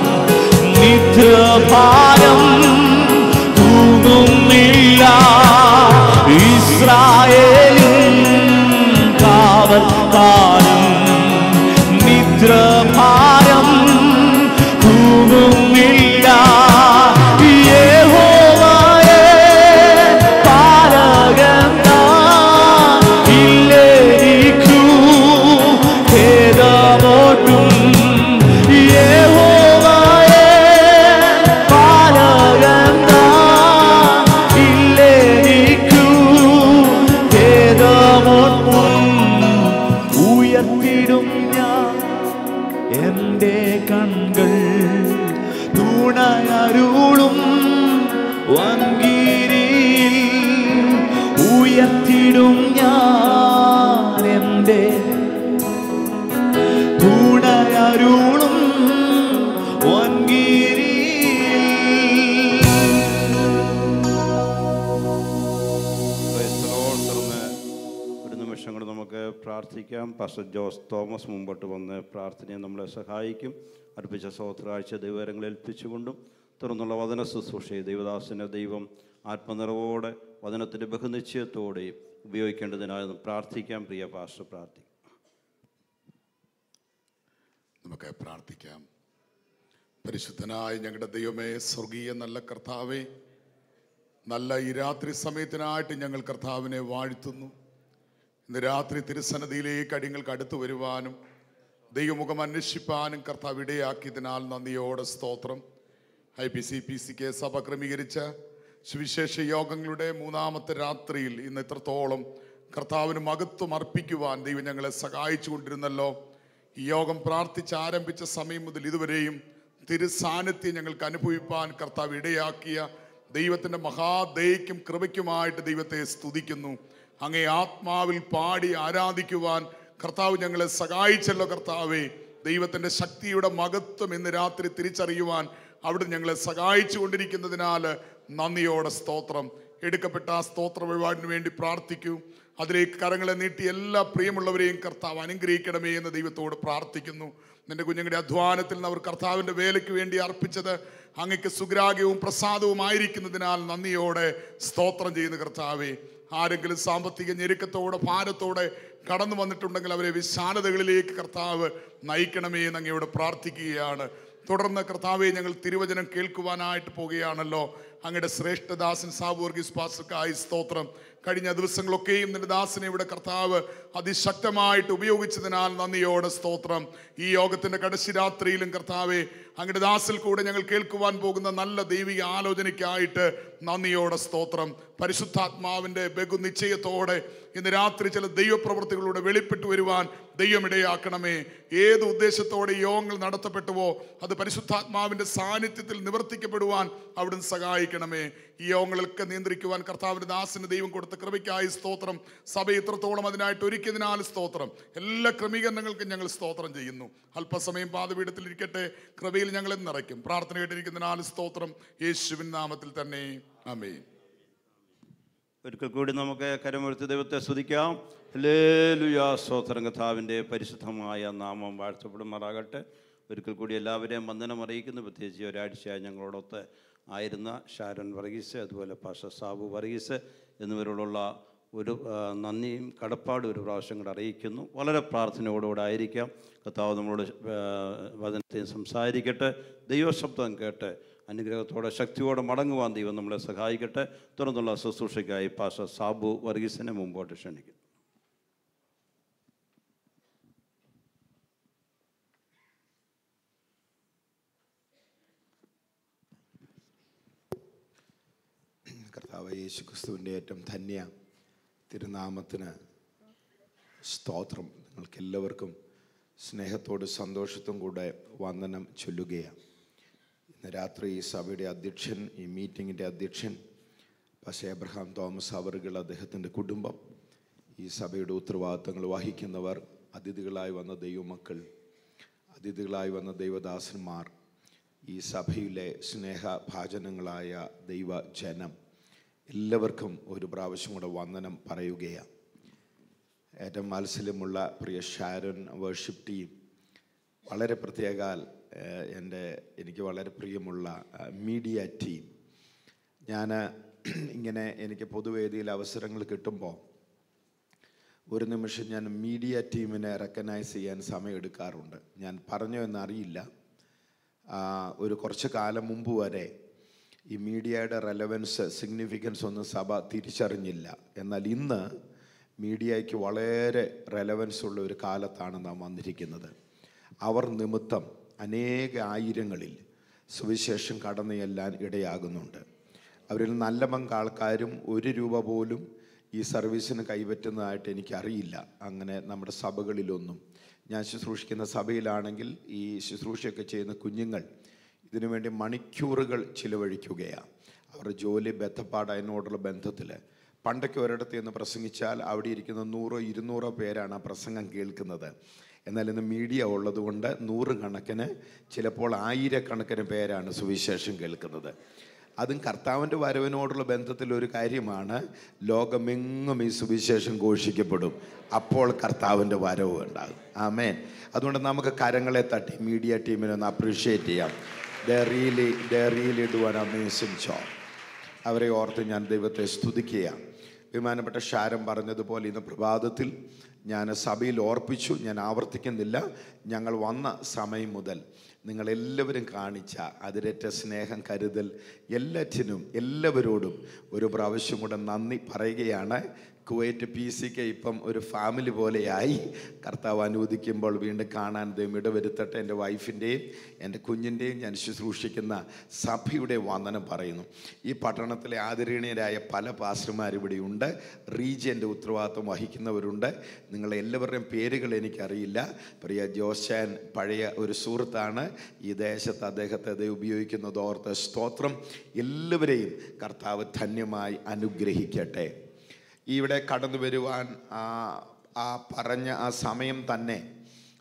നിദ്രഭാരം തൂങ്ങുന്നില്ല ഇസ്രായേലിൻ കാവൽക്കാരൻ നിദ്രഭാരം തൂങ്ങുന്നില്ല യഹോവയേ പാലകൻ താൻ ഇല്ലേരിക്കൂ ഖേദമോട്ടും യഹോവയേ പാലകൻ താൻ ഇല്ലേരിക്കൂ ഖേദമോട്ടും ഉയർത്തിടും ഞാൻ എന്റെ കൺകൾ തുണയരുളും വൻകീരിയിൽ ഉയർത്തിടും ഞാൻ എന്റെ തുണയരുളും വൻകീരിയിൽ Praise the Lord. തുറന്ന് ഒരു നിമിഷം കൂടെ നമുക്ക് പ്രാർത്ഥിക്കാം പാസ്റ്റർ ജോസ് തോമസ് മുമ്പോട്ട് വന്ന് പ്രാർത്ഥനയെ നമ്മളെ സഹായിക്കും അർപ്പിച്ച സഹോദരാഴ്ച ദൈവകരങ്ങൾ ഏൽപ്പിച്ചുകൊണ്ടും തുറന്നുള്ള വചന ശുശ്രൂഷയെ ദൈവദാസനെ ദൈവം ആത്മനിറവോടെ വചനത്തിൻ്റെ ബഹുനിശ്ചയത്തോടെയും ഉപയോഗിക്കേണ്ടതിനായി പ്രാർത്ഥിക്കാം പ്രിയ പാസ്റ്റർ പ്രാർത്ഥിക്കും നമുക്ക് പ്രാർത്ഥിക്കാം പരിശുദ്ധനായ ഞങ്ങളുടെ ദൈവമേ സ്വർഗീയ നല്ല കർത്താവേ നല്ല ഈ രാത്രി സമയത്തിനായിട്ട് ഞങ്ങൾ കർത്താവിനെ വാഴ്ത്തുന്നു ഇന്ന് രാത്രി തിരുസന്നതിയിലേക്ക് അടിങ്ങൾക്ക് അടുത്തു വരുവാനും ദൈവമുഖം അന്വേഷിപ്പാനും കർത്താവ് ഇടയാക്കിയതിനാൽ നന്ദിയോടെ സ്തോത്രം ഐ പി സി പി സിക്ക് സഭ ക്രമീകരിച്ച സുവിശേഷ യോഗങ്ങളുടെ മൂന്നാമത്തെ രാത്രിയിൽ ഇന്ന് ഇത്രത്തോളം കർത്താവിന് മഹത്വം അർപ്പിക്കുവാൻ ദൈവം ഞങ്ങളെ സഹായിച്ചു കൊണ്ടിരുന്നല്ലോ ഈ യോഗം പ്രാർത്ഥിച്ച് ആരംഭിച്ച സമയം മുതൽ ഇതുവരെയും തിരുസാന്നിധ്യം ഞങ്ങൾക്ക് അനുഭവിപ്പാൻ കർത്താവ് ഇടയാക്കിയ ദൈവത്തിൻ്റെ മഹാദയയ്ക്കും കൃപയ്ക്കുമായിട്ട് ദൈവത്തെ സ്തുതിക്കുന്നു അങ്ങേ ആത്മാവിൽ പാടി ആരാധിക്കുവാൻ കർത്താവ് ഞങ്ങളെ സഹായിച്ചല്ലോ കർത്താവേ ദൈവത്തിൻ്റെ ശക്തിയുടെ മഹത്വം ഇന്ന് രാത്രി തിരിച്ചറിയുവാൻ അവിടെ ഞങ്ങളെ സഹായിച്ചു കൊണ്ടിരിക്കുന്നതിനാൽ നന്ദിയോടെ സ്തോത്രം എടുക്കപ്പെട്ട ആ സ്തോത്ര വഴിപാടിന് വേണ്ടി പ്രാർത്ഥിക്കൂ അതിലേക്ക് കരങ്ങളെ നീട്ടി എല്ലാ പ്രിയമുള്ളവരെയും കർത്താവ് അനുഗ്രഹിക്കണമേ എന്ന് ദൈവത്തോട് പ്രാർത്ഥിക്കുന്നു നിന്റെ കുഞ്ഞുങ്ങളുടെ അധ്വാനത്തിൽ നിന്ന് അവർ കർത്താവിൻ്റെ വേലയ്ക്ക് വേണ്ടി അർപ്പിച്ചത് അങ്ങക്ക് സുഗ്രാഗ്യവും പ്രസാദവുമായിരിക്കുന്നതിനാൽ നന്ദിയോടെ സ്തോത്രം ചെയ്യുന്ന കർത്താവേ ആരെങ്കിലും സാമ്പത്തിക ഞെരുക്കത്തോടെ ഭാരത്തോടെ കടന്നു വന്നിട്ടുണ്ടെങ്കിൽ അവരെ വിശാലതകളിലേക്ക് കർത്താവ് നയിക്കണമേ എന്ന് അങ്ങയോട് പ്രാർത്ഥിക്കുകയാണ് തുടർന്ന് കർത്താവെ ഞങ്ങൾ തിരുവചനം കേൾക്കുവാനായിട്ട് പോവുകയാണല്ലോ അങ്ങയുടെ ശ്രേഷ്ഠദാസൻ സാബു വർഗീസ് പാസ്റ്റർക്കായി സ്തോത്രം കഴിഞ്ഞ ദിവസങ്ങളൊക്കെയും നിന്റെ ദാസനെ ഇവിടെ കർത്താവ് അതിശക്തമായിട്ട് ഉപയോഗിച്ചതിനാൽ നന്ദിയോടെ സ്തോത്രം ഈ യോഗത്തിന്റെ കടശി രാത്രിയിലും കർത്താവെ അങ്ങയുടെ ദാസിൽ കൂടെ ഞങ്ങൾ കേൾക്കുവാൻ പോകുന്ന നല്ല ദൈവിക ആലോചനയ്ക്കായിട്ട് നന്ദിയോടെ സ്തോത്രം പരിശുദ്ധാത്മാവിന്റെ ബഹു നിശ്ചയത്തോടെ ഇന്ന് രാത്രി ചില ദൈവപ്രവൃത്തികളിലൂടെ വെളിപ്പെട്ടു വരുവാൻ ദൈവം ഇടയാക്കണമേ ഏത് ഉദ്ദേശത്തോടെ ഈ യോഗങ്ങൾ നടത്തപ്പെട്ടുവോ അത് പരിശുദ്ധാത്മാവിന്റെ സാന്നിധ്യത്തിൽ നിവർത്തിക്കപ്പെടുവാൻ അവിടുന്ന് സഹായിക്കണമേ ഈ യോഗങ്ങളൊക്കെ നിയന്ത്രിക്കുവാൻ കർത്താവിന്റെ ദാസിന് ദൈവം കൊടുത്ത കൃപയ്ക്കായി സ്തോത്രം സഭ ഇത്രത്തോളം അതിനായിട്ട് ഒരുക്കിയതിനാൽ സ്തോത്രം എല്ലാ ക്രമീകരണങ്ങൾക്കും ഞങ്ങൾ സ്തോത്രം ചെയ്യുന്നു അല്പസമയം പാതപീഠത്തിൽ ഇരിക്കട്ടെ കൃപയിൽ ഞങ്ങൾ നിറയ്ക്കും പ്രാർത്ഥന കേട്ടിരിക്കുന്നതിനാൽ സ്തോത്രം യേശുവിൻ നാമത്തിൽ തന്നെ അമേ ഒരിക്കൽ കൂടി നമുക്ക് കരമൊരുത്ത് ദൈവത്തെ സ്തുതിക്കാം ലേലുയാ സ്തോത്രം കഥാവിൻ്റെ പരിശുദ്ധമായ നാമം വാഴ്ത്തപ്പെടുമാറാകട്ടെ ഒരിക്കൽ കൂടി എല്ലാവരെയും വന്ദനം അറിയിക്കുന്നു പ്രത്യേകിച്ച് ഒരാഴ്ചയായി ഞങ്ങളോടൊത്ത് ആയിരുന്ന ഷാരൻ വർഗീസ് അതുപോലെ പാഷ സാബു വർഗീസ് എന്നിവരോടുള്ള ഒരു ആ, നന്ദിയും കടപ്പാടും ഒരു പ്രാവശ്യം കൂടെ അറിയിക്കുന്നു വളരെ പ്രാർത്ഥനയോടുകൂടെ ആയിരിക്കാം കർത്താവ് നമ്മളോട് ആ, വചനത്തെ സംസാരിക്കട്ടെ ദൈവശബ്ദം കേട്ട് അനുഗ്രഹത്തോടെ ശക്തിയോടെ മടങ്ങുവാൻ ദൈവം നമ്മളെ സഹായിക്കട്ടെ തുറന്നുള്ള ശുശ്രൂഷയ്ക്കായി പാഷ സാബു വർഗീസിനെ മുമ്പോട്ട് ക്ഷണിക്കുന്നു കർത്താവ് യേശു ക്രിസ്തുവിൻ്റെ ഏറ്റവും ധന്യ തിരുനാമത്തിന് സ്തോത്രം നിങ്ങൾക്ക് എല്ലാവർക്കും സ്നേഹത്തോട് സന്തോഷത്തും കൂടെ വന്ദനം ചൊല്ലുകയാണ് ഇന്ന് രാത്രി ഈ സഭയുടെ അധ്യക്ഷൻ ഈ മീറ്റിങ്ങിൻ്റെ അധ്യക്ഷൻ പക്ഷേ എബ്രഹാം തോമസ് അവറുകൾ അദ്ദേഹത്തിൻ്റെ കുടുംബം ഈ സഭയുടെ ഉത്തരവാദിത്തങ്ങൾ വഹിക്കുന്നവർ അതിഥികളായി വന്ന ദൈവമക്കൾ അതിഥികളായി വന്ന ദൈവദാസന്മാർ ഈ സഭയിലെ സ്നേഹഭാജനങ്ങളായ ദൈവജനം എല്ലാവർക്കും ഒരു പ്രാവശ്യം കൂടെ വന്ദനം പറയുകയാണ് ഏറ്റവും വാത്സല്യമുള്ള പ്രിയ ഷാരൻ വേർഷിപ്പ് ടീം വളരെ പ്രത്യേകാൽ ഏഹ്, എൻ്റെ എനിക്ക് വളരെ പ്രിയമുള്ള ഏഹ്, മീഡിയ ടീം ഞാൻ ഇങ്ങനെ എനിക്ക് പൊതുവേദിയിൽ അവസരങ്ങൾ കിട്ടുമ്പോൾ ഒരു നിമിഷം ഞാൻ മീഡിയ ടീമിനെ റെക്കഗ്നൈസ് ചെയ്യാൻ സമയമെടുക്കാറുണ്ട് ഞാൻ പറഞ്ഞോ എന്നറിയില്ല ആ, ഒരു കുറച്ച് കാലം മുമ്പ് വരെ ഈ മീഡിയയുടെ റെലവൻസ് സിഗ്നിഫിക്കൻസ് ഒന്നും സഭ തിരിച്ചറിഞ്ഞില്ല എന്നാൽ ഇന്ന് മീഡിയയ്ക്ക് വളരെ റെലവൻസ് ഉള്ള ഒരു കാലത്താണ് നാം വന്നിരിക്കുന്നത് അവർ നിമിത്തം അനേക ആയിരങ്ങളിൽ സുവിശേഷം കടന്നു ചെല്ലാൻ ഇടയാകുന്നുണ്ട് അവരിൽ നല്ല പങ്ക് ആൾക്കാരും ഒരു രൂപ പോലും ഈ സർവീസിന് കൈപ്പറ്റുന്നതായിട്ട് എനിക്കറിയില്ല അങ്ങനെ നമ്മുടെ സഭകളിലൊന്നും ഞാൻ ശുശ്രൂഷിക്കുന്ന സഭയിലാണെങ്കിൽ ഈ ശുശ്രൂഷയൊക്കെ ചെയ്യുന്ന കുഞ്ഞുങ്ങൾ ഇതിനുവേണ്ടി മണിക്കൂറുകൾ ചിലവഴിക്കുകയാണ് അവരുടെ ജോലി ബന്ധപ്പാട് അതിനോടുള്ള ബന്ധത്തിൽ പണ്ടൊക്കെ ഒരിടത്ത് നിന്ന് പ്രസംഗിച്ചാൽ അവിടെ ഇരിക്കുന്ന നൂറോ ഇരുന്നൂറോ പേരാണ് ആ പ്രസംഗം കേൾക്കുന്നത് എന്നാൽ ഇന്ന് മീഡിയ ഉള്ളതുകൊണ്ട് നൂറ് കണക്കിന് ചിലപ്പോൾ ആയിരക്കണക്കിന് പേരാണ് സുവിശേഷം കേൾക്കുന്നത് അതും കർത്താവിൻ്റെ വരവിനോടുള്ള ബന്ധത്തിൽ ഒരു കാര്യമാണ് ലോകമെങ്ങും ഈ സുവിശേഷം ഘോഷിക്കപ്പെടും അപ്പോൾ കർത്താവിൻ്റെ വരവ് ഉണ്ടാകും ആമേൻ അതുകൊണ്ട് നമുക്ക് കരങ്ങളെ തട്ടി മീഡിയ ടീമിനെ ഒന്ന് അപ്രീഷിയേറ്റ് ചെയ്യാം they really they really do an amazing job അവരെ ഓർത്ത് ഞാൻ ദൈവത്തെ സ്തുതിക്കുകയാണ് ബഹുമാനപ്പെട്ട ഷാരം പറഞ്ഞതുപോലെ ഇന്ന് പ്രഭാതത്തിൽ ഞാൻ സഭയിൽ ഓർപ്പിച്ചു ഞാൻ ആവർത്തിക്കുന്നില്ല ഞങ്ങൾ വന്ന സമയം മുതൽ നിങ്ങളെല്ലാവരും കാണിച്ച അതിരറ്റ സ്നേഹം കരുതൽ എല്ലാറ്റിനും എല്ലാവരോടും ഒരു പ്രാവശ്യം കൂടെ നന്ദി പറയുകയാണ് കുവൈറ്റ് പി സിക്ക് ഇപ്പം ഒരു ഫാമിലി പോലെയായി കർത്താവ് അനുവദിക്കുമ്പോൾ വീണ്ടും കാണാൻ ദൈവം ഇടവരുത്തട്ടെ എൻ്റെ വൈഫിൻ്റെയും എൻ്റെ കുഞ്ഞിൻ്റെയും ഞാൻ ശുശ്രൂഷിക്കുന്ന സഭയുടെ വന്ദനം പറയുന്നു ഈ പട്ടണത്തിലെ ആദരണീയരായ പല പാസ്റ്റർമാർ ഇവിടെയുണ്ട് റീജിയൻ്റെ ഉത്തരവാദിത്വം വഹിക്കുന്നവരുണ്ട് നിങ്ങളെ എല്ലാവരുടെയും പേരുകൾ എനിക്കറിയില്ല പ്രിയ ജോശാൻ പഴയ ഒരു സുഹൃത്താണ് ഈ ദേശത്ത് അദ്ദേഹത്തെ ദൈവം ഉപയോഗിക്കുന്നത് ഓർത്ത് സ്തോത്രം എല്ലാവരെയും കർത്താവ് ധന്യമായി അനുഗ്രഹിക്കട്ടെ ഇവിടെ കടന്നു വരുവാൻ ആ ആ പറഞ്ഞ ആ സമയം തന്നെ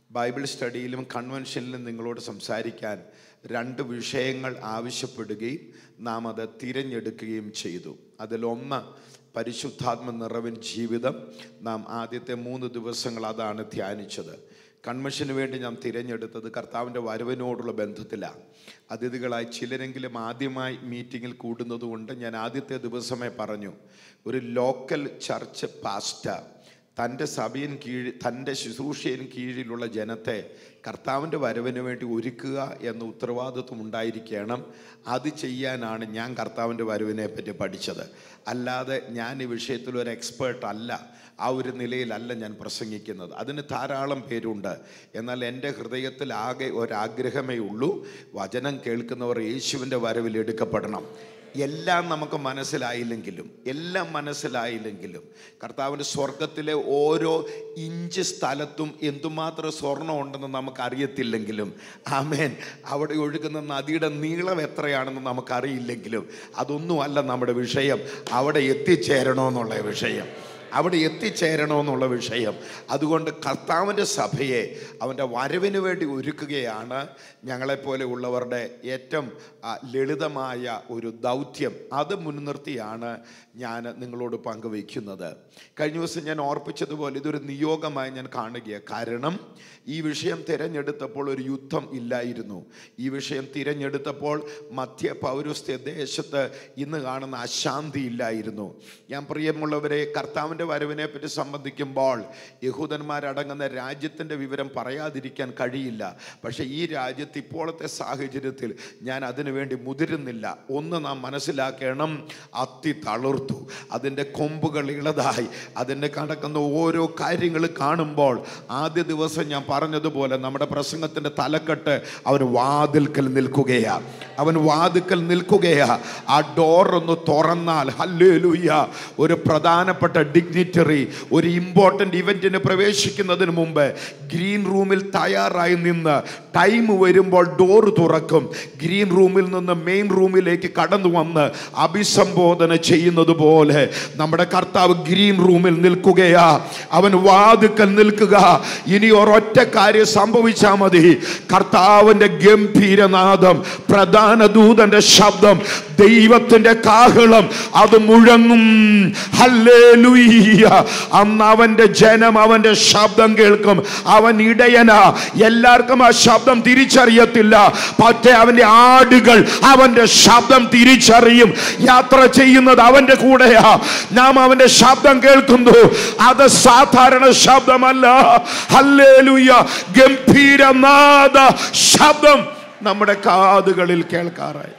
ബൈബിൾ സ്റ്റഡിയിലും കൺവെൻഷനിലും നിങ്ങളോട് സംസാരിക്കാൻ രണ്ട് വിഷയങ്ങൾ ആവശ്യപ്പെടുകയും നാം അത് തിരഞ്ഞെടുക്കുകയും ചെയ്തു അതിലൊന്ന് പരിശുദ്ധാത്മ നിറവിൻ ജീവിതം നാം ആദ്യത്തെ മൂന്ന് ദിവസങ്ങൾ അതാണ് ധ്യാനിച്ചത് കൺവെൻഷന് വേണ്ടി ഞാൻ തിരഞ്ഞെടുത്തത് കർത്താവിൻ്റെ വരവിനോടുള്ള ബന്ധത്തിലാണ് അതിഥികളായി ചിലരെങ്കിലും ആദ്യമായി മീറ്റിങ്ങിൽ കൂടുന്നതുകൊണ്ട് ഞാൻ ആദ്യത്തെ ദിവസമേ പറഞ്ഞു ഒരു ലോക്കൽ ചർച്ച് പാസ്റ്റർ തൻ്റെ സഭയിൻ കീഴിൽ തൻ്റെ ശുശ്രൂഷയിൻ കീഴിലുള്ള ജനത്തെ കർത്താവിൻ്റെ വരവിന് വേണ്ടി ഒരുക്കുക എന്ന ഉത്തരവാദിത്വം ഉണ്ടായിരിക്കണം അത് ചെയ്യാനാണ് ഞാൻ കർത്താവിൻ്റെ വരവിനെ പറ്റി പഠിച്ചത് അല്ലാതെ ഞാൻ ഈ വിഷയത്തിൽ ഒരു എക്സ്പേർട്ട് അല്ല ആ ഒരു നിലയിലല്ല ഞാൻ പ്രസംഗിക്കുന്നത് അതിന് ധാരാളം പേരുണ്ട് എന്നാൽ എൻ്റെ ഹൃദയത്തിൽ ആകെ ഒരാഗ്രഹമേ ഉള്ളൂ വചനം കേൾക്കുന്നവർ യേശുവിൻ്റെ വരവിൽ എടുക്കപ്പെടണം എല്ലാം നമുക്ക് മനസ്സിലായില്ലെങ്കിലും എല്ലാം മനസ്സിലായില്ലെങ്കിലും കർത്താവിൻ്റെ സ്വർഗത്തിലെ ഓരോ ഇഞ്ച് സ്ഥലത്തും എന്തുമാത്രം സ്വർണ്ണം ഉണ്ടെന്ന് നമുക്ക് അറിയത്തില്ലെങ്കിലും ആമേൻ അവിടെ ഒഴുകുന്ന നദിയുടെ നീളം എത്രയാണെന്ന് നമുക്കറിയില്ലെങ്കിലും അതൊന്നുമല്ല നമ്മുടെ വിഷയം അവിടെ എത്തിച്ചേരണമെന്നുള്ള വിഷയം അവിടെ എത്തിച്ചേരണമെന്നുള്ള വിഷയം അതുകൊണ്ട് കർത്താവിൻ്റെ സഭയെ അവൻ്റെ വരവിന് വേണ്ടി ഒരുക്കുകയാണ് ഞങ്ങളെപ്പോലെ ഉള്ളവരുടെ ഏറ്റവും ആ, ലളിതമായ ഒരു ദൗത്യം അത് മുൻനിർത്തിയാണ് ഞാൻ നിങ്ങളോട് പങ്കുവയ്ക്കുന്നത് കഴിഞ്ഞ ദിവസം ഞാൻ ഓർപ്പിച്ചതുപോലെ ഇതൊരു നിയോഗമായി ഞാൻ കാണുകയാണ് കാരണം ഈ വിഷയം തിരഞ്ഞെടുത്തപ്പോൾ ഒരു യുദ്ധം ഇല്ലായിരുന്നു ഈ വിഷയം തിരഞ്ഞെടുത്തപ്പോൾ മധ്യ പൗരസ്ത്യ ദേശത്ത് ഇന്ന് കാണുന്ന അശാന്തി ഇല്ലായിരുന്നു ഞാൻ പ്രിയമുള്ളവരെ കർത്താവിൻ്റെ വരവിനെ പറ്റി സംബന്ധിക്കുമ്പോൾ യഹൂദന്മാരടങ്ങുന്ന രാജ്യത്തിൻ്റെ വിവരം പറയാതിരിക്കാൻ കഴിയില്ല പക്ഷേ ഈ രാജ്യത്ത് ഇപ്പോഴത്തെ സാഹചര്യത്തിൽ ഞാൻ അതിനുവേണ്ടി മുതിരുന്നില്ല ഒന്ന് നാം മനസ്സിലാക്കണം അത്തി തളിർത്തു അതിൻ്റെ കൊമ്പുകൾ ഇളതായി അതിൻ്റെ കടക്കുന്ന ഓരോ കാര്യങ്ങൾ കാണുമ്പോൾ ആദ്യ ദിവസം ഞാൻ പറഞ്ഞതുപോലെ നമ്മുടെ പ്രസംഗത്തിൻ്റെ തലക്കെട്ട് അവൻ വാതിൽക്കൽ നിൽക്കുകയാ അവൻ വാതിൽക്കൽ നിൽക്കുകയാ ആ ഡോർ ഒന്ന് തുറന്നാൽ ഹല്ലേലൂയ ഒരു പ്രധാനപ്പെട്ട ഡിഗ്നിറ്ററി ഒരു ഇമ്പോർട്ടൻ്റ് ഇവൻറ്റിന് പ്രവേശിക്കുന്നതിന് മുമ്പ് ഗ്രീൻ റൂമിൽ തയ്യാറായി നിന്ന് ടൈം വരുമ്പോൾ ഡോർ തുറക്കും ഗ്രീൻ റൂമിൽ നിന്ന് മെയിൻ റൂമിലേക്ക് കടന്നു വന്ന് അഭിസംബോധന ചെയ്യുന്നത് പോലെ നമ്മുടെ കർത്താവ് ഗ്രീൻ റൂമിൽ നിൽക്കുകയാ അവൻ വാതുക്കൽ നിൽക്കുക ഇനി ഒരൊറ്റ കാര്യം സംഭവിച്ചാൽ മതി കർത്താവിന്റെ ഗംഭീരനാദം പ്രധാന ദൂതന്റെ ശബ്ദം ദൈവത്തിന്റെ കാഹളം അത് മുഴങ്ങും ഹല്ലേലൂയ്യ അന്ന് അവന്റെ ജനം അവന്റെ ശബ്ദം കേൾക്കും അവൻ ഇടയനാ എല്ലാവർക്കും ആ ശബ്ദം തിരിച്ചറിയത്തില്ല പക്ഷേ അവന്റെ ആടുകൾ അവന്റെ ശബ്ദം തിരിച്ചറിയും യാത്ര ചെയ്യുന്നത് അവന്റെ കൂടെയാ നാം അവന്റെ ശബ്ദം കേൾക്കുന്നു അത് സാധാരണ ശബ്ദമല്ല ഹല്ലേലൂയ ഗംഭീരനാദ ശബ്ദം നമ്മുടെ കാതുകളിൽ കേൾക്കാറായി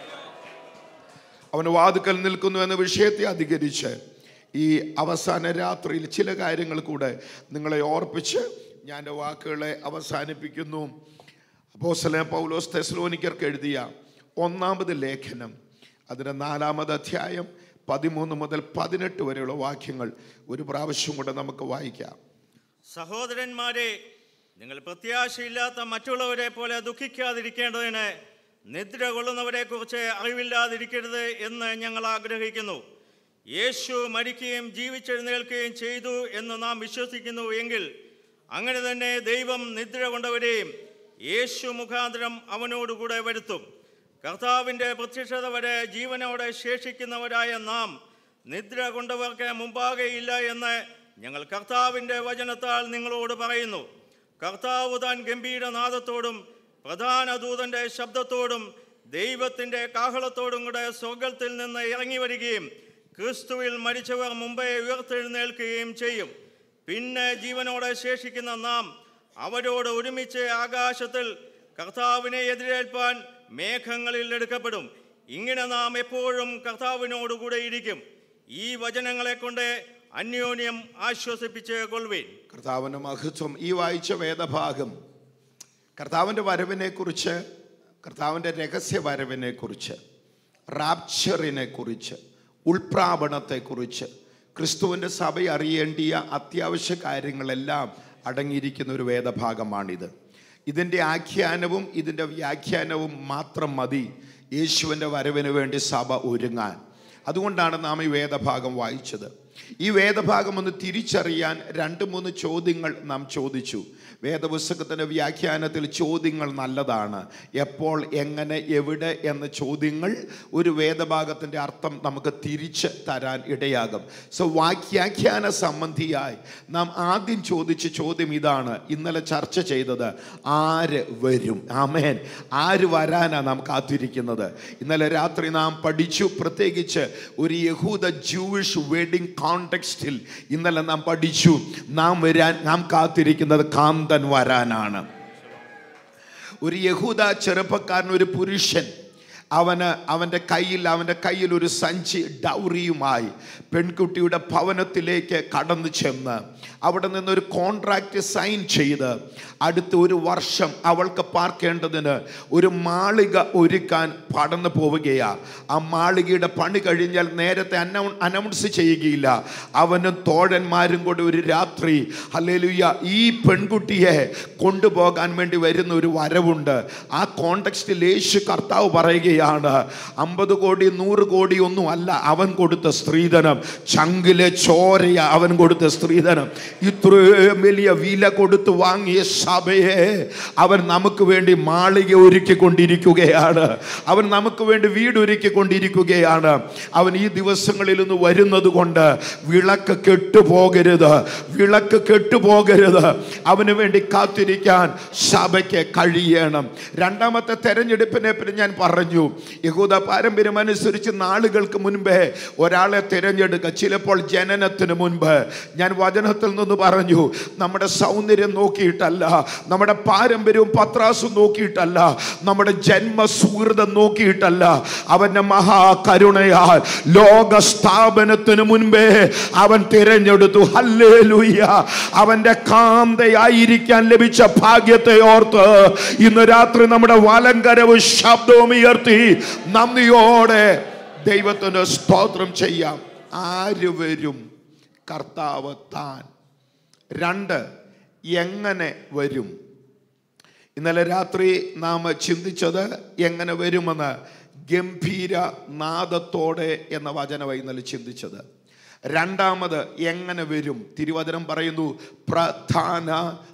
അവൻ വാതുക്കൽ നിൽക്കുന്നു എന്ന വിഷയത്തെ അധികരിച്ച് ഈ അവസാന രാത്രിയിൽ ചില കാര്യങ്ങൾ കൂടെ നിങ്ങളെ ഓർപ്പിച്ച് ഞാൻ എൻ്റെ വാക്കുകളെ അവസാനിപ്പിക്കുന്നു അപ്പോസ്തലൻ പൗലോസ് തെസ്ലോനിക്കർക്ക് എഴുതിയ ഒന്നാമത് ലേഖനം അതിൻ്റെ നാലാമത് അധ്യായം പതിമൂന്ന് മുതൽ പതിനെട്ട് വരെയുള്ള വാക്യങ്ങൾ ഒരു പ്രാവശ്യം കൂടെ നമുക്ക് വായിക്കാം സഹോദരന്മാരെ നിങ്ങൾ പ്രത്യാശയില്ലാത്ത മറ്റുള്ളവരെ പോലെ ദുഃഖിക്കാതിരിക്കേണ്ടതിന് നിദ്ര കൊള്ളുന്നവരെ കുറിച്ച് അറിവില്ലാതിരിക്കരുത് എന്ന് ഞങ്ങൾ ആഗ്രഹിക്കുന്നു യേശു മരിക്കുകയും ജീവിച്ചെഴുന്നേൽക്കുകയും ചെയ്തു എന്ന് നാം വിശ്വസിക്കുന്നു എങ്കിൽ അങ്ങനെ തന്നെ ദൈവം നിദ്ര കൊണ്ടവരെയും യേശു മുഖാന്തരം അവനോടുകൂടെ വരുത്തും കർത്താവിൻ്റെ പ്രത്യക്ഷത വരെ ജീവനോടെ ശേഷിക്കുന്നവരായ നാം നിദ്ര കൊണ്ടവർക്ക് മുമ്പാകെ ഇല്ല എന്ന് ഞങ്ങൾ കർത്താവിൻ്റെ വചനത്താൽ നിങ്ങളോട് പറയുന്നു കർത്താവ് താൻ ഗംഭീരനാദത്തോടും പ്രധാന ദൂതൻ്റെ ശബ്ദത്തോടും ദൈവത്തിൻ്റെ കാഹളത്തോടും കൂടെ സ്വർഗത്തിൽ നിന്ന് ഇറങ്ങി വരികയും ക്രിസ്തുവിൽ മരിച്ചവർ മുമ്പേ ഉയർത്തെഴുന്നേൽക്കുകയും ചെയ്യും പിന്നെ ജീവനോടെ ശേഷിക്കുന്ന നാം അവരോട് ഒരുമിച്ച് ആകാശത്തിൽ കർത്താവിനെ എതിരേൽപ്പാൻ മേഘങ്ങളിൽ എടുക്കപ്പെടും ഇങ്ങനെ നാം എപ്പോഴും കർത്താവിനോടുകൂടെ ഇരിക്കും ഈ വചനങ്ങളെ കൊണ്ട് അന്യോന്യം ആശ്വസിപ്പിച്ച് കൊള്ളുവേൻ കർത്താവിൻ്റെ മഹത്വം ഈ വായിച്ച വേദഭാഗം കർത്താവിൻ്റെ വരവിനെ കുറിച്ച് കർത്താവിൻ്റെ രഹസ്യ വരവിനെ കുറിച്ച് റാപ്ചറിനെ കുറിച്ച് ഉൾപ്രാപണത്തെക്കുറിച്ച് ക്രിസ്തുവിൻ്റെ സഭ അറിയേണ്ടിയ അത്യാവശ്യ കാര്യങ്ങളെല്ലാം അടങ്ങിയിരിക്കുന്ന ഒരു വേദഭാഗമാണിത് ഇതിൻ്റെ ആഖ്യാനവും ഇതിൻ്റെ വ്യാഖ്യാനവും മാത്രം മതി യേശുവിൻ്റെ വരവിന് വേണ്ടി സഭ ഒരുങ്ങാൻ അതുകൊണ്ടാണ് നാം ഈ വേദഭാഗം വായിച്ചത് ഈ വേദഭാഗം ഒന്ന് തിരിച്ചറിയാൻ രണ്ട് മൂന്ന് ചോദ്യങ്ങൾ നാം ചോദിച്ചു വേദപുസ്തകത്തിൻ്റെ വ്യാഖ്യാനത്തിൽ ചോദ്യങ്ങൾ നല്ലതാണ് എപ്പോൾ എങ്ങനെ എവിടെ എന്ന ചോദ്യങ്ങൾ ഒരു വേദഭാഗത്തിൻ്റെ അർത്ഥം നമുക്ക് തിരിച്ച് തരാൻ ഇടയാകും സോ വാക്യാഖ്യാന സംബന്ധിയായി നാം ആദ്യം ചോദിച്ച ചോദ്യം ഇതാണ് ഇന്നലെ ചർച്ച ചെയ്തത് ആര് വരും ആമേൻ ആര് വരാനാണ് നാം കാത്തിരിക്കുന്നത് ഇന്നലെ രാത്രി നാം പഠിച്ചു പ്രത്യേകിച്ച് ഒരു യഹൂദ ജൂവിഷ് വെഡിങ് കോണ്ടെക്സ്റ്റിൽ ഇന്നലെ നാം പഠിച്ചു നാം വരാൻ നാം കാത്തിരിക്കുന്നത് കാന്തൻ വരാനാണ് ഒരു യഹൂദ ചെറുപ്പക്കാരൻ ഒരു പുരുഷൻ അവന് അവൻ്റെ കയ്യിൽ അവൻ്റെ കയ്യിൽ ഒരു സഞ്ചി ഡൗറിയുമായി പെൺകുട്ടിയുടെ ഭവനത്തിലേക്ക് കടന്നു ചെന്ന് അവിടെ നിന്നൊരു കോൺട്രാക്റ്റ് സൈൻ ചെയ്ത് അടുത്ത ഒരു വർഷം അവൾക്ക് പാർക്കേണ്ടതിന് ഒരു മാളിക ഒരുക്കാൻ കടന്നു പോവുകയാണ് ആ മാളികയുടെ പണി കഴിഞ്ഞാൽ നേരത്തെ അനൗ അനൗൺസ് ചെയ്യുകയില്ല അവനും തോഴന്മാരും കൂടെ ഒരു രാത്രി അല്ലേലുയ്യ ഈ പെൺകുട്ടിയെ കൊണ്ടുപോകാൻ വേണ്ടി വരുന്ന ഒരു വരവുണ്ട് ആ കോണ്ടക്സ്റ്റിൽ യേശു കർത്താവ് പറയുകയാണ് അമ്പത് കോടി നൂറ് കോടി ഒന്നും അല്ല അവൻ കൊടുത്ത സ്ത്രീധനം ചങ്കിലെ ചോരയ അവൻ കൊടുത്ത സ്ത്രീധനം ഇത്രയും വലിയ വില കൊടുത്ത് വാങ്ങിയ സഭയെ അവൻ നമുക്ക് വേണ്ടി മാളിക ഒരുക്കിക്കൊണ്ടിരിക്കുകയാണ് അവൻ നമുക്ക് വേണ്ടി വീട് ഒരുക്കിക്കൊണ്ടിരിക്കുകയാണ് അവൻ ഈ ദിവസങ്ങളിൽ നിന്ന് വരുന്നത് കൊണ്ട് വിളക്ക് കെട്ടുപോകരുത് വിളക്ക് കെട്ടുപോകരുത് അവന് വേണ്ടി കാത്തിരിക്കാൻ സഭയ്ക്ക് കഴിയണം രണ്ടാമത്തെ തെരഞ്ഞെടുപ്പിനെ പറ്റി ഞാൻ പറഞ്ഞു യഹൂദ പാരമ്പര്യം അനുസരിച്ച് നാളുകൾക്ക് മുൻപേ ഒരാളെ തിരഞ്ഞെടുക്കുക ചിലപ്പോൾ ജനനത്തിന് മുൻപ് ഞാൻ വചനത്തിൽ നിന്ന് പറഞ്ഞു നമ്മുടെ സൗന്ദര്യം നോക്കിയിട്ടല്ല നമ്മുടെ പാരമ്പര്യവും പത്രാസും നോക്കിയിട്ടല്ല നമ്മുടെ ജന്മ സുഹൃതം നോക്കിയിട്ടല്ല അവന്റെ മഹാകരുണയാൽ ലോക സ്ഥാപനത്തിന് മുൻപേ അവൻ തിരഞ്ഞെടുത്തു ഹല്ലേലൂയ അവന്റെ കാന്തയായിരിക്കാൻ ലഭിച്ച ഭാഗ്യത്തെ ഓർത്ത് ഇന്ന് രാത്രി നമ്മുടെ വലങ്കരവ് ശബ്ദവും ഉയർത്തി നന്ദിയോടെ ദൈവത്തിന് സ്തോത്രം ചെയ്യാം ആര് വരും കർത്താവ് താൻ രണ്ട് എങ്ങനെ വരും ഇന്നലെ രാത്രി നാം ചിന്തിച്ചത് എങ്ങനെ വരുമെന്ന് ഗംഭീര നാദത്തോടെ എന്ന വചനമായി ഇന്നലെ ചിന്തിച്ചത് രണ്ടാമത് എങ്ങനെ വരും തിരുവചനം പറയുന്നു പ്രധാന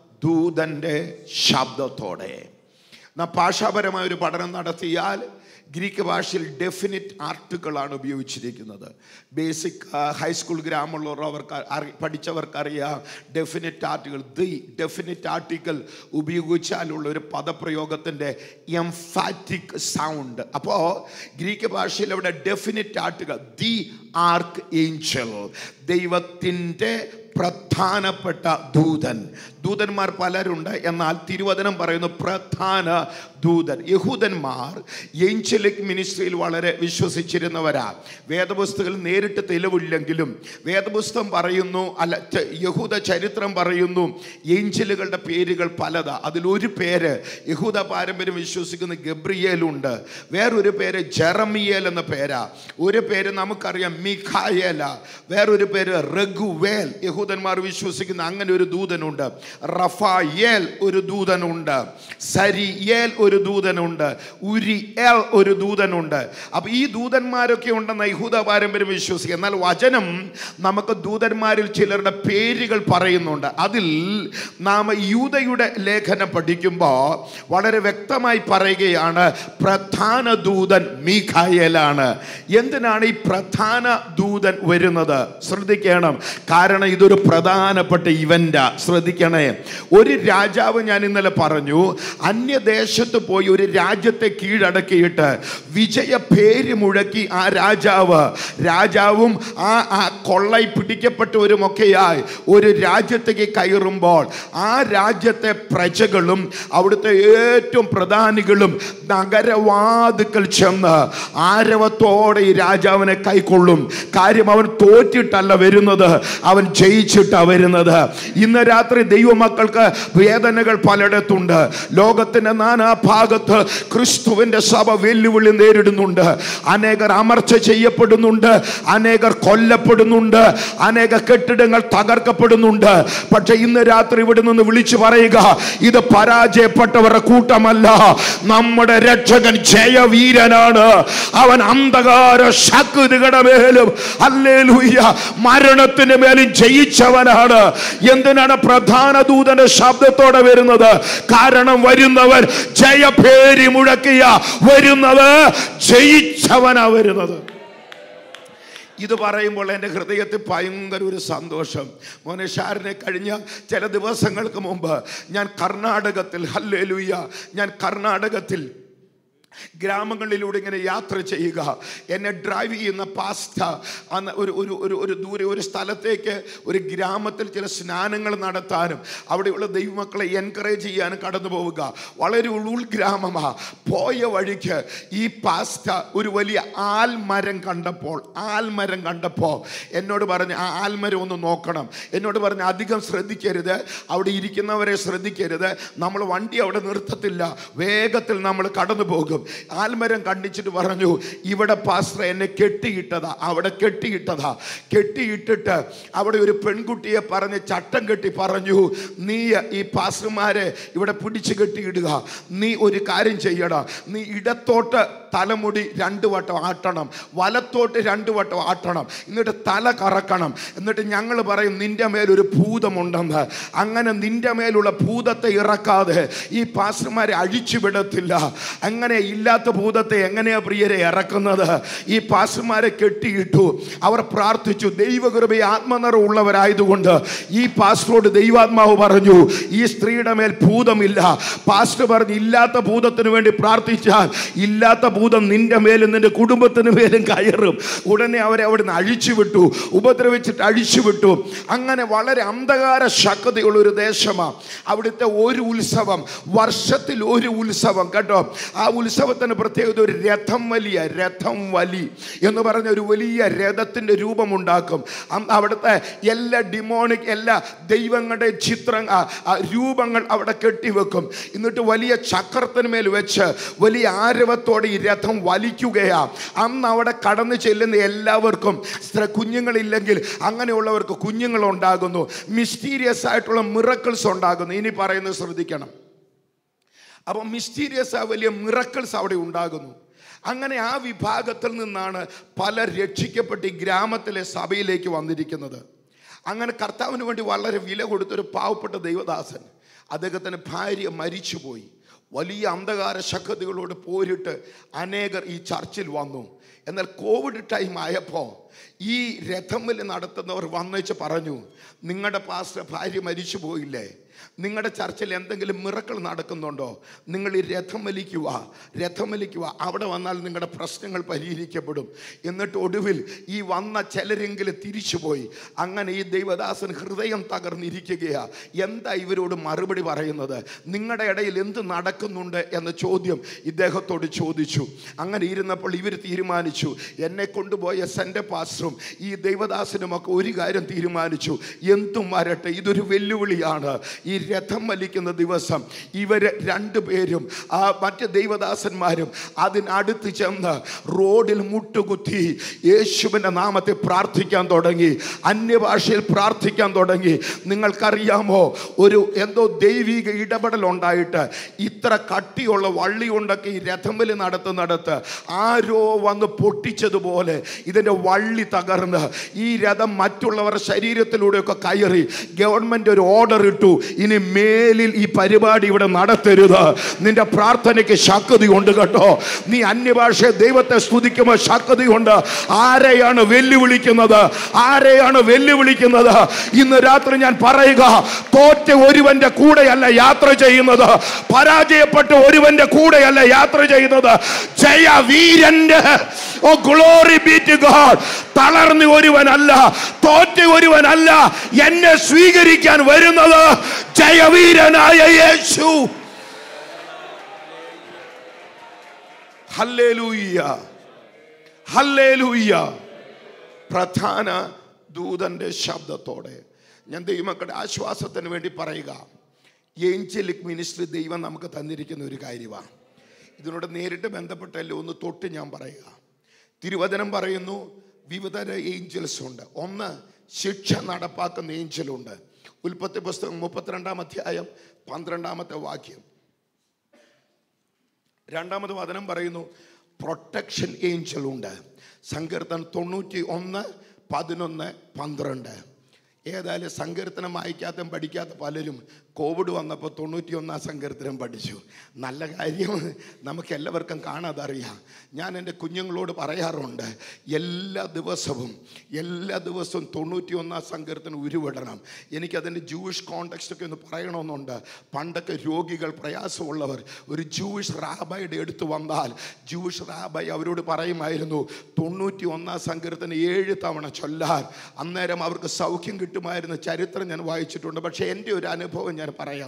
ദൂതന്റെ ശബ്ദത്തോടെ നാം ഭാഷാപരമായ ഒരു പഠനം നടത്തിയാൽ ഗ്രീക്ക് ഭാഷയിൽ ഡെഫിനിറ്റ് ആർട്ടിക്കിളാണ് ഉപയോഗിച്ചിരിക്കുന്നത് ബേസിക് ഹൈസ്കൂൾ ഗ്രാമമുള്ളവർ അവർക്ക് അറി പഠിച്ചവർക്കറിയാം definite article the definite article ഉപയോഗിച്ചാലുള്ള ഒരു പദപ്രയോഗത്തിൻ്റെ എംഫാറ്റിക് സൗണ്ട് അപ്പോൾ ഗ്രീക്ക് ഭാഷയിൽ അവിടെ definite article the archangel ദൈവത്തിൻ്റെ പ്രധാനപ്പെട്ട ദൂതൻ ദൂതന്മാർ പലരുണ്ട് എന്നാൽ തിരുവചനം പറയുന്നു പ്രധാന ദൂതൻ യഹൂദന്മാർ ഏഞ്ചലിക് മിനിസ്ട്രിയിൽ വളരെ വിശ്വസിച്ചിരുന്നവരാ വേദപുസ്തകത്തിൽ നേരിട്ട് തെളിവില്ലെങ്കിലും വേദപുസ്തകം പറയുന്നു അല്ല ച- യഹൂദ ചരിത്രം പറയുന്നു ഏഞ്ചലുകളുടെ പേരുകൾ പലതാ അതിലൊരു പേര് യഹൂദ പാരമ്പര്യം വിശ്വസിക്കുന്ന ഗബ്രിയേലുണ്ട് വേറൊരു പേര് ജെറമിയേൽ എന്ന പേരാ ഒരു പേര് നമുക്കറിയാം മിഖായേല വേറൊരു പേര് റഘുവേൽ യഹൂദന്മാർ വിശ്വസിക്കുന്ന അങ്ങനെ ഒരു ദൂതനുണ്ട് റഫായേൽ ഒരു ദൂതനുണ്ട് സരിയേൽ ഒരു ദൂതനുണ്ട് ഉരിയേൽ ഒരു ദൂതനുണ്ട് അപ്പൊ ഈ ദൂതന്മാരൊക്കെ ഉണ്ടെന്ന് യഹൂദ പാരമ്പര്യം വിശ്വസിക്കുക എന്നാൽ വചനം നമുക്ക് ദൂതന്മാരിൽ ചിലരുടെ പേരുകൾ പറയുന്നുണ്ട് അതിൽ നാം യൂതയുടെ ലേഖനം പഠിക്കുമ്പോൾ വളരെ വ്യക്തമായി പറയുകയാണ് പ്രധാന ദൂതൻ മീഖായേലാണ് എന്തിനാണ് ഈ പ്രധാന ദൂതൻ വരുന്നത് ശ്രദ്ധിക്കണം കാരണം ഇതൊരു പ്രധാനപ്പെട്ട ഇവന്റാ ശ്രദ്ധിക്കണേ ഒരു രാജാവ് ഞാൻ ഇന്നലെ പറഞ്ഞു അന്യദേശത്ത് പോയി ഒരു രാജ്യത്തെ കീഴടക്കിയിട്ട് വിജയ പേര് മുഴക്കി ആ രാജാവ് രാജാവും ആ ആ കൊള്ളை പിടിക്കപ്പെട്ടവരുമൊക്കെയായി ഒരു രാജ്യത്തേക്ക് കയറുമ്പോൾ ആ രാജ്യത്തെ പ്രജകളും അവിടുത്തെ ഏറ്റവും പ്രധാനികളും നഗരവാതുക്കൾ ചെന്ന് ആരവത്തോടെ ഈ രാജാവിനെ കൈക്കൊള്ളും കാര്യം അവൻ തോറ്റിട്ടല്ല വരുന്നത് അവൻ ജയിച്ചിട്ടാ വരുന്നത് ഇന്ന് രാത്രി ദൈവ ദൈവമക്കൾക്ക് വേദനകൾ പലയിടത്തുണ്ട് ലോകത്തിന്റെ നാനാഭാഗത്ത് ക്രിസ്തുവിന്റെ സഭ വെല്ലുവിളി നേരിടുന്നുണ്ട് അനേകർ അമർച്ച ചെയ്യപ്പെടുന്നുണ്ട് അനേകർ കൊല്ലപ്പെടുന്നുണ്ട് അനേക കെട്ടിടങ്ങൾ തകർക്കപ്പെടുന്നുണ്ട് പക്ഷെ ഇന്ന് രാത്രി ഇവിടെ നിന്ന് വിളിച്ചു പറയുക ഇത് പരാജയപ്പെട്ടവരുടെ കൂട്ടമല്ല നമ്മുടെ രക്ഷകൻ ജയവീരനാണ് അവൻ അന്ധകാര ശക്തികളുടെ മേലും അല്ലേലൂയ്യ മരണത്തിന് മേലും ജയിച്ചവനാണ് എന്തിനാണ് പ്രധാന ദൂതന്റെ ശബ്ദത്തോടെ വരുന്നത് കാരണം വരുന്നവൻ ജയപേരി മുഴക്കിയ വരുന്നത് ജയിച്ചവനാ വരുന്നത് ഇത് പറയുമ്പോൾ എൻ്റെ ഹൃദയത്തിൽ ഭയങ്കര ഒരു സന്തോഷം മോനെ ഷാറിനെ കഴിഞ്ഞ ചില ദിവസങ്ങൾക്ക് മുമ്പ് ഞാൻ കർണാടകത്തിൽ ഹല്ലേലൂയ ഞാൻ കർണാടകത്തിൽ ഗ്രാമങ്ങളിലൂടെ ഇങ്ങനെ യാത്ര ചെയ്യുക എന്നെ ഡ്രൈവ് ചെയ്യുന്ന പാസ്റ്റ അന്ന് ഒരു ഒരു ഒരു ഒരു ദൂരെ ഒരു സ്ഥലത്തേക്ക് ഒരു ഗ്രാമത്തിൽ ചില സ്നാനങ്ങൾ നടത്താനും അവിടെയുള്ള ദൈവമക്കളെ എൻകറേജ് ചെയ്യാനും കടന്നു പോവുക വളരെ ഒരു ഉൾഗ്രാമമാ പോയ വഴിക്ക് ഈ പാസ്റ്റ ഒരു വലിയ ആൽമരം കണ്ടപ്പോൾ ആൽമരം കണ്ടപ്പോൾ എന്നോട് പറഞ്ഞ് ആ ആൽമരം ഒന്ന് നോക്കണം എന്നോട് പറഞ്ഞ് അധികം ശ്രദ്ധിക്കരുത് അവിടെ ഇരിക്കുന്നവരെ ശ്രദ്ധിക്കരുത് നമ്മൾ വണ്ടി അവിടെ നിർത്തത്തില്ല വേഗത്തിൽ നമ്മൾ കടന്നു പോകും ആൽമരം കണ്ടിച്ചിട്ട് പറഞ്ഞു ഇവിടെ പാസ്റ്റർ എന്നെ കെട്ടിയിട്ടതാ അവിടെ കെട്ടിയിട്ടതാ കെട്ടിയിട്ടിട്ട് അവിടെ ഒരു പെൺകുട്ടിയെ പറഞ്ഞ് ചട്ടം കെട്ടി പറഞ്ഞു നീ ഈ പാസ്റ്റർമാരെ ഇവിടെ പിടിച്ചു കെട്ടിയിടുക നീ ഒരു കാര്യം ചെയ്യണം നീ ഇടത്തോട്ട് തലമുടി രണ്ട് വട്ടം ആട്ടണം വലത്തോട്ട് രണ്ട് വട്ടം ആട്ടണം എന്നിട്ട് തല കറക്കണം എന്നിട്ട് ഞങ്ങൾ പറയും നിന്റെ മേലൊരു ഭൂതമുണ്ടെന്ന് അങ്ങനെ നിന്റെ മേലുള്ള ഭൂതത്തെ ഇറക്കാതെ ഈ പാസ്റ്റർമാരെ അഴിച്ചു വിടത്തില്ല അങ്ങനെ ഇല്ലാത്ത ഭൂതത്തെ എങ്ങനെയാ പ്രിയരെ ഇറക്കുന്നത് ഈ പാസ്റ്റർമാരെ കെട്ടിയിട്ടു അവർ പ്രാർത്ഥിച്ചു ദൈവകൃപ ആത്മനിറ ഉള്ളവരായതുകൊണ്ട് ഈ പാസ്റ്ററോട് ദൈവാത്മാവ് പറഞ്ഞു ഈ സ്ത്രീയുടെ മേൽ ഭൂതമില്ല പാസ്റ്റർ പറഞ്ഞു ഇല്ലാത്ത ഭൂതത്തിന് വേണ്ടി പ്രാർത്ഥിച്ചാൽ ഇല്ലാത്ത ഭൂതം നിന്റെ മേലും നിന്റെ കുടുംബത്തിന് മേലും കയറും ഉടനെ അവരെ അവിടുന്ന് അഴിച്ചു വിട്ടു ഉപദ്രവിച്ചിട്ട് അഴിച്ചു വിട്ടു അങ്ങനെ വളരെ അന്ധകാര ശക്തിയുള്ള ഒരു ദേശമാണ് അവിടുത്തെ ഒരു ഉത്സവം വർഷത്തിൽ ഒരു ഉത്സവം കേട്ടോ ആ ഉത്സവത്തിന് പ്രത്യേകത ഒരു രഥം വലിയ രഥം വലി എന്ന് പറഞ്ഞ ഒരു വലിയ രഥത്തിൻ്റെ രൂപമുണ്ടാക്കും അം- അവിടുത്തെ എല്ലാ ഡിമോണിക് എല്ലാ ദൈവങ്ങളുടെ ചിത്രം ആ, ആ രൂപങ്ങൾ അവിടെ കെട്ടിവെക്കും എന്നിട്ട് വലിയ ചക്രത്തിന് മേൽ വെച്ച് വലിയ ആരവത്തോടെ ഈ രഥം വലിക്കുകയാ അന്ന് അവിടെ കടന്നു ചെല്ലുന്ന എല്ലാവർക്കും സ്ത്ര- കുഞ്ഞുങ്ങളില്ലെങ്കിൽ അങ്ങനെയുള്ളവർക്ക് കുഞ്ഞുങ്ങൾ ഉണ്ടാകുന്നു മിസ്റ്റീരിയസ് ആയിട്ടുള്ള മിറക്കിൾസ് ഉണ്ടാകുന്നു ഇനി പറയുന്നത് ശ്രദ്ധിക്കണം അപ്പോൾ മിസ്റ്റീരിയസ് ആ വലിയ മിറക്കിൾസ് അവിടെ ഉണ്ടാകുന്നു അങ്ങനെ ആ വിഭാഗത്തിൽ നിന്നാണ് പലർ രക്ഷിക്കപ്പെട്ട് ഈ ഗ്രാമത്തിലെ സഭയിലേക്ക് വന്നിരിക്കുന്നത് അങ്ങനെ കർത്താവിന് വേണ്ടി വളരെ വില കൊടുത്തൊരു പാവപ്പെട്ട ദൈവദാസൻ അദ്ദേഹത്തിന് ഭാര്യ മരിച്ചുപോയി വലിയ അന്ധകാര ശക്തികളോട് പോരിട്ട് അനേകർ ഈ ചർച്ചിൽ വന്നു എന്നാൽ കോവിഡ് ടൈം ആയപ്പോൾ ഈ രഥമിൽ നടത്തുന്നവർ വന്നേച്ച് പറഞ്ഞു നിങ്ങളുടെ പാസ്റ്റർ ഭാര്യ മരിച്ചു പോയില്ലേ നിങ്ങളുടെ ചർച്ചിൽ എന്തെങ്കിലും മിറക്കൾ നടക്കുന്നുണ്ടോ നിങ്ങൾ ഈ രഥം വലിക്കുക രഥം വലിക്കുക അവിടെ വന്നാൽ നിങ്ങളുടെ പ്രശ്നങ്ങൾ പരിഹരിക്കപ്പെടും എന്നിട്ട് ഒടുവിൽ ഈ വന്ന ചിലരെങ്കിലും തിരിച്ചുപോയി അങ്ങനെ ഈ ദൈവദാസൻ ഹൃദയം തകർന്നിരിക്കുകയാ എന്താ ഇവരോട് മറുപടി പറയുന്നത് നിങ്ങളുടെ ഇടയിൽ എന്ത് നടക്കുന്നുണ്ട് എന്ന ചോദ്യം ഇദ്ദേഹത്തോട് ചോദിച്ചു അങ്ങനെ ഇരുന്നപ്പോൾ ഇവർ തീരുമാനിച്ചു എന്നെ കൊണ്ടുപോയ സെൻ്റെ പാസ്റ്ററും ഈ ദൈവദാസനുമൊക്കെ ഒരു കാര്യം തീരുമാനിച്ചു എന്തും വരട്ടെ ഇതൊരു വെല്ലുവിളിയാണ് ഈ രഥം വലിക്കുന്ന ദിവസം ഇവർ രണ്ടുപേരും ആ മറ്റ് ദൈവദാസന്മാരും അതിനടുത്ത് ചെന്ന് റോഡിൽ മുട്ടുകുത്തി യേശുവിൻ്റെ നാമത്തെ പ്രാർത്ഥിക്കാൻ തുടങ്ങി അന്യഭാഷയിൽ പ്രാർത്ഥിക്കാൻ തുടങ്ങി നിങ്ങൾക്കറിയാമോ ഒരു എന്തോ ദൈവിക ഇടപെടൽ ഉണ്ടായിട്ട് ഇത്ര കട്ടിയുള്ള വള്ളി കൊണ്ടൊക്കെ ഈ രഥമിൽ നടത്തുന്നിടത്ത് ആരോ വന്ന് പൊട്ടിച്ചതുപോലെ ഇതിൻ്റെ വള്ളി തകർന്ന് ഈ രഥം മറ്റുള്ളവരുടെ ശരീരത്തിലൂടെയൊക്കെ കയറി ഗവൺമെൻറ് ഒരു ഓർഡർ ഇട്ടു ഇനി മേലിൽ ഈ പരിപാടി ഇവിടെ നടത്തരുത് നിന്റെ പ്രാർത്ഥനയ്ക്ക് ശക്തി ഉണ്ട് കേട്ടോ നീ അന്യഭാഷ ദൈവത്തെ സ്തുതിക്കുമ്പോൾ ശക്തി കൊണ്ട് ആരെയാണ് വെല്ലുവിളിക്കുന്നത് ആരെയാണ് വെല്ലുവിളിക്കുന്നത് ഇന്ന് രാത്രി ഞാൻ പറയുക തോറ്റ ഒരുവന്റെ കൂടെയല്ല യാത്ര ചെയ്യുന്നത് പരാജയപ്പെട്ട ഒരുവന്റെ കൂടെയല്ല യാത്ര ചെയ്യുന്നത് ജയ വീരന്റെ oh glory be to God തളർന്ന ഒരുവനല്ല തോറ്റ ഒരുവനല്ല എന്നെ സ്വീകരിക്കാൻ വരുന്നത് ജയവീരനായ യേശു ഹല്ലേലൂയ്യ ഹല്ലേലൂയ്യ പ്രധാന ദൂതന്റെ ശബ്ദത്തോടെ ഞാൻ ദൈവമക്കളുടെ ആശ്വാസത്തിന് വേണ്ടി പറയുക ഏഞ്ചലിക് മിനിസ്ട്രി ദൈവം നമുക്ക് തന്നിരിക്കുന്ന ഒരു കാര്യമാണ് ഇതിനോട് നേരിട്ട് ബന്ധപ്പെട്ടല്ലോ ഒന്ന് തൊട്ട് ഞാൻ പറയുക തിരുവചനം പറയുന്നു വിവിധ ഏഞ്ചൽസ് ഉണ്ട് ഒന്ന് ശിക്ഷ നടപ്പാക്കുന്ന ഏഞ്ചലുണ്ട് ഉൽപ്പത്തി പുസ്തകം മുപ്പത്തിരണ്ടാം അധ്യായം പന്ത്രണ്ടാമത്തെ വാക്യം രണ്ടാമത് വചനം പറയുന്നു പ്രൊട്ടക്ഷൻ ഏഞ്ചൽ ഉണ്ട് സങ്കീർത്തനം തൊണ്ണൂറ്റി ഒന്ന് പതിനൊന്ന് പന്ത്രണ്ട് ഏതായാലും സങ്കീർത്തനം വായിക്കാത്ത പഠിക്കാത്ത പലരും കോവിഡ് വന്നപ്പോൾ തൊണ്ണൂറ്റി ഒന്നാം സങ്കീർത്തനം പഠിച്ചു നല്ല കാര്യം നമുക്ക് എല്ലാവർക്കും കാണാതറിയാം ഞാൻ എൻ്റെ കുഞ്ഞുങ്ങളോട് പറയാറുണ്ട് എല്ലാ ദിവസവും എല്ലാ ദിവസവും തൊണ്ണൂറ്റി ഒന്നാം സങ്കീർത്തനം ഉരുവിടണം എനിക്കതിൻ്റെ ജൂയിഷ് കോണ്ടെക്സ്റ്റൊക്കെ ഒന്ന് പറയണമെന്നുണ്ട് പണ്ടൊക്കെ രോഗികൾ പ്രയാസമുള്ളവർ ഒരു ജൂയിഷ് റാബയുടെ അടുത്ത് വന്നാൽ ജൂയിഷ് റാബൈ അവരോട് പറയുമായിരുന്നു തൊണ്ണൂറ്റി ഒന്നാം സങ്കീർത്തനം ഏഴ് തവണ ചൊല്ലാൻ അന്നേരം അവർക്ക് സൗഖ്യം കിട്ടുമായിരുന്ന ചരിത്രം ഞാൻ വായിച്ചിട്ടുണ്ട് പക്ഷേ എൻ്റെ ഒരു അനുഭവം ഞാൻ പറയാം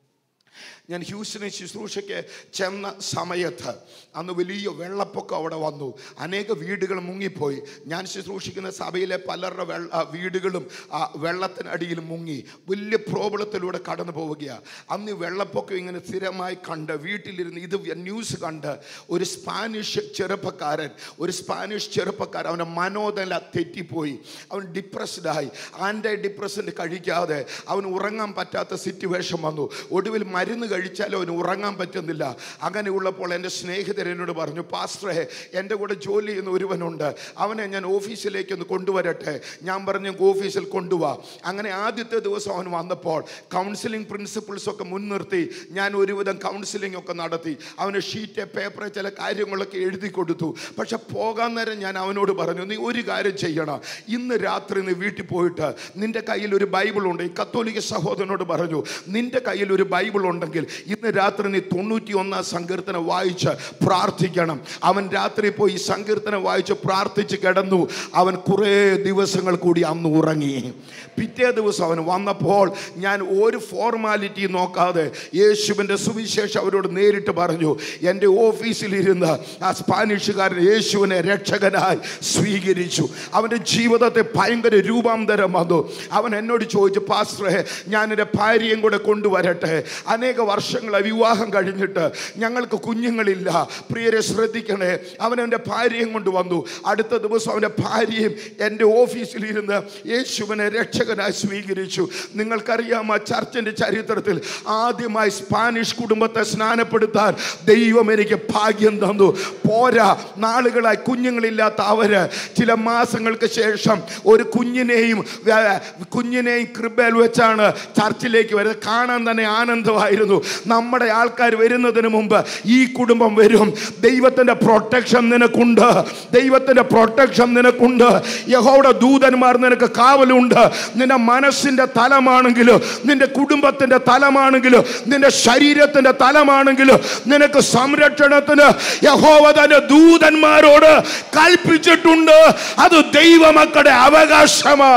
ഞാൻ ഹ്യൂസ്റ്റനെ ശുശ്രൂഷയ്ക്ക് ചെന്ന സമയത്ത് അന്ന് വലിയ വെള്ളപ്പൊക്കം അവിടെ വന്നു അനേക വീടുകൾ മുങ്ങിപ്പോയി ഞാൻ ശുശ്രൂഷിക്കുന്ന സഭയിലെ പലരുടെ വെള്ള ആ, വീടുകളും ആ വെള്ളത്തിനടിയിൽ മുങ്ങി വലിയ പ്രോബ്ലത്തിലൂടെ കടന്നു പോവുകയാണ് അന്ന് ഈ വെള്ളപ്പൊക്കം ഇങ്ങനെ സ്ഥിരമായി കണ്ട് വീട്ടിലിരുന്ന് ഇത് ന്യൂസ് കണ്ട് ഒരു സ്പാനിഷ് ചെറുപ്പക്കാരൻ ഒരു സ്പാനിഷ് ചെറുപ്പക്കാരൻ അവൻ്റെ മനോനില തെറ്റിപ്പോയി അവൻ ഡിപ്രസ്ഡായി ആൻറ്റി ഡിപ്രസൻ്റ് കഴിക്കാതെ അവന് ഉറങ്ങാൻ പറ്റാത്ത സിറ്റുവേഷൻ വന്നു ഒടുവിൽ മരുന്ന് കഴിച്ചാലും അവന് ഉറങ്ങാൻ പറ്റുന്നില്ല അങ്ങനെയുള്ളപ്പോൾ എൻ്റെ സ്നേഹിതർ എന്നോട് പറഞ്ഞു പാസ്റ്ററെ എൻ്റെ കൂടെ ജോലി ചെയ്യുന്ന ഒരുവനുണ്ട് അവനെ ഞാൻ ഓഫീസിലേക്ക് ഒന്ന് കൊണ്ടുവരട്ടെ ഞാൻ പറഞ്ഞു ഓഫീസിൽ കൊണ്ടുപോവാ അങ്ങനെ ആദ്യത്തെ ദിവസം അവൻ വന്നപ്പോൾ കൗൺസിലിംഗ് പ്രിൻസിപ്പിൾസ് ഒക്കെ മുൻനിർത്തി ഞാൻ ഒരുവിധം കൗൺസിലിംഗ് ഒക്കെ നടത്തി അവന് ഷീറ്റ് പേപ്പർ ചില കാര്യങ്ങളൊക്കെ എഴുതി കൊടുത്തു പക്ഷെ പോകാൻ നേരം ഞാൻ അവനോട് പറഞ്ഞു നീ ഒരു കാര്യം ചെയ്യണം ഇന്ന് രാത്രി നീ വീട്ടിൽ പോയിട്ട് നിന്റെ കയ്യിൽ ഒരു ബൈബിൾ ഉണ്ട് ഈ കത്തോലിക്ക സഹോദരനോട് പറഞ്ഞു നിന്റെ കയ്യിൽ ഒരു ബൈബിൾ ഉണ്ടെങ്കിൽ ഇന്ന് രാത്രി നീ തൊണ്ണൂറ്റി ഒന്നാം സങ്കീർത്തനം വായിച്ച് പ്രാർത്ഥിക്കണം അവൻ രാത്രി പോയി ഈ സങ്കീർത്തനം വായിച്ച് പ്രാർത്ഥിച്ച് കിടന്നു അവൻ കുറേ ദിവസങ്ങൾ കൂടി അന്ന് ഉറങ്ങി പിറ്റേ ദിവസം അവൻ വന്നപ്പോൾ ഞാൻ ഒരു ഫോർമാലിറ്റി നോക്കാതെ യേശുവിൻ്റെ സുവിശേഷം അവരോട് നേരിട്ട് പറഞ്ഞു എൻ്റെ ഓഫീസിലിരുന്ന് ആ സ്പാനിഷുകാരൻ യേശുവിനെ രക്ഷകനായി സ്വീകരിച്ചു അവൻ്റെ ജീവിതത്തെ ഭയങ്കര രൂപാന്തരം വന്നു അവൻ എന്നോട് ചോദിച്ചു പാസ്റ്ററെ ഞാൻ എൻ്റെ ഭാര്യയും കൂടെ കൊണ്ടുവരട്ടെ അനേക വർഷങ്ങളായി വിവാഹം കഴിഞ്ഞിട്ട് ഞങ്ങൾക്ക് കുഞ്ഞുങ്ങളില്ല പ്രിയരെ ശ്രദ്ധിക്കണേ അവൻ എൻ്റെ ഭാര്യയും കൊണ്ട് വന്നു അടുത്ത ദിവസം അവൻ്റെ ഭാര്യയും എൻ്റെ ഓഫീസിലിരുന്ന് യേശുവിനെ രക്ഷകനായി സ്വീകരിച്ചു നിങ്ങൾക്കറിയാം ആ ചർച്ചിൻ്റെ ചരിത്രത്തിൽ ആദ്യമായി സ്പാനിഷ് കുടുംബത്തെ സ്നാനപ്പെടുത്താൻ ദൈവം എനിക്ക് ഭാഗ്യം തന്നു പോരാ നാളുകളായി കുഞ്ഞുങ്ങളില്ലാത്ത അവര് ചില മാസങ്ങൾക്ക് ശേഷം ഒരു കുഞ്ഞിനെയും വേ- കുഞ്ഞിനെയും കൃപയിൽ വെച്ചാണ് ചർച്ചിലേക്ക് വരുന്നത് കാണാൻ തന്നെ ആനന്ദമായിരുന്നു നമ്മുടെ ആൾക്കാർ വരുന്നതിന് മുമ്പ് ഈ കുടുംബം വരും ദൈവത്തിന്റെ പ്രൊട്ടക്ഷൻ നിനക്കുണ്ട് ദൈവത്തിന്റെ പ്രൊട്ടക്ഷൻ നിനക്കുണ്ട് യഹോയുടെ ദൂതന്മാർ നിനക്ക് കാവലുണ്ട് നിന്റെ മനസ്സിന്റെ തലമാണെങ്കിലും നിന്റെ കുടുംബത്തിന്റെ തലമാണെങ്കിലും നിന്റെ ശരീരത്തിന്റെ തലമാണെങ്കിലും നിനക്ക് സംരക്ഷണത്തിന് യഹോവ തന്റെ ദൂതന്മാരോട് കൽപ്പിച്ചിട്ടുണ്ട് അത് ദൈവമക്കളുടെ അവകാശമാ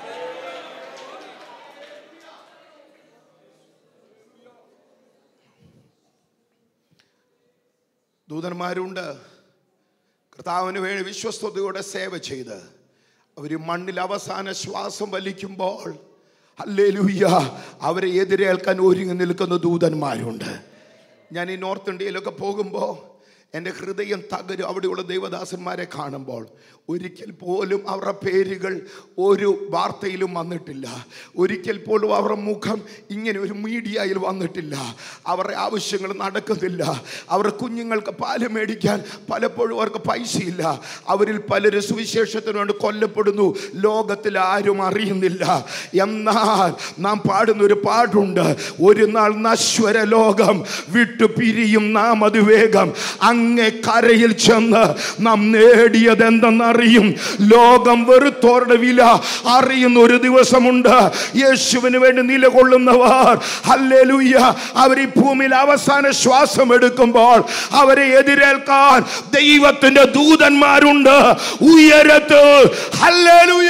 ദൂതന്മാരുണ്ട് കർത്താവിന് വേണ്ടി വിശ്വസ്തയോടെ സേവ ചെയ്ത് അവർ മണ്ണിൽ അവസാന ശ്വാസം വലിക്കുമ്പോൾ അല്ലേലൂയ്യ അവരെ എതിരേൽക്കാൻ ഒരുങ്ങി നിൽക്കുന്ന ദൂതന്മാരുണ്ട് ഞാൻ ഈ നോർത്ത് ഇന്ത്യയിലൊക്കെ പോകുമ്പോൾ എൻ്റെ ഹൃദയം തകരും അവിടെയുള്ള ദൈവദാസന്മാരെ കാണുമ്പോൾ ഒരിക്കൽ പോലും അവരുടെ പേരുകൾ ഒരു വാർത്തയിലും വന്നിട്ടില്ല ഒരിക്കൽ പോലും അവരുടെ മുഖം ഇങ്ങനെ ഒരു മീഡിയയിൽ വന്നിട്ടില്ല അവരുടെ ആവശ്യങ്ങൾ നടക്കുന്നില്ല അവരുടെ കുഞ്ഞുങ്ങൾക്ക് പാല് മേടിക്കാൻ പലപ്പോഴും അവർക്ക് പൈസയില്ല അവരിൽ പലരും സുവിശേഷത്തിന് വേണ്ടി കൊല്ലപ്പെടുന്നു ലോകത്തിൽ ആരും അറിയുന്നില്ല എന്നാൽ നാം പാടുന്ന ഒരു പാട്ടുണ്ട് ഒരു നാൾ നശ്വര ലോകം വിട്ടു പിരിയും നാം അത് വേഗം അങ്ങേ കരയിൽ ചെന്ന് നാം നേടിയത് എന്തെന്നറിയും ലോകം വെറുത്തോരുടെ വില അറിയുന്ന ഒരു ദിവസമുണ്ട് യേശുവിന് വേണ്ടി നിലകൊള്ളുന്നവർ ഹല്ലേലൂയ അവർ ഈ ഭൂമിയിൽ അവസാന ശ്വാസം എടുക്കുമ്പോൾ അവരെ എതിരേൽക്കാൻ ദൈവത്തിന്റെ ദൂതന്മാരുണ്ട് ഉയരത്ത് ഹല്ലേലൂയ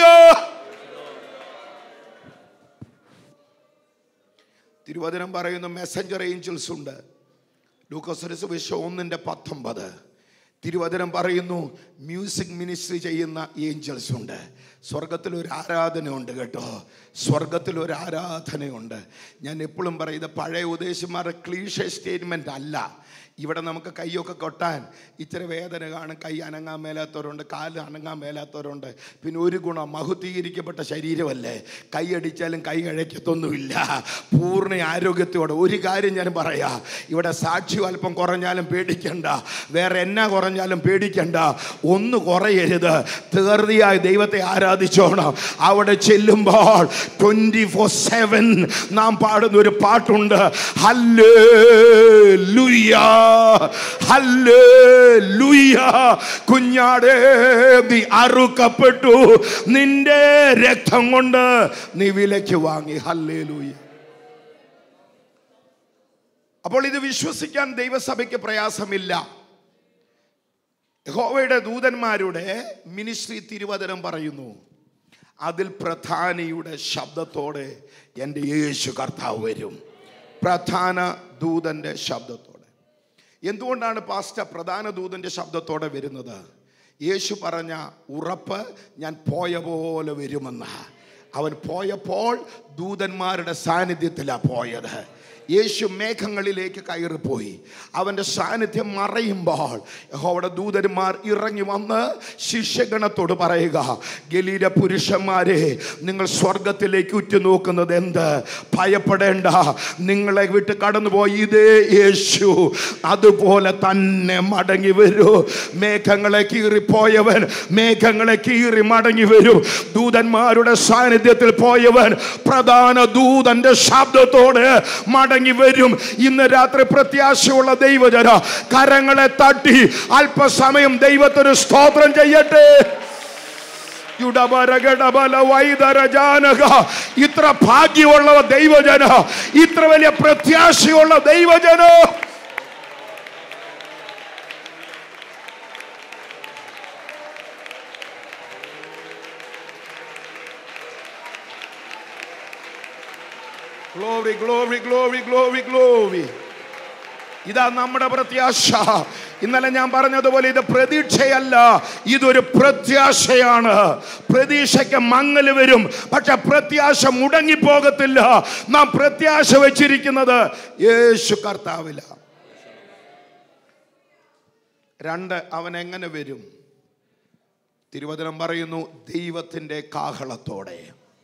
തിരുവചനം പറയുന്ന മെസ്സഞ്ചർ ഏഞ്ചൽസ് ഉണ്ട് ലൂക്കോസ് സുവിശേഷം ഒന്നിൻ്റെ പത്തൊമ്പത് തിരുവചനം പറയുന്നു മ്യൂസിക് മിനിസ്ട്രി ചെയ്യുന്ന ഏഞ്ചൽസ് ഉണ്ട് സ്വർഗത്തിൽ ഒരു ആരാധനയുണ്ട് കേട്ടോ സ്വർഗത്തിൽ ഒരു ആരാധനയുണ്ട് ഞാൻ എപ്പോഴും പറയുന്നത് പഴയ ഉദ്ദേശന്മാരുടെ ക്ലീഷ സ്റ്റേറ്റ്മെൻ്റ് അല്ല ഇവിടെ നമുക്ക് കൈയൊക്കെ കൊട്ടാൻ ഇച്ചിരി വേദന കാണും കൈ അനങ്ങാൻ മേലാത്തവരുണ്ട് കാല് അനങ്ങാൻ മേലാത്തവരുണ്ട് പിന്നെ ഒരു ഗുണം മഹുദ്ധീകരിക്കപ്പെട്ട ശരീരമല്ലേ കൈ അടിച്ചാലും കൈ കഴിക്കത്തൊന്നുമില്ല പൂർണ്ണ ആരോഗ്യത്തോടെ ഒരു കാര്യം ഞാൻ പറയാം ഇവിടെ സാക്ഷി അല്പം കുറഞ്ഞാലും പേടിക്കണ്ട വേറെ എന്നാ കുറഞ്ഞാലും പേടിക്കണ്ട ഒന്ന് കുറയരുത് തീർച്ചയായി ദൈവത്തെ ആരാധിച്ചോണം അവിടെ ചെല്ലുമ്പോൾ ട്വന്റി ഫോർ സെവൻ നാം പാടുന്ന ഒരു പാട്ടുണ്ട് ഹല്ലേ ഹല്ലേലൂയ കുഞ്ഞാടേ നീ അറുക്കപ്പെട്ടു നിന്റെ രക്തം കൊണ്ട് നീ വിലയ്ക്ക് വാങ്ങി ഹല്ലേലൂയ അപ്പോൾ ഇത് വിശ്വസിക്കാൻ ദൈവസഭയ്ക്ക് പ്രയാസമില്ല യഹോവയുടെ ദൂതന്മാരുടെ മിനിസ്ട്രി തിരുവചനം പറയുന്നു അതിൽ പ്രധാനിയുടെ ശബ്ദത്തോടെ എൻ്റെ യേശു കർത്താവ് വരും പ്രധാന ദൂതന്റെ ശബ്ദത്തോടെ എന്തുകൊണ്ടാണ് പാസ്റ്റ പ്രധാന ദൂതന്റെ ശബ്ദത്തോടെ വരുന്നത് യേശു പറഞ്ഞ ഉറപ്പ് ഞാൻ പോയ പോലെ വരുമെന്ന അവൻ പോയപ്പോൾ ദൂതന്മാരുടെ സാന്നിധ്യത്തിലാണ് പോയത് യേശു മേഘങ്ങളിലേക്ക് കയറിപ്പോയി അവൻ്റെ സാന്നിധ്യം മറയുമ്പോൾ യഹോവയുടെ ദൂതന്മാർ ഇറങ്ങി വന്ന് ശിഷ്യഗണത്തോട് പറയുക ഗലീല പുരുഷന്മാരെ നിങ്ങൾ സ്വർഗത്തിലേക്ക് ഉറ്റുനോക്കുന്നത് എന്ത് ഭയപ്പെടേണ്ട നിങ്ങളെ വിട്ട് കടന്നുപോയി ഇതേ യേശു അതുപോലെ തന്നെ മടങ്ങി വരൂ മേഘങ്ങളെ കീറിപ്പോയവൻ മേഘങ്ങളെ കീറി മടങ്ങി വരും ദൂതന്മാരുടെ സാന്നിധ്യത്തിൽ പോയവൻ പ്രധാന ദൂതന്റെ ശബ്ദത്തോടെ മടങ്ങി വരും ഇന്ന് രാത്രി പ്രത്യാശയുള്ള ദൈവജന കരങ്ങളെ തട്ടി അല്പസമയം ദൈവത്തിന് സ്തോത്രം ചെയ്യട്ടെ യുഡബരഗഡബല വൈദരജാനക. ഇത്ര ഭാഗ്യമുള്ള ദൈവജന ഇത്ര വലിയ പ്രത്യാശയുള്ള ദൈവജന glory glory glory glory glory ഇതാ നമ്മുടെ പ്രത്യാശ ഇന്നലെ ഞാൻ പറഞ്ഞതുപോലെ ഇത് പ്രതീക്ഷയല്ല ഇതൊരു പ്രത്യാശയാണ് പ്രതീക്ഷയ്ക്ക് മങ്ങൽ വരും പക്ഷെ പ്രത്യാശ മുടങ്ങിപ്പോകത്തില്ല നാം പ്രത്യാശ വെച്ചിരിക്കുന്നത് യേശു കർത്താവില രണ്ട് അവൻ എങ്ങനെ വരും തിരുവചനം പറയുന്നു ദൈവത്തിൻ്റെ കാഹളത്തോടെ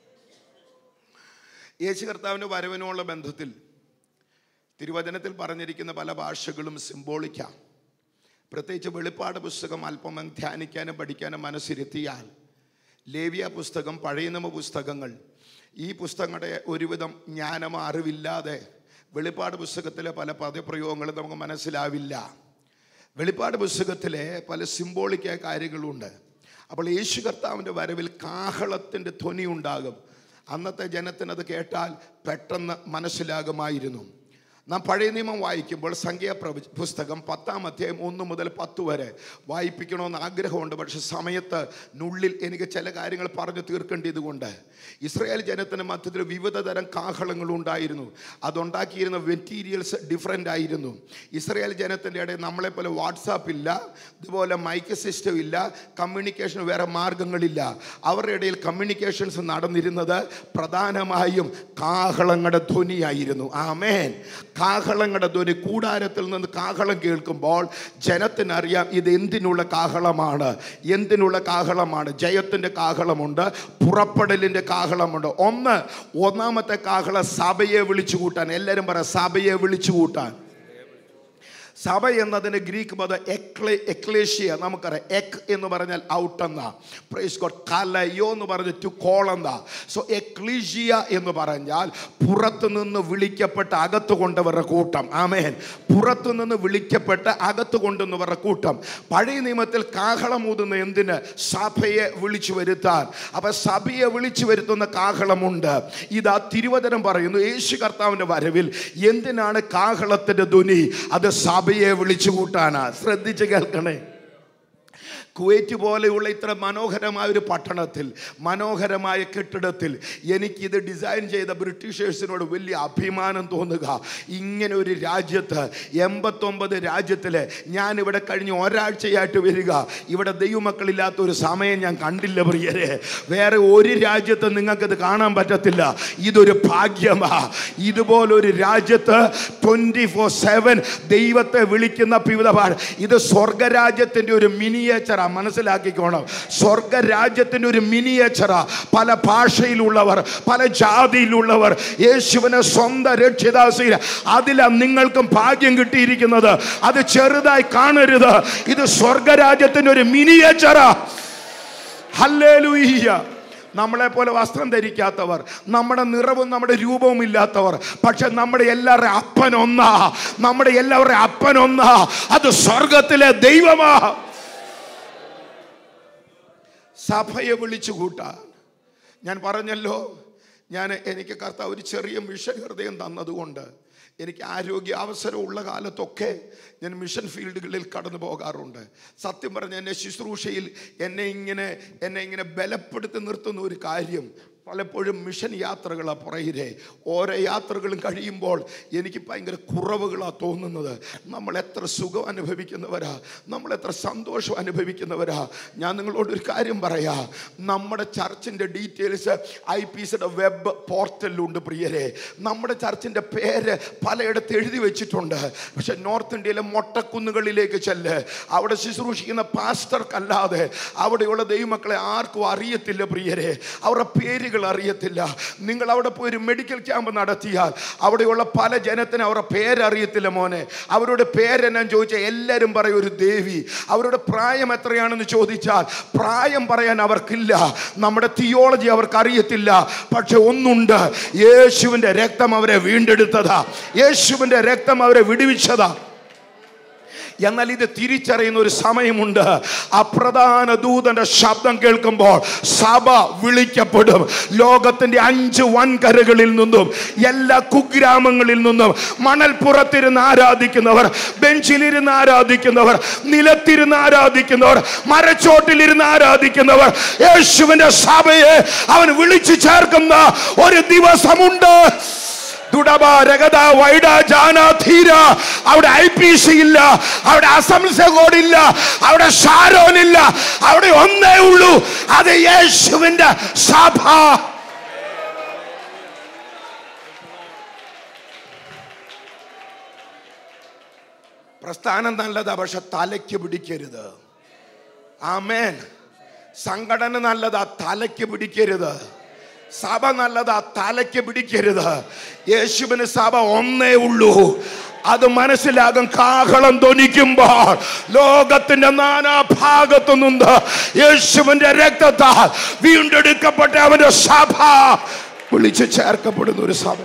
യേശു കർത്താവിൻ്റെ വരവിനുള്ള ബന്ധത്തിൽ തിരുവചനത്തിൽ പറഞ്ഞിരിക്കുന്ന പല ഭാഷകളും സിംബോളിക്കാം പ്രത്യേകിച്ച് വെളിപ്പാട് പുസ്തകം അല്പം ധ്യാനിക്കാനും പഠിക്കാനും മനസ്സിരുത്തിയാൽ ലേവിയ പുസ്തകം പഴയ നിയമ പുസ്തകങ്ങൾ ഈ പുസ്തകങ്ങളുടെ ഒരുവിധം ജ്ഞാനമോ അറിവില്ലാതെ വെളിപ്പാട് പുസ്തകത്തിലെ പല പദപ്രയോഗങ്ങളും നമുക്ക് മനസ്സിലാവില്ല വെളിപ്പാട് പുസ്തകത്തിലെ പല സിംബോളിക്കായ കാര്യങ്ങളുണ്ട് അപ്പോൾ യേശു കർത്താവിൻ്റെ വരവിൽ കാഹളത്തിൻ്റെ ധ്വനി ഉണ്ടാകും അന്നത്തെ ജനത്തിന് അത് കേട്ടാൽ പെട്ടെന്ന് മനസ്സിലാകുമായിരുന്നു നാം പഴയ നിയമം വായിക്കുമ്പോൾ സംഖ്യാ പ്രവ പുസ്തകം പത്താം അധ്യായം ഒന്ന് മുതൽ പത്ത് വരെ വായിപ്പിക്കണമെന്ന് ആഗ്രഹമുണ്ട് പക്ഷെ സമയത്ത് നുള്ളിൽ എനിക്ക് ചില കാര്യങ്ങൾ പറഞ്ഞു തീർക്കേണ്ടത് കൊണ്ട് ഇസ്രായേൽ ജനത്തിന് മധ്യത്തിൽ വിവിധ തരം കാഹളങ്ങൾ ഉണ്ടായിരുന്നു അതുണ്ടാക്കിയിരുന്ന മെറ്റീരിയൽസ് ഡിഫറെൻ്റ് ആയിരുന്നു ഇസ്രായേൽ ജനത്തിൻ്റെ ഇടയിൽ നമ്മളെപ്പോലെ വാട്സാപ്പ് ഇല്ല ഇതുപോലെ മൈക്ക് സിസ്റ്റം ഇല്ല കമ്മ്യൂണിക്കേഷൻ വേറെ മാർഗങ്ങളില്ല അവരുടെ ഇടയിൽ കമ്മ്യൂണിക്കേഷൻസ് നടന്നിരുന്നത് പ്രധാനമായും കാഹളങ്ങളുടെ ധ്വനിയായിരുന്നു ആമേൻ കാഹളങ്ങളുടെ ധ്വനി കൂടാരത്തിൽ നിന്ന് കാഹളം കേൾക്കുമ്പോൾ ജനത്തിനറിയാം ഇത് എന്തിനുള്ള കാഹളമാണ് എന്തിനുള്ള കാഹളമാണ് ജയത്തിൻ്റെ കാഹളമുണ്ട് പുറപ്പെടലിൻ്റെ കാഹളമുണ്ട് ഒന്ന് ഒന്നാമത്തെ കാഹള സഭയെ വിളിച്ചു കൂട്ടാൻ എല്ലാവരും പറ സഭയെ വിളിച്ചു കൂട്ടാൻ സഭ എന്നതിന് ഗ്രീക്ക് പദം എക്ലേ എക്ലേഷ്യ നമുക്കറിയാം എക് എന്ന് പറഞ്ഞാൽ ഔട്ട് എന്ന പ്രൈസ് ഗോഡ് കലയോ എന്ന് പറഞ്ഞ് ടു കോൾ എന്ന സോ എക്ലീഷ്യ എന്ന് പറഞ്ഞാൽ പുറത്തു നിന്ന് വിളിക്കപ്പെട്ട അകത്ത് കൊണ്ടവരുടെ കൂട്ടം ആമേൻ പുറത്തു നിന്ന് വിളിക്കപ്പെട്ട് അകത്ത് കൊണ്ടുവന്നവരുടെ കൂട്ടം പഴയ നിയമത്തിൽ കാഹളമൂതുന്ന എന്തിന് സഭയെ വിളിച്ചു വരുത്താൻ അപ്പൊ സഭയെ വിളിച്ചു വരുത്തുന്ന കാഹളമുണ്ട് ഇതാ തിരുവചനം പറയുന്നു യേശു കർത്താവിന്റെ വരവിൽ എന്തിനാണ് കാഹളത്തിന്റെ ധ്വനി അത് സഭയെ വിളിച്ചു കൂട്ടാനാ ശ്രദ്ധിച്ച് കേൾക്കണേ കുവൈറ്റ് പോലെയുള്ള ഇത്ര മനോഹരമായ ഒരു പട്ടണത്തിൽ മനോഹരമായ കെട്ടിടത്തിൽ എനിക്കിത് ഡിസൈൻ ചെയ്ത ബ്രിട്ടീഷേഴ്സിനോട് വലിയ അഭിമാനം തോന്നുക ഇങ്ങനെ ഒരു രാജ്യത്ത് എൺപത്തൊമ്പത് രാജ്യത്തിൽ ഞാൻ ഇവിടെ കഴിഞ്ഞ് ഒരാഴ്ചയായിട്ട് വരിക ഇവിടെ ദൈവമക്കളില്ലാത്ത ഒരു സമയം ഞാൻ കണ്ടില്ല പ്രിയരെ വേറെ ഒരു രാജ്യത്ത് നിങ്ങൾക്കത് കാണാൻ പറ്റത്തില്ല ഇതൊരു ഭാഗ്യമാ ഇതുപോലൊരു രാജ്യത്ത് ട്വൻറ്റി ഫോർ സെവൻ ദൈവത്തെ വിളിക്കുന്ന പിവിതപാട് ഇത് സ്വർഗരാജ്യത്തിൻ്റെ ഒരു മിനിയേച്ചറാ മനസ്സിലാക്കിക്കോണം സ്വർഗരാജ്യത്തിൻ്റെ ഒരു മിനിയേച്ചറാ പല ഭാഷയിലുള്ളവർ പല ജാതിയിലുള്ളവർ യേശുവിനെ സ്വന്തം രക്ഷിതാസീന അതിലാ നിങ്ങൾക്കും ഭാഗ്യം കിട്ടിയിരിക്കുന്നത് അത് ചെറുതായി കാണരുത് ഇത് സ്വർഗരാജ്യത്തിൻ്റെ ഒരു മിനിയേച്ചറാ ഹല്ലേലൂയ്യ നമ്മളെ പോലെ വസ്ത്രം ധരിക്കാത്തവർ നമ്മുടെ നിറവും നമ്മുടെ രൂപവും ഇല്ലാത്തവർ പക്ഷെ നമ്മുടെ എല്ലാവരുടെ അപ്പൻ ഒന്നാ നമ്മുടെ എല്ലാവരുടെ അപ്പൻ ഒന്നാ അത് സ്വർഗത്തിലെ ദൈവമാ സഭയെ വിളിച്ചു കൂട്ടാൻ ഞാൻ പറഞ്ഞല്ലോ ഞാൻ എനിക്ക് കർത്താവ് ഒരു ചെറിയ മിഷൻ ഹൃദയം തന്നതുകൊണ്ട് എനിക്ക് ആരോഗ്യ അവസരമുള്ള കാലത്തൊക്കെ ഞാൻ മിഷൻ ഫീൽഡുകളിൽ കടന്നു പോകാറുണ്ട് സത്യം പറഞ്ഞ എന്നെ ശുശ്രൂഷയിൽ എന്നെ ഇങ്ങനെ എന്നെ ഇങ്ങനെ ബലപ്പെടുത്തി നിർത്തുന്ന ഒരു കാര്യം പലപ്പോഴും മിഷൻ യാത്രകളാണ് പുറകിലെ ഓരോ യാത്രകളും കഴിയുമ്പോൾ എനിക്ക് ഭയങ്കര കുറവുകളാണ് തോന്നുന്നത് നമ്മൾ എത്ര സുഖം അനുഭവിക്കുന്നവരാ നമ്മൾ എത്ര സന്തോഷം അനുഭവിക്കുന്നവരാ ഞാൻ നിങ്ങളോട് ഒരു കാര്യം പറയാ നമ്മുടെ ചർച്ചിൻ്റെ ഡീറ്റെയിൽസ് ഐ പി സിയുടെ വെബ് പോർട്ടലിലുണ്ട് പ്രിയരെ നമ്മുടെ ചർച്ചിൻ്റെ പേര് പലയിടത്ത് എഴുതി വെച്ചിട്ടുണ്ട് പക്ഷെ നോർത്ത് ഇന്ത്യയിലെ മൊട്ടക്കുന്നുകളിലേക്ക് ചെല്ല് അവിടെ ശുശ്രൂഷിക്കുന്ന പാസ്റ്റർക്കല്ലാതെ അവിടെയുള്ള ദൈവമക്കളെ ആർക്കും അറിയത്തില്ല പ്രിയരെ അവരുടെ പേരുകൾ അറിയത്തില്ല നിങ്ങൾ അവിടെ പോയി ഒരു മെഡിക്കൽ ക്യാമ്പ് നടത്തിയാൽ അവിടെയുള്ള പല ജനത്തിന് അവരുടെ പേരറിയത്തില്ല മോനെ അവരുടെ പേരെന്നാ ചോദിച്ചാൽ എല്ലാവരും പറയും ഒരു ദേവി അവരുടെ പ്രായം എത്രയാണെന്ന് ചോദിച്ചാൽ പ്രായം പറയാൻ അവർക്കില്ല നമ്മുടെ തിയോളജി അവർക്ക് അറിയത്തില്ല പക്ഷെ ഒന്നുണ്ട് യേശുവിൻ്റെ രക്തം അവരെ വീണ്ടെടുത്തതാ യേശുവിൻ്റെ രക്തം അവരെ വിടുവിച്ചതാ എന്നാൽ ഇത് തിരിച്ചറിയുന്ന ഒരു സമയമുണ്ട് അപ്രധാന ദൂതന്റെ ശബ്ദം കേൾക്കുമ്പോൾ സഭ വിളിക്കപ്പെടും ലോകത്തിന്റെ അഞ്ച് വൻകരകളിൽ നിന്നും എല്ലാ കുഗ്രാമങ്ങളിൽ നിന്നും മണൽപ്പുറത്തിരുന്ന് ആരാധിക്കുന്നവർ ബെഞ്ചിലിരുന്ന് ആരാധിക്കുന്നവർ നിലത്തിരുന്ന് ആരാധിക്കുന്നവർ മരച്ചോട്ടിലിരുന്ന് ആരാധിക്കുന്നവർ യേശുവിന്റെ സഭയെ അവൻ വിളിച്ചു ചേർക്കുന്ന ഒരു ദിവസമുണ്ട് ദുടബ, രഗത, വൈഡ, ജാന, ധീര. അവിടെ ഐ പി സി ഇല്ല അവിടെ അസംസ കോഡില്ല അവിടെ ഷാരോനില്ല അവിടെ ഒന്നേ ഉള്ളൂ അത് യേശുവിന്റെ സഭ പ്രസ്ഥാനം നല്ലതാ പക്ഷെ തലയ്ക്ക് പിടിക്കരുത് ആമേൻ സംഘടന നല്ലതാ തലയ്ക്ക് പിടിക്കരുത് സഭ നല്ലതാ തലയ്ക്ക് പിടിക്കരുത് യേശുവിന് സഭ ഒന്നേ ഉള്ളൂ അത് മനസ്സിലാകും കാഹളം ധ്വനിക്കുമ്പോൾ ലോകത്തിന്റെ നാനാ ഭാഗത്തു നിന്ന് യേശുവിന്റെ രക്തത്താൽ വീണ്ടെടുക്കപ്പെട്ട അവന്റെ സഭ വിളിച്ചു ചേർക്കപ്പെടുന്ന ഒരു സഭ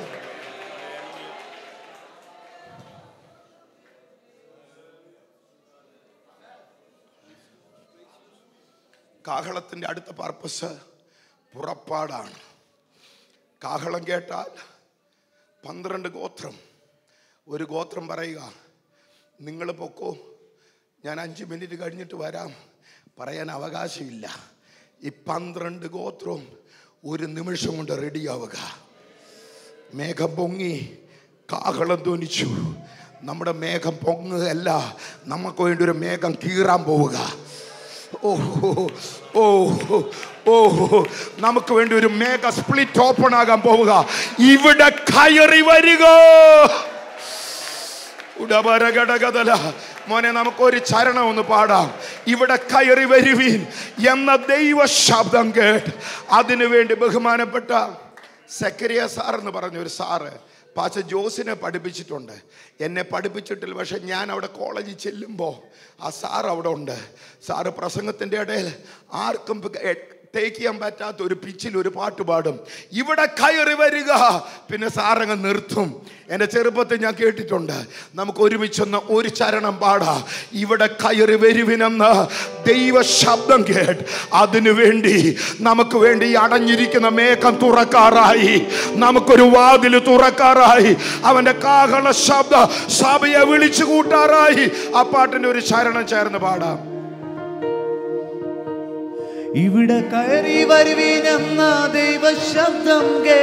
കാഹളത്തിന്റെ അടുത്ത പർപ്പസ് പുറപ്പാടാണ് കാഹളം കേട്ടാൽ പന്ത്രണ്ട് ഗോത്രം ഒരു ഗോത്രം പറയുക നിങ്ങൾ പൊക്കോ ഞാൻ അഞ്ച് മിനിറ്റ് കഴിഞ്ഞിട്ട് വരാം പറയാൻ അവകാശമില്ല ഈ പന്ത്രണ്ട് ഗോത്രവും ഒരു നിമിഷം കൊണ്ട് റെഡിയാവുക മേഘം പൊങ്ങി കാഹളം ധ്വനിച്ചു നമ്മുടെ മേഘം പൊങ്ങുകയല്ല നമുക്ക് വേണ്ടി ഒരു മേഘം കീറാൻ പോവുക ഓ ഓ ഓ നമുക്ക് വേണ്ടി ഒരു മേഘ സ്പ്ലിറ്റ് ഓപ്പൺ ആകാൻ പോവുക ഇവിടെ കയറി വരിക ഉടപരഘടകതല മോനെ നമുക്കൊരു ചരണം ഒന്ന് പാടാം ഇവിടെ കയറി വരുവീൻ എന്ന ദൈവ ശബ്ദം കേട്ട് അതിനു വേണ്ടി ബഹുമാനപ്പെട്ട സെക്രിയ സാർ എന്ന് പറഞ്ഞ ഒരു സാറ് പാച്ച ജോസിനെ പഠിപ്പിച്ചിട്ടുണ്ട് എന്നെ പഠിപ്പിച്ചിട്ടില്ല പക്ഷെ ഞാൻ അവിടെ കോളേജിൽ ചെല്ലുമ്പോൾ ആ സാർ അവിടെ ഉണ്ട് സാറ് പ്രസംഗത്തിൻ്റെ ഇടയിൽ ആർക്കും ടേക്ക് ചെയ്യാൻ പറ്റാത്ത ഒരു പിച്ചിൽ ഒരു പാട്ട് പാടും ഇവിടെ കയറി വരിക പിന്നെ സാറങ്ങ് നിർത്തും എൻ്റെ ചെറുപ്പത്തിൽ ഞാൻ കേട്ടിട്ടുണ്ട് നമുക്ക് ഒരുമിച്ചൊന്ന് ഒരു ചരണം പാടാ ഇവിടെ കയറി വരുവിനെന്ന് ദൈവ ശബ്ദം കേട്ട് അതിനു വേണ്ടി നമുക്ക് വേണ്ടി ഈ അടഞ്ഞിരിക്കുന്ന മേഘം തുറക്കാറായി നമുക്കൊരു വാതിൽ തുറക്കാറായി അവന്റെ കാഹള ശബ്ദ സഭയെ വിളിച്ചു കൂട്ടാറായി ആ പാട്ടിന്റെ ഒരു ചരണം ചേർന്ന് പാടാം ഇവിടെ കയറി വരുവീനെന്ന ദൈവശബ്ദം കേ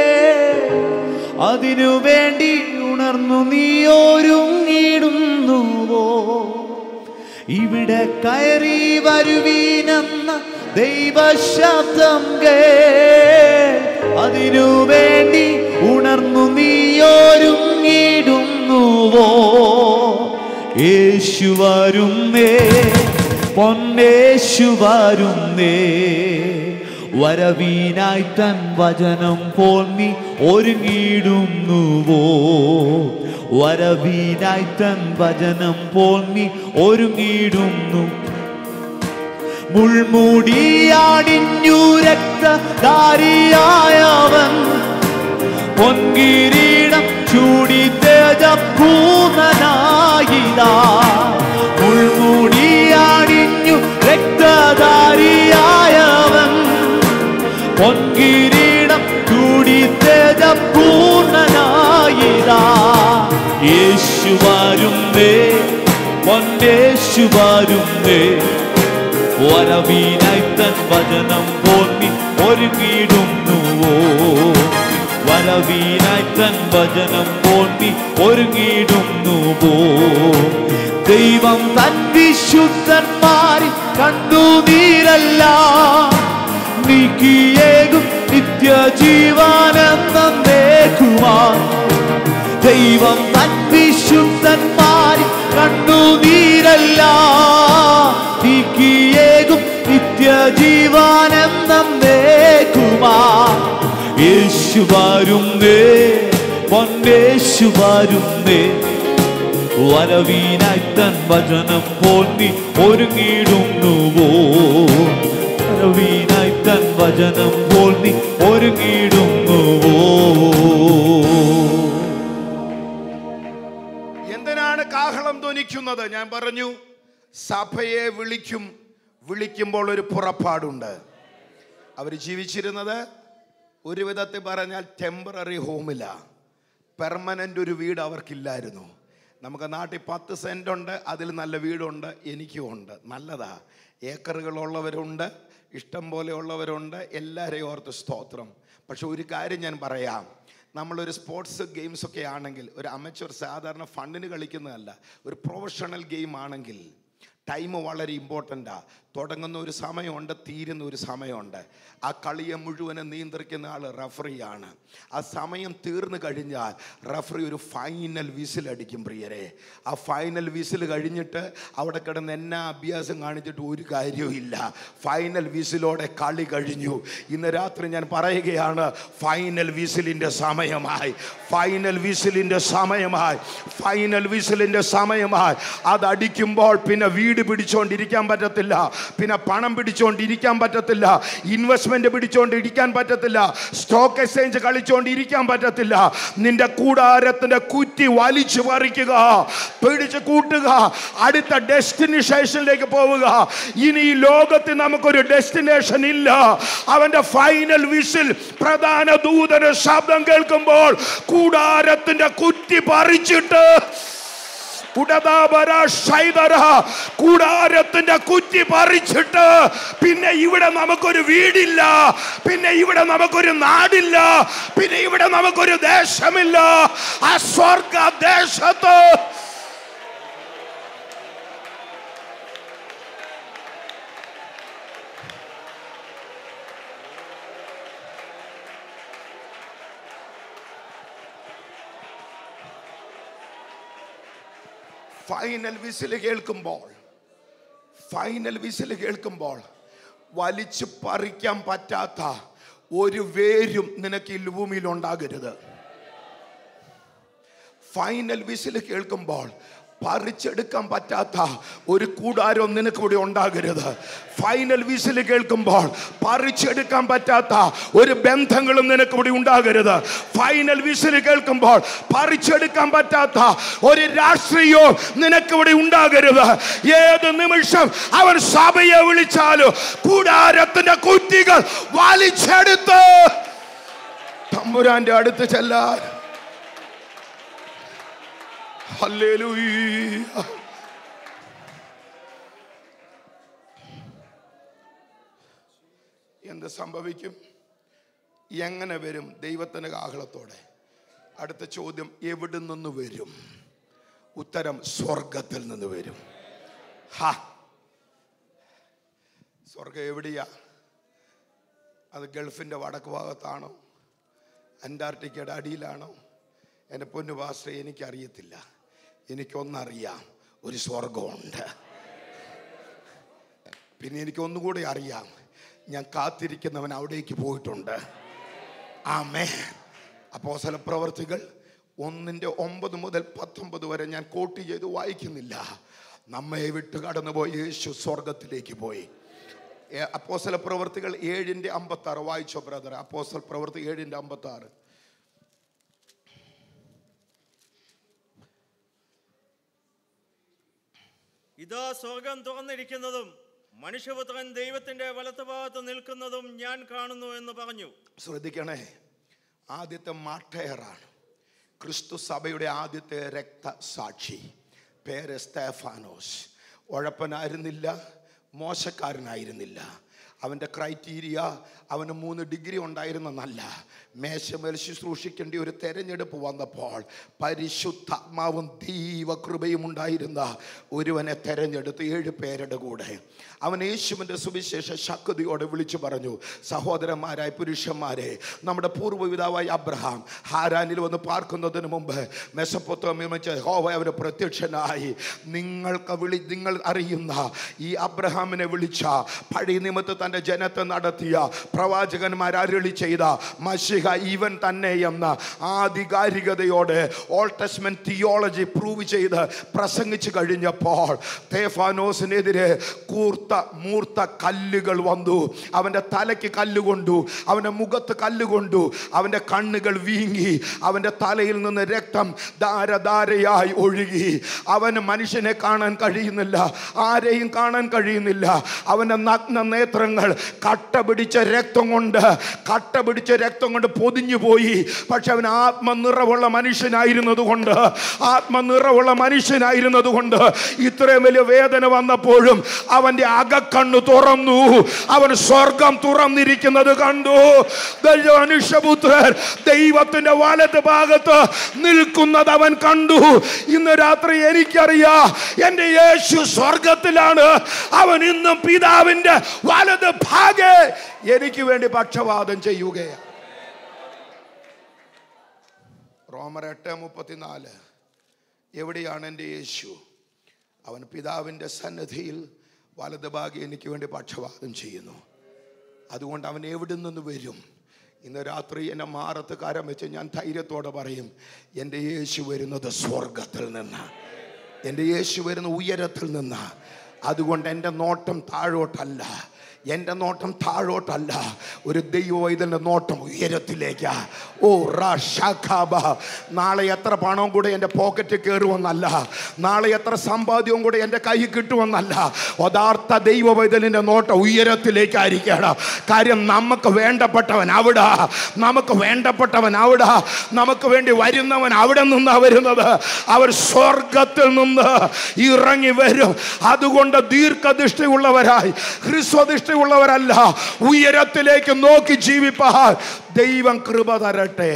അതിനു വേണ്ടി ഉണർന്നു നീ ഒരുങ്ങിടുന്നുവോ ഇവിടെ കയറി വരുവീനെന്ന ദൈവശബ്ദം കേ അതിനു വേണ്ടി ഉണർന്നു നീ ഒരുങ്ങിടുന്നുവോ യേശു വരുന്നേ പൊന്നേശു വരുന്നേ വരവീനായി തൻ വചനം പോൽ നീ ഒരുങ്ങിടുന്നുവോ വരവീനായി തൻ വചനം പോൽ നീ ഒരുങ്ങിടുന്നു മുൾമുടിയാടിഞ്ഞു രക്തധാരിയായവൻ പൊൻകിരീടം ചൂടി തേജപൂർണനായിതാ മുൾമുടിയാടിഞ്ഞു രക്തധാരിയായവൻ പൊൻകിരീടം ചൂടി തേജപൂർണനായിതാ യേശു വരുന്നേ പൊന്നേശു വരുന്നേ വരവീനായി തൻ വചനം പോന്നി ഒരുങ്ങിടുന്നുവോ വരവീനായി തൻ വചനം പോന്നി ഒരുങ്ങിടുന്നുവോ ദൈവം തൻ വിശുദ്ധന്മാരി കണ്ടു നീരല്ല നീക്കിയേകും നിത്യജീവനെന്നേക്കുവാൻ ദൈവം തൻ വിശുദ്ധന്മാരി കണ്ടു നീരല്ല നീക്കിയേകും നിത്യജീവനെന്നേക്കുമാ യേശു വരുന്നേ പൊന്നേശു വരുന്നേ വരവീനായി തൻ വചനം പോന്നി ഒരുങ്ങിടുന്നുവോ വരവീനായി തൻ വചനം പോന്നി ഒരുങ്ങിടുന്നുവോ എന്തിനാണ് കാഹളം ധ്വനിക്കുന്നത് ഞാൻ പറഞ്ഞു സഭയെ വിളിക്കും വിളിക്കുമ്പോൾ ഒരു പുറപ്പാടുണ്ട് അവർ ജീവിച്ചിരുന്നത് ഒരു വിധത്തിൽ പറഞ്ഞാൽ ടെമ്പററി ഹോമില്ല പെർമനൻ്റ് ഒരു വീട് അവർക്കില്ലായിരുന്നു നമുക്ക് നാട്ടിൽ പത്ത് സെൻ്റ് ഉണ്ട് അതിൽ നല്ല വീടുണ്ട് എനിക്കും ഉണ്ട് നല്ലതാ ഏക്കറുകളുള്ളവരുണ്ട് ഇഷ്ടം പോലെ ഉള്ളവരുണ്ട് എല്ലാവരെയും ഓർത്ത് സ്തോത്രം പക്ഷെ ഒരു കാര്യം ഞാൻ പറയാം നമ്മളൊരു സ്പോർട്സ് ഗെയിംസ് ഒക്കെ ആണെങ്കിൽ ഒരു അമച്വർ സാധാരണ ഫണ്ടിന് കളിക്കുന്നതല്ല ഒരു പ്രൊഫഷണൽ ഗെയിം ആണെങ്കിൽ ടൈം വളരെ ഇമ്പോർട്ടൻ്റാ തുടങ്ങുന്ന ഒരു സമയമുണ്ട് തീരുന്ന ഒരു സമയമുണ്ട് ആ കളിയെ മുഴുവനും നിയന്ത്രിക്കുന്ന ആൾ റഫറിയാണ് ആ സമയം തീർന്നു കഴിഞ്ഞാൽ റഫറി ഒരു ഫൈനൽ വിസിൽ അടിക്കും പ്രിയരെ ആ ഫൈനൽ വിസിൽ കഴിഞ്ഞിട്ട് അവിടെ കിടന്ന് എന്നാ അഭ്യാസം കാണിച്ചിട്ട് ഒരു കാര്യവും ഇല്ല ഫൈനൽ വിസിലോടെ കളി കഴിഞ്ഞു ഇന്ന് രാത്രി ഞാൻ പറയുകയാണ് ഫൈനൽ വിസിലിൻ്റെ സമയമായി ഫൈനൽ വിസിലിൻ്റെ സമയമായി ഫൈനൽ വിസിലിൻ്റെ സമയമായി അതടിക്കുമ്പോൾ പിന്നെ വീട് പിടിച്ചുകൊണ്ടിരിക്കാൻ പറ്റത്തില്ല പിന്നെ പണം പിടിച്ചുകൊണ്ടിരിക്കാൻ പറ്റത്തില്ല ഇൻവെസ്റ്റ്മെന്റ് പിടിച്ചുകൊണ്ടിരിക്കാൻ പറ്റത്തില്ല സ്റ്റോക്ക് എക്സ്ചേഞ്ച് കളിച്ചുകൊണ്ടിരിക്കാൻ പറ്റത്തില്ല നിന്റെ കൂടാരത്തിന്റെ കുറ്റി വലിച്ചു പറിക്കുക പിടിച്ച് കൂട്ടുക അടുത്ത ഡെസ്റ്റിനേഷനിലേക്ക് പോവുക ഇനി ഈ ലോകത്തിൽ നമുക്കൊരു ഡെസ്റ്റിനേഷൻ ഇല്ല അവന്റെ ഫൈനൽ വിസിൽ പ്രധാന ദൂതന് ശബ്ദം കേൾക്കുമ്പോൾ കൂടാരത്തിന്റെ കുറ്റി പറിച്ചിട്ട് ഉടതാപര ശൈതര കൂടാരത്തിന്റെ കുറ്റി പറിച്ചിട്ട് പിന്നെ ഇവിടെ നമുക്കൊരു വീടില്ല പിന്നെ ഇവിടെ നമുക്കൊരു നാടില്ല പിന്നെ ഇവിടെ നമുക്കൊരു ദേശമില്ല ആ സ്വർഗ ദേശത്ത് ഫൈനൽ വിസിൽ കേൾക്കുമ്പോൾ ഫൈനൽ വിസിൽ കേൾക്കുമ്പോൾ വലിച്ചു പറിക്കാൻ പറ്റാത്ത ഒരു വേരും നിനക്ക് ഈ ഭൂമിയിൽ ഉണ്ടാകരുത് ഫൈനൽ വിസിൽ കേൾക്കുമ്പോൾ പറിച്ചെടുക്കാൻ പറ്റാത്ത ഒരു കൂടാരം നിനക്ക് ഇവിടെ ഉണ്ടാകരുത് ഫൈനൽ വിസിൽ കേൾക്കുമ്പോൾ പറിച്ചെടുക്കാൻ പറ്റാത്ത ഒരു ബന്ധങ്ങളും നിനക്ക് ഇവിടെ ഉണ്ടാകരുത് ഫൈനൽ വിസിൽ കേൾക്കുമ്പോൾ പറിച്ചെടുക്കാൻ പറ്റാത്ത ഒരു രാഷ്ട്രീയവും നിനക്ക് ഇവിടെ ഉണ്ടാകരുത് ഏത് നിമിഷം അവൻ സഭയെ വിളിച്ചാലും കൂടാരത്തിന്റെ കുറ്റികൾ വലിച്ചെടുത്ത് തമ്പുരാന്റെ അടുത്ത് ചെല്ലാൻ ഹല്ലേലൂയ എന്ത് സംഭവിക്കും എങ്ങനെ വരും ദൈവത്തിൻ്റെ കാഹളത്തോടെ അടുത്ത ചോദ്യം എവിടെ നിന്ന് വരും ഉത്തരം സ്വർഗത്തിൽ നിന്ന് വരും ഹാ സ്വർഗം എവിടെയാ അത് ഗൾഫിൻ്റെ വടക്ക് ഭാഗത്താണോ അന്റാർട്ടിക്കയുടെ അടിയിലാണോ എൻ്റെ പൊന്നു പാസ്റ്റർ എനിക്കറിയത്തില്ല എനിക്കൊന്നറിയാം ഒരു സ്വർഗമുണ്ട് പിന്നെ എനിക്ക് ഒന്നുകൂടി അറിയാം ഞാൻ കാത്തിരിക്കുന്നവൻ അവിടേക്ക് പോയിട്ടുണ്ട് ആമേ അപ്പോസല പ്രവർത്തികൾ ഒന്നിൻ്റെ ഒമ്പത് മുതൽ പത്തൊമ്പത് വരെ ഞാൻ കോട്ട് ചെയ്ത് വായിക്കുന്നില്ല നമ്മെ വിട്ട് കടന്നുപോയി യേശു സ്വർഗത്തിലേക്ക് പോയി ഏ- അപ്പോസ്തല പ്രവർത്തികൾ ഏഴിൻ്റെ അമ്പത്തി ആറ് വായിച്ചോ ബ്രദർ അപ്പോസ്തല പ്രവർത്തി ഏഴിൻ്റെ അമ്പത്തി ആറ് ഇതാ സ്വർഗം തുറന്നിരിക്കുന്നതും മനുഷ്യപുത്രൻ ദൈവത്തിന്റെ വലത്തുഭാഗത്ത് നിൽക്കുന്നതും ഞാൻ കാണുന്നു എന്ന് പറഞ്ഞു ശ്രദ്ധിക്കണേ ആദ്യത്തെ മാട്ടയറാണ് ക്രിസ്തു സഭയുടെ ആദ്യത്തെ രക്തസാക്ഷി പേര് സ്തേഫാനോസ് ഉഴപ്പനായിരുന്നില്ല മോശക്കാരനായിരുന്നില്ല അവൻ്റെ ക്രൈറ്റീരിയ അവന് മൂന്ന് ഡിഗ്രി ഉണ്ടായിരുന്നെന്നല്ല മേശമേൽ ശുശ്രൂഷിക്കേണ്ട ഒരു തെരഞ്ഞെടുപ്പ് വന്നപ്പോൾ പരിശുദ്ധാത്മാവും ദൈവകൃപയും ഉണ്ടായിരുന്ന ഒരുവനെ തെരഞ്ഞെടുത്ത് ഏഴ് പേരുടെ കൂടെ അവൻ യേശുവിൻ്റെ സുവിശേഷ ശക്തിയോടെ വിളിച്ചു പറഞ്ഞു സഹോദരന്മാരായ പുരുഷന്മാരെ നമ്മുടെ പൂർവ്വപിതാവായ അബ്രഹാം ഹാരാനിൽ വന്ന് പാർക്കുന്നതിന് മുമ്പ് മെസ്സപ്പൊത്തോമ്യം വെച്ച് ഹോവ അവർ പ്രത്യക്ഷനായി നിങ്ങൾക്ക് വിളി നിങ്ങൾ അറിയുന്ന ഈ അബ്രഹാമിനെ വിളിച്ച പഴയ നിമിത്ത് തൻ്റെ ജനത്തെ നടത്തിയ പ്രവാചകന്മാർ അരുളി ചെയ്ത മഷിഹ ഇവൻ തന്നെ എന്ന ആധികാരികതയോടെ ഓൾ ടെസ്റ്റ്മെന്റ് തിയോളജി പ്രൂവ് ചെയ്ത് പ്രസംഗിച്ചു കഴിഞ്ഞപ്പോൾ തേഫാനോസിനെതിരെ കൂർത്ത മൂർത്ത കല്ലുകൾ വന്നു അവൻ്റെ തലയ്ക്ക് കല്ലുകൊണ്ടു അവൻ്റെ മുഖത്ത് കല്ലുകൊണ്ടു അവൻ്റെ കണ്ണുകൾ വീങ്ങി അവൻ്റെ തലയിൽ നിന്ന് രക്തം ധാരധാരയായി ഒഴുകി അവന് മനുഷ്യനെ കാണാൻ കഴിയുന്നില്ല ആരെയും കാണാൻ കഴിയുന്നില്ല അവൻ്റെ നഗ്ന നേത്രങ്ങൾ കട്ട പിടിച്ച രക്തം കൊണ്ട് കട്ട പിടിച്ച രക്തം കൊണ്ട് പൊതിഞ്ഞു പോയി പക്ഷെ അവൻ ആത്മനിറവുള്ള മനുഷ്യനായിരുന്നത് കൊണ്ട് ആത്മനിറവുള്ള മനുഷ്യനായിരുന്നത് കൊണ്ട് ഇത്രയും വലിയ വേദന വന്നപ്പോഴും അവന്റെ അകക്കണ്ണു തുറന്നു അവൻ സ്വർഗം തുറന്നിരിക്കുന്നത് കണ്ടു ദൈവ മനുഷ്യപുത്രൻ ദൈവത്തിന്റെ വലത് ഭാഗത്ത് നിൽക്കുന്നത് അവൻ കണ്ടു ഇന്ന് രാത്രി എനിക്കറിയാം എന്റെ യേശു സ്വർഗത്തിലാണ് അവൻ ഇന്നും പിതാവിന്റെ വലത് ഭാഗെ എനിക്ക് വേണ്ടി പക്ഷപാതം ചെയ്യുകയാണ് റോമർ എട്ട് മുപ്പത്തിനാല് എവിടെയാണ് എൻ്റെ യേശു അവൻ പിതാവിൻ്റെ സന്നദ്ധിയിൽ വലത് ഭാഗം എനിക്ക് വേണ്ടി പക്ഷപാതം ചെയ്യുന്നു അതുകൊണ്ട് അവൻ എവിടെ നിന്ന് വരും ഇന്ന് രാത്രി എന്നെ മാറത്ത് കാരം വെച്ച് ഞാൻ ധൈര്യത്തോടെ പറയും എൻ്റെ യേശു വരുന്നത് സ്വർഗത്തിൽ നിന്ന് എൻ്റെ യേശു വരുന്ന ഉയരത്തിൽ നിന്ന് അതുകൊണ്ട് എൻ്റെ നോട്ടം താഴോട്ടല്ല എൻ്റെ നോട്ടം താഴോട്ടല്ല ഒരു ദൈവവൈതൻ്റെ നോട്ടം ഉയരത്തിലേക്കാ ഓ റാഷാഖാബ നാളെ എത്ര പണവും കൂടെ എൻ്റെ പോക്കറ്റ് കയറുമെന്നല്ല നാളെ എത്ര സമ്പാദ്യവും കൂടെ എൻ്റെ കൈ കിട്ടുമെന്നല്ല യഥാർത്ഥ ദൈവവൈതലിൻ്റെ നോട്ടം ഉയരത്തിലേക്കായിരിക്കണം കാര്യം നമുക്ക് വേണ്ടപ്പെട്ടവൻ അവിടെ നമുക്ക് വേണ്ടപ്പെട്ടവൻ അവിടെ നമുക്ക് വേണ്ടി വരുന്നവൻ അവിടെ നിന്നാ വരുന്നത് അവർ സ്വർഗത്തിൽ നിന്ന് ഇറങ്ങി വരും അതുകൊണ്ട് ദീർഘദൃഷ്ടിയുള്ളവരായി ഹ്രസ്വദൃഷ്ടിയുള്ളവരല്ല ഉയരത്തിലേക്ക് നോക്കി ജീവിപ്പാൻ ദൈവം കൃപ തരട്ടെ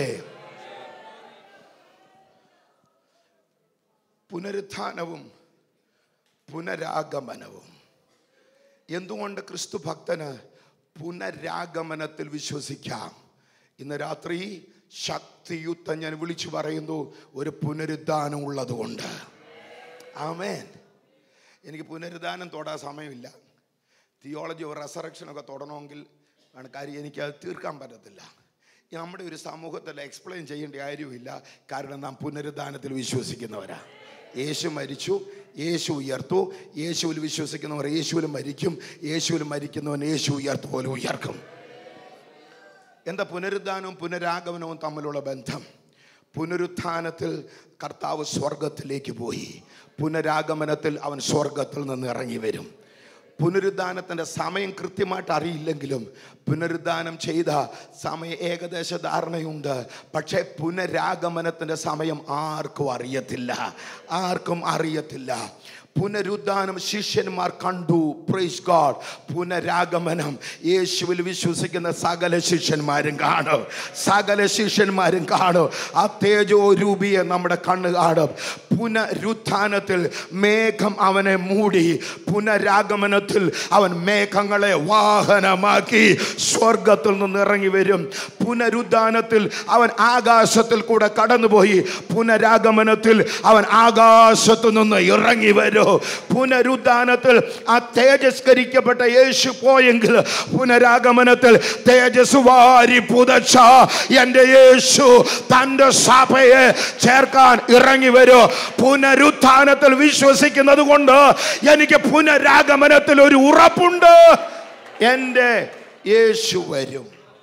പുനരുത്ഥാനവും പുനരാഗമനവും എന്തുകൊണ്ട് ക്രിസ്തു ഭക്തന് പുനരാഗമനത്തിൽ വിശ്വസിക്കാം ഇന്ന് രാത്രി ശക്തിയുക്തം ഞാൻ വിളിച്ചു പറയുന്നു ഒരു പുനരുദ്ധാനം ഉള്ളതുകൊണ്ട് ആമേൻ എനിക്ക് പുനരുദ്ധാനം തൊടാൻ സമയമില്ല തിയോളജി ഓഫ് റെസറക്ഷനൊക്കെ തൊടണമെങ്കിൽ ആണ് കാര്യം എനിക്കത് തീർക്കാൻ പറ്റത്തില്ല നമ്മുടെ ഒരു സമൂഹത്തിൽ എക്സ്പ്ലെയിൻ ചെയ്യേണ്ട കാര്യമില്ല കാരണം നാം പുനരുദ്ധാനത്തിൽ വിശ്വസിക്കുന്നവരാ യേശു മരിച്ചു യേശു ഉയർത്തു യേശുവിൽ വിശ്വസിക്കുന്നവർ യേശുവിൽ മരിക്കും യേശുവിൽ മരിക്കുന്നവൻ യേശു ഉയർത്തു പോലെ ഉയർക്കും എന്താ പുനരുദ്ധാനവും പുനരാഗമനവും തമ്മിലുള്ള ബന്ധം പുനരുത്ഥാനത്തിൽ കർത്താവ് സ്വർഗത്തിലേക്ക് പോയി പുനരാഗമനത്തിൽ അവൻ സ്വർഗത്തിൽ നിന്ന് ഇറങ്ങി വരും പുനരുദ്ധാനത്തിൻ്റെ സമയം കൃത്യമായിട്ട് അറിയില്ലെങ്കിലും പുനരുദ്ധാനം ചെയ്ത സമയ ഏകദേശ ധാരണയുണ്ട് പക്ഷേ പുനരാഗമനത്തിൻ്റെ സമയം ആർക്കും അറിയത്തില്ല ആർക്കും അറിയത്തില്ല പുനരുദ്ധാനം ശിഷ്യന്മാർ കണ്ടു പ്രൈസ് ഗോഡ് പുനരാഗമനം യേശുവിൽ വിശ്വസിക്കുന്ന സകല ശിഷ്യന്മാരും കാണും സകല ശിഷ്യന്മാരും കാണും ആ തേജോ രൂപിയെ നമ്മുടെ കണ്ണ് കാണും പുനരുത്ഥാനത്തിൽ മേഘം അവനെ മൂടി പുനരാഗമനത്തിൽ അവൻ മേഘങ്ങളെ വാഹനമാക്കി സ്വർഗത്തിൽ നിന്ന് ഇറങ്ങി വരും പുനരുദ്ധാനത്തിൽ അവൻ ആകാശത്തിൽ കൂടെ കടന്നുപോയി പുനരാഗമനത്തിൽ അവൻ ആകാശത്തു നിന്ന് ഇറങ്ങി വരും പുനരുദ്ധാനത്തിൽ ആ തേജസ്കരിക്കപ്പെട്ട യേശു പോയെങ്കിൽ പുനരാഗമനത്തിൽ തേജസ് വാരി പുതച്ച എൻ്റെ യേശു തൻ്റെ സഭയെ ചേർക്കാൻ ഇറങ്ങി വരും പുനരുത്ഥാനത്തിൽ വിശ്വസിക്കുന്നത് കൊണ്ട് എനിക്ക് പുനരാഗമനത്തിൽ ഒരു ഉറപ്പുണ്ട് എൻ്റെ യേശു വരും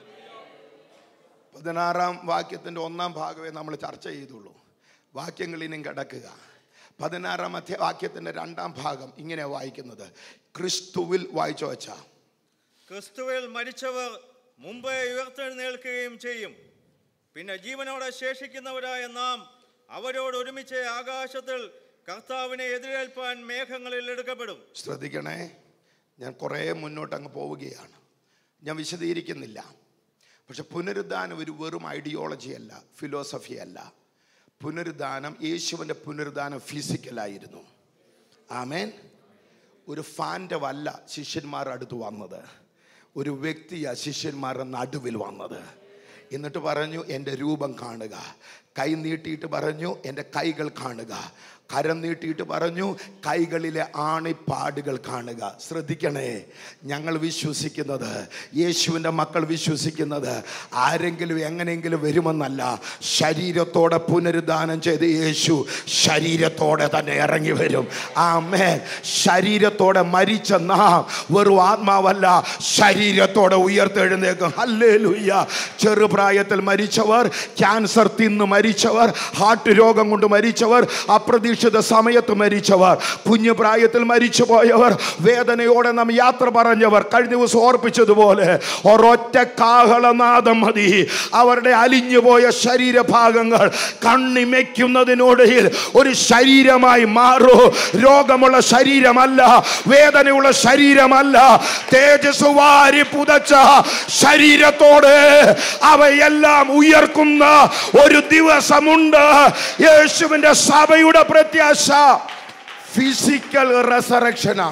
പതിനാറാം വാക്യത്തിൻ്റെ ഒന്നാം ഭാഗമേ നമ്മൾ ചർച്ച ചെയ്തുള്ളൂ വാക്യങ്ങൾ ഇനിയും കിടക്കുക പതിനാറാം അധ്യ വാക്യത്തിൻ്റെ രണ്ടാം ഭാഗം ഇങ്ങനെ വായിക്കുന്നത് ക്രിസ്തുവിൽ വായിച്ചു വച്ചാ ക്രിസ്തുവിൽ മരിച്ചവർ മുമ്പേ ഉയർത്തെഴുന്നേൽക്കുകയും ചെയ്യും പിന്നെ ജീവനോടെ ശേഷിക്കുന്നവരായ നാം അവരോട് ഒരുമിച്ച് ആകാശത്തിൽ കർത്താവിനെ എതിരേൽപ്പാൻ മേഘങ്ങളിൽ എടുക്കപ്പെടും ശ്രദ്ധിക്കണേ ഞാൻ കുറേ മുന്നോട്ട് അങ്ങ് പോവുകയാണ് ഞാൻ വിശദീകരിക്കുന്നില്ല പക്ഷെ പുനരുദ്ധാനം ഒരു വെറും ഐഡിയോളജി അല്ല ഫിലോസഫി അല്ല പുനരുദ്ധാനം യേശുവിൻ്റെ പുനരുദ്ധാനം ഫിസിക്കലായിരുന്നു ആമേൻ ഒരു ഫാൻ്റെ വല്ല ശിഷ്യന്മാരുടെ അടുത്ത് വന്നത് ഒരു വ്യക്തിയാ ശിഷ്യന്മാരുടെ നടുവിൽ വന്നത് എന്നിട്ട് പറഞ്ഞു എൻ്റെ രൂപം കാണുക കൈ നീട്ടിയിട്ട് പറഞ്ഞു എൻ്റെ കൈകൾ കാണുക കരം നീട്ടിയിട്ട് പറഞ്ഞു കൈകളിലെ ആണിപ്പാടുകൾ കാണുക ശ്രദ്ധിക്കണേ ഞങ്ങൾ വിശ്വസിക്കുന്നത് യേശുവിൻ്റെ മക്കൾ വിശ്വസിക്കുന്നത് ആരെങ്കിലും എങ്ങനെയെങ്കിലും വരുമെന്നല്ല ശരീരത്തോടെ പുനരുദ്ധാനം ചെയ്ത് യേശു ശരീരത്തോടെ തന്നെ ഇറങ്ങി വരും ആമേ ശരീരത്തോടെ മരിച്ച നാം വെറും ആത്മാവല്ല ശരീരത്തോടെ ഉയർത്തെഴുന്നേക്കും അല്ലേ ലുയ്യ ചെറുപ്രായത്തിൽ മരിച്ചവർ ക്യാൻസർ തിന്ന് മരിച്ചവർ ഹാർട്ട് രോഗം കൊണ്ട് മരിച്ചവർ അപ്രതീക്ഷിത സമയത്ത് മരിച്ചവർ കുഞ്ഞു പ്രായത്തിൽ മരിച്ചു പോയവർ വേദനയോടെ നാം യാത്ര പറഞ്ഞവർ കഴിഞ്ഞ ദിവസം ഓർപ്പിച്ചതുപോലെ ഒരൊറ്റ കാഹളനാദം മതി അവരുടെ അലിഞ്ഞുപോയ ശരീരഭാഗങ്ങൾ കണ്ണിമയ്ക്കുന്നതിനോടയിൽ ഒരു ശരീരമായി മാറൂ രോഗമുള്ള ശരീരമല്ല വേദനയുള്ള ശരീരമല്ല തേജസ് വാരി പുതച്ച ശരീരത്തോട് അവയെല്ലാം ഉയർക്കുന്ന ഒരു ദിവസമുണ്ട് യേശുവിന്റെ സഭയുടെ പ്രത്യാശ ഫിസിക്കൽ റെസറക്ഷനാ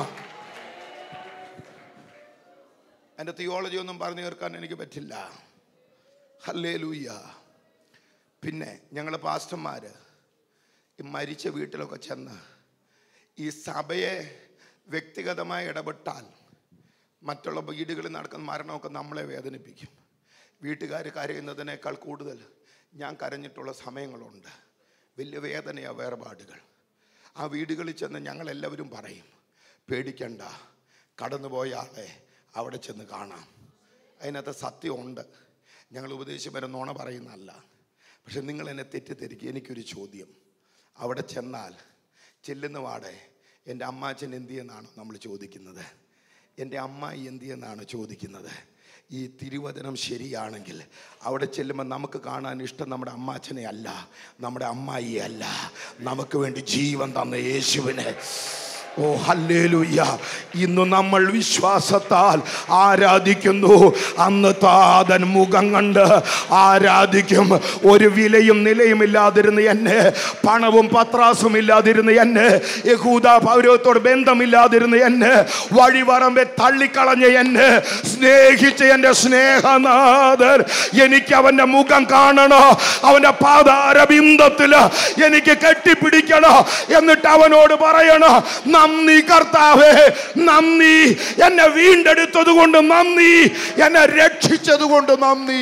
എൻ്റെ തിയോളജി ഒന്നും പറഞ്ഞു തീർക്കാൻ എനിക്ക് പറ്റില്ല ഹല്ലേ ലൂയ്യ പിന്നെ ഞങ്ങൾ പാസ്റ്റർമാർ ഈ മരിച്ച വീട്ടിലൊക്കെ ചെന്ന് ഈ സഭയെ വ്യക്തിഗതമായി ഇടപെട്ടാൽ മറ്റുള്ള വീടുകളിൽ നടക്കുന്ന മരണമൊക്കെ നമ്മളെ വേദനിപ്പിക്കും വീട്ടുകാർ കരയുന്നതിനേക്കാൾ കൂടുതൽ ഞാൻ കരഞ്ഞിട്ടുള്ള സമയങ്ങളുണ്ട് വലിയ വേദനയാ വേർപാടുകൾ ആ വീടുകളിൽ ചെന്ന് ഞങ്ങളെല്ലാവരും പറയും പേടിക്കണ്ട കടന്നുപോയ ആളെ അവിടെ ചെന്ന് കാണാം അതിനകത്ത് സത്യമുണ്ട് ഞങ്ങൾ ഉപദേശിച്ച് നോണ പറയുന്നതല്ല പക്ഷെ നിങ്ങൾ എന്നെ തെറ്റിദ്ധരിക്കുക എനിക്കൊരു ചോദ്യം അവിടെ ചെന്നാൽ ചെല്ലുന്ന വാടെ എൻ്റെ അമ്മാച്ചൻ എന്തിയെന്നാണോ നമ്മൾ ചോദിക്കുന്നത് എൻ്റെ അമ്മായി എന്തിയെന്നാണ് ചോദിക്കുന്നത് ഈ തിരുവചനം ശരിയാണെങ്കിൽ അവിടെ ചെല്ലുമ്പോൾ നമുക്ക് കാണാൻ ഇഷ്ടം നമ്മുടെ അമ്മാച്ചനെ അല്ല നമ്മുടെ അമ്മായിയെ അല്ല നമുക്ക് വേണ്ടി ജീവൻ തന്ന യേശുവിനെ ഓ ഹല്ലേലൂയ്യ ഇന്ന് നമ്മൾ വിശ്വാസത്താൽ ആരാധിക്കുന്നു അന്ന് താതൻ മുഖം കണ്ട് ആരാധിക്കും ഒരു വിലയും നിലയും ഇല്ലാതിരുന്ന എന്നെ പണവും പത്രാസും ഇല്ലാതിരുന്ന എന്നെ യഹൂദ പൗരവത്തോട് ബന്ധമില്ലാതിരുന്ന എന്നെ വഴിവറമ്പെ തള്ളിക്കളഞ്ഞ എന്നെ സ്നേഹിച്ച എൻ്റെ സ്നേഹനാഥൻ എനിക്ക് അവൻ്റെ മുഖം കാണണോ അവൻ്റെ പാതാരബിന്ദത്തില് എനിക്ക് കെട്ടിപ്പിടിക്കണോ എന്നിട്ട് അവനോട് പറയണോ നന്ദി കർത്താവേ നന്ദി എന്നെ വീണ്ടെടുത്തത് കൊണ്ട് നന്ദി എന്നെ രക്ഷിച്ചത് കൊണ്ട് നന്ദി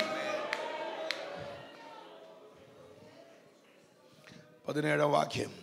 പതിനേഴാം വാക്യം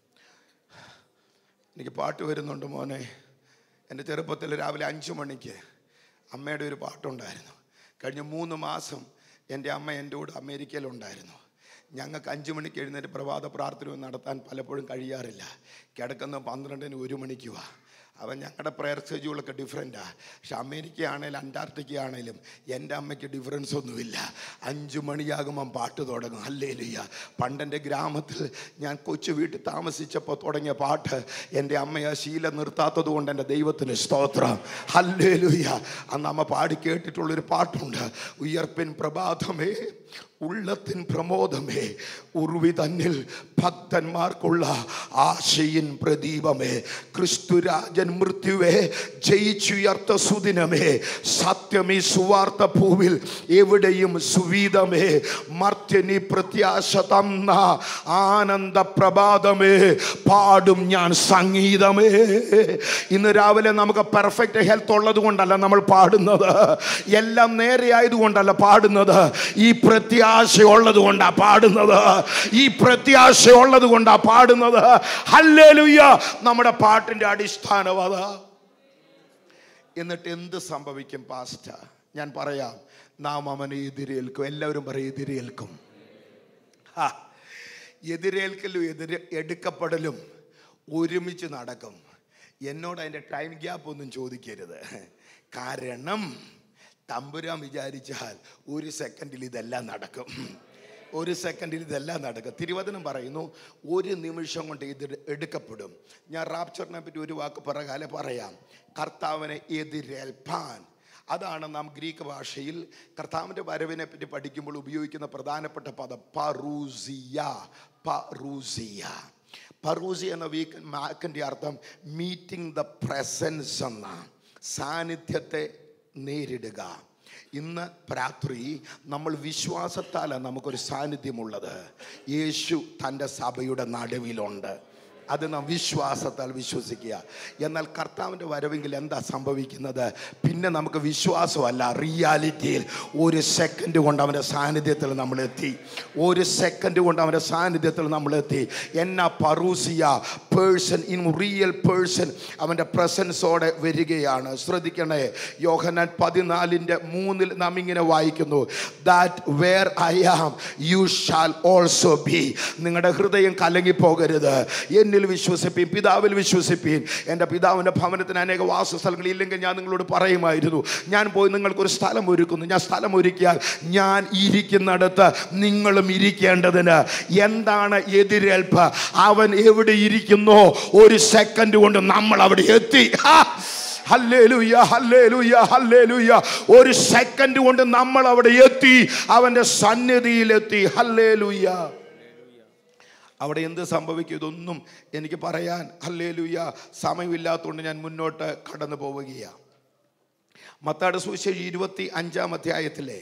എനിക്ക് പാട്ട് വരുന്നുണ്ട് മോനെ എൻ്റെ ചെറുപ്പത്തിൽ രാവിലെ അഞ്ചു മണിക്ക് അമ്മയുടെ ഒരു പാട്ടുണ്ടായിരുന്നു കഴിഞ്ഞ മൂന്ന് മാസം എൻ്റെ അമ്മ എൻ്റെ കൂടെ അമേരിക്കയിലുണ്ടായിരുന്നു ഞങ്ങൾക്ക് അഞ്ച് മണിക്ക് എഴുന്നേറ്റ് പ്രഭാത പ്രാർത്ഥന നടത്താൻ പലപ്പോഴും കഴിയാറില്ല കിടക്കുന്ന പന്ത്രണ്ടിന് ഒരു മണിക്കുവാ അവൻ ഞങ്ങളുടെ പ്രയർ ഷെഡ്യൂളൊക്കെ ഡിഫറെൻറ്റാണ് പക്ഷെ അമേരിക്ക ആണെങ്കിലും അന്റാർട്ടിക്ക ആണെങ്കിലും എൻ്റെ അമ്മയ്ക്ക് ഡിഫറൻസ് ഒന്നുമില്ല അഞ്ചു മണിയാകുമ്പം പാട്ട് തുടങ്ങും അല്ലേലുയ്യ പണ്ടെൻ്റെ ഗ്രാമത്തിൽ ഞാൻ കൊച്ചു വീട്ടിൽ താമസിച്ചപ്പോൾ തുടങ്ങിയ പാട്ട് എൻ്റെ അമ്മ ആ ശീലം നിർത്താത്തത് കൊണ്ട് എൻ്റെ ദൈവത്തിന് സ്തോത്രം ഹല്ലേലുയ്യ അന്ന് അമ്മ പാടി കേട്ടിട്ടുള്ളൊരു പാട്ടുണ്ട് ഉയർപ്പിൻ പ്രഭാതമേ ഉള്ളത്തിൻ പ്രമോദമേ ഉറുവി തന്നിൽ ഭക്തന്മാർക്കുള്ള ആശയിൻ പ്രദീപമേ ക്രിസ്തുരാജൻ മൃത്യുവേ ജയിച്ചുയർത്ത സുദിനമേ സത്യമീ സുവാർത്ത ഭൂവിൽ എവിടെയും സുവീതമേ മർത്യനി പ്രത്യാശ തന്ന ആനന്ദ പ്രഭാതമേ പാടും ഞാൻ സംഗീതമേ ഇന്ന് രാവിലെ നമുക്ക് പെർഫെക്റ്റ് ഹെൽത്ത് ഉള്ളത് കൊണ്ടല്ല നമ്മൾ പാടുന്നത് എല്ലാം നേരെയായതുകൊണ്ടല്ല പാടുന്നത് ഈ പ്രത്യാശ ഉള്ളത് കൊണ്ടാ പാടുന്നത് ഈ പ്രത്യാശ ഉള്ളത് കൊണ്ടാ പാടുന്നത് ഹല്ലേലൂയ നമ്മുടെ പാട്ടിന്റെ അടിസ്ഥാനം അതാ എന്നിട്ട് എന്ത് സംഭവിക്കും പാസ്റ്റ ഞാൻ പറയാം നാം അവനെ എതിരേൽക്കും എല്ലാവരും പറയും എതിരേൽക്കും ഹാ, എതിരേൽക്കലും എതിരെ എടുക്കപ്പെടലും ഒരുമിച്ച് നടക്കും എന്നോട് അതിൻ്റെ ടൈം ഗ്യാപ്പ് ഒന്നും ചോദിക്കരുത് കാരണം തമ്പുരാൻ വിചാരിച്ചാൽ ഒരു സെക്കൻഡിൽ ഇതെല്ലാം നടക്കും ഒരു സെക്കൻഡിൽ ഇതെല്ലാം നടക്കും തിരുവചനം പറയുന്നു ഒരു നിമിഷം കൊണ്ട് ഇത് എടുക്കപ്പെടും ഞാൻ റാപ്ചറിനെ പറ്റി ഒരു വാക്ക് പറകാലെ പറയാം കർത്താവിനെ എതിരേൽപ്പാൻ അതാണ് നാം ഗ്രീക്ക് ഭാഷയിൽ കർത്താവിൻ്റെ വരവിനെ പറ്റി പഠിക്കുമ്പോൾ ഉപയോഗിക്കുന്ന പ്രധാനപ്പെട്ട പദം പറൂസിയ പറൂസിയ പറൂസി എന്ന വീക്ക് വാക്കിൻ്റെ അർത്ഥം മീറ്റിംഗ് ദ പ്രസൻസ് എന്ന സാന്നിധ്യത്തെ നേരിടുക ഇന്ന് രാത്രി നമ്മൾ വിശ്വാസത്താലാണ് നമുക്കൊരു സാന്നിധ്യമുള്ളത് യേശു തൻ്റെ സഭയുടെ നടുവിലുണ്ട് അത് നാം വിശ്വാസത്താൽ വിശ്വസിക്കുക എന്നാൽ കർത്താവിൻ്റെ വരവെങ്കിൽ എന്താ സംഭവിക്കുന്നത് പിന്നെ നമുക്ക് വിശ്വാസമല്ല റിയാലിറ്റിയിൽ ഒരു സെക്കൻഡ് കൊണ്ട് അവൻ്റെ സാന്നിധ്യത്തിൽ നമ്മൾ എത്തി ഒരു സെക്കൻഡ് കൊണ്ട് അവൻ്റെ സാന്നിധ്യത്തിൽ നമ്മൾ എത്തി എന്നാ പറൂസിയ പേഴ്സൺ ഇൻ റിയൽ പേഴ്സൺ അവൻ്റെ പ്രസൻസോടെ വരികയാണ് ശ്രദ്ധിക്കണേ യോഹനാൻ പതിനാലിൻ്റെ മൂന്നിൽ നാം ഇങ്ങനെ വായിക്കുന്നു that where I am you shall also be നിങ്ങളുടെ ഹൃദയം കലങ്ങിപ്പോകരുത് എന്നിൽ വിശ്വസിപ്പീൻ പിതാവിൽ വിശ്വസിപ്പീൻ എൻ്റെ പിതാവിൻ്റെ ഭവനത്തിന് അനേക വാസസ്ഥലങ്ങൾ ഇല്ലെങ്കിൽ ഞാൻ നിങ്ങളോട് പറയുമായിരുന്നു ഞാൻ പോയി നിങ്ങൾക്കൊരു സ്ഥലം ഒരുക്കുന്നു ഞാൻ സ്ഥലം ഒരുക്കിയാൽ ഞാൻ ഇരിക്കുന്നിടത്ത് നിങ്ങളും ഇരിക്കേണ്ടതിന് എന്താണ് എതിരേൽപ്പ് അവൻ എവിടെ ഇരിക്കുന്നോ ഒരു സെക്കൻഡ് കൊണ്ട് നമ്മൾ അവിടെ എത്തി ഹാ! ഹല്ലേലൂയ ഹല്ലേലൂയ ഹല്ലേലൂയ ഒരു സെക്കൻഡ് കൊണ്ട് നമ്മൾ അവിടെ എത്തി അവൻ്റെ സന്നിധിയിലെത്തി ഹല്ലേലൂയ അവിടെ എന്ത് സംഭവിക്കും ഇതൊന്നും എനിക്ക് പറയാൻ ഹല്ലേലൂയ സമയമില്ലാത്തതുകൊണ്ട് ഞാൻ മുന്നോട്ട് കടന്നു പോവുകയാണ് മത്താട് സുവിശേഷം ഇരുപത്തി അഞ്ചാം അധ്യായത്തിലെ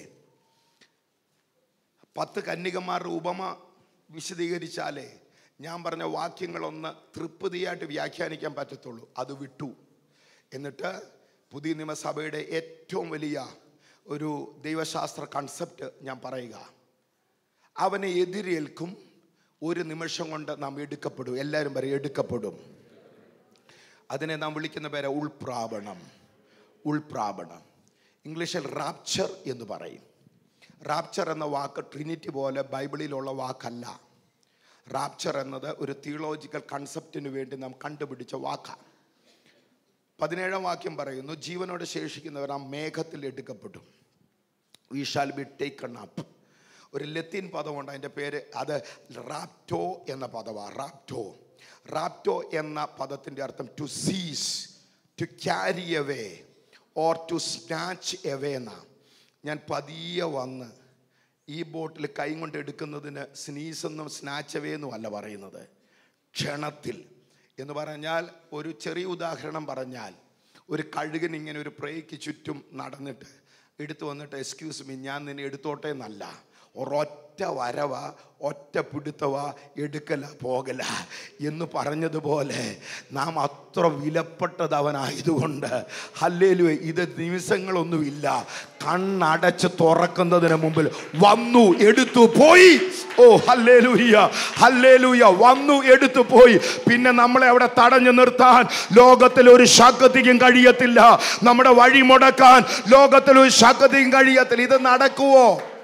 പത്ത് കന്യകമാരുടെ ഉപമ വിശദീകരിച്ചാലേ ഞാൻ പറഞ്ഞ വാക്യങ്ങളൊന്ന് തൃപ്തിയായിട്ട് വ്യാഖ്യാനിക്കാൻ പറ്റത്തുള്ളൂ അത് വിട്ടു എന്നിട്ട് പുതിയ നിയമസഭയുടെ ഏറ്റവും വലിയ ഒരു ദൈവശാസ്ത്ര കൺസെപ്റ്റ് ഞാൻ പറയുക അവനെ എതിരേൽക്കും ഒരു നിമിഷം കൊണ്ട് നാം എടുക്കപ്പെടും എല്ലാവരും പറയും എടുക്കപ്പെടും അതിനെ നാം വിളിക്കുന്ന പേര് ഉൾപ്രാപണം ഉൾപ്രാപണം ഇംഗ്ലീഷിൽ റാപ്ചർ എന്ന് പറയും റാപ്ചർ എന്ന വാക്ക് ട്രിനിറ്റി പോലെ ബൈബിളിലുള്ള വാക്കല്ല റാപ്ചർ എന്നത് ഒരു തിയോളജിക്കൽ കൺസെപ്റ്റിന് വേണ്ടി നാം കണ്ടുപിടിച്ച വാക്കാണ് പതിനേഴാം വാക്യം പറയുന്നു ജീവനോടെ ശേഷിക്കുന്നവർ ആ മേഘത്തിൽ എടുക്കപ്പെടും we shall be taken up ഒരു ലത്തീൻ പദമുണ്ട് അതിൻ്റെ പേര് അത് റാപ്റ്റോ എന്ന പദമാണ് റാപ്റ്റോ റാപ്റ്റോ എന്ന പദത്തിൻ്റെ അർത്ഥം to seize to carry away or to snatch away എന്നാ ഞാൻ പതിയെ വന്ന് ഈ ബോട്ടിൽ കൈ കൊണ്ട് എടുക്കുന്നതിന് സ്നീസ് എന്നും സ്നാച്ച് എവേ എന്നും അല്ല പറയുന്നത് ക്ഷണത്തിൽ എന്ന് പറഞ്ഞാൽ ഒരു ചെറിയ ഉദാഹരണം പറഞ്ഞാൽ ഒരു കഴുകൻ ഇങ്ങനെ ഒരു പ്രേയ്ക്ക് ചുറ്റും നടന്നിട്ട് എടുത്തു വന്നിട്ട് എക്സ്ക്യൂസ് മീ ഞാൻ നിന്നെ എടുത്തോട്ടെ എന്നല്ല ഒരൊറ്റ വരവ ഒറ്റ പിടുത്തവ എടുക്കല പോകല എന്ന് പറഞ്ഞതുപോലെ നാം അത്ര വിലപ്പെട്ടത് അവനായതുകൊണ്ട് ഹല്ലേലു ഇത് നിമിഷങ്ങളൊന്നുമില്ല കണ്ണടച്ച് തുറക്കുന്നതിന് മുമ്പിൽ വന്നു എടുത്തു പോയി ഓ ഹല്ലേലൂയ ഹല്ലേലൂയ വന്നു എടുത്തു പോയി പിന്നെ നമ്മളെ അവിടെ തടഞ്ഞു നിർത്താൻ ലോകത്തിൽ ഒരു ശക്തിക്കും കഴിയത്തില്ല നമ്മുടെ വഴി മുടക്കാൻ ലോകത്തിൽ ഒരു ശക്തിക്കും കഴിയത്തില്ല ഇത് നടക്കുവോ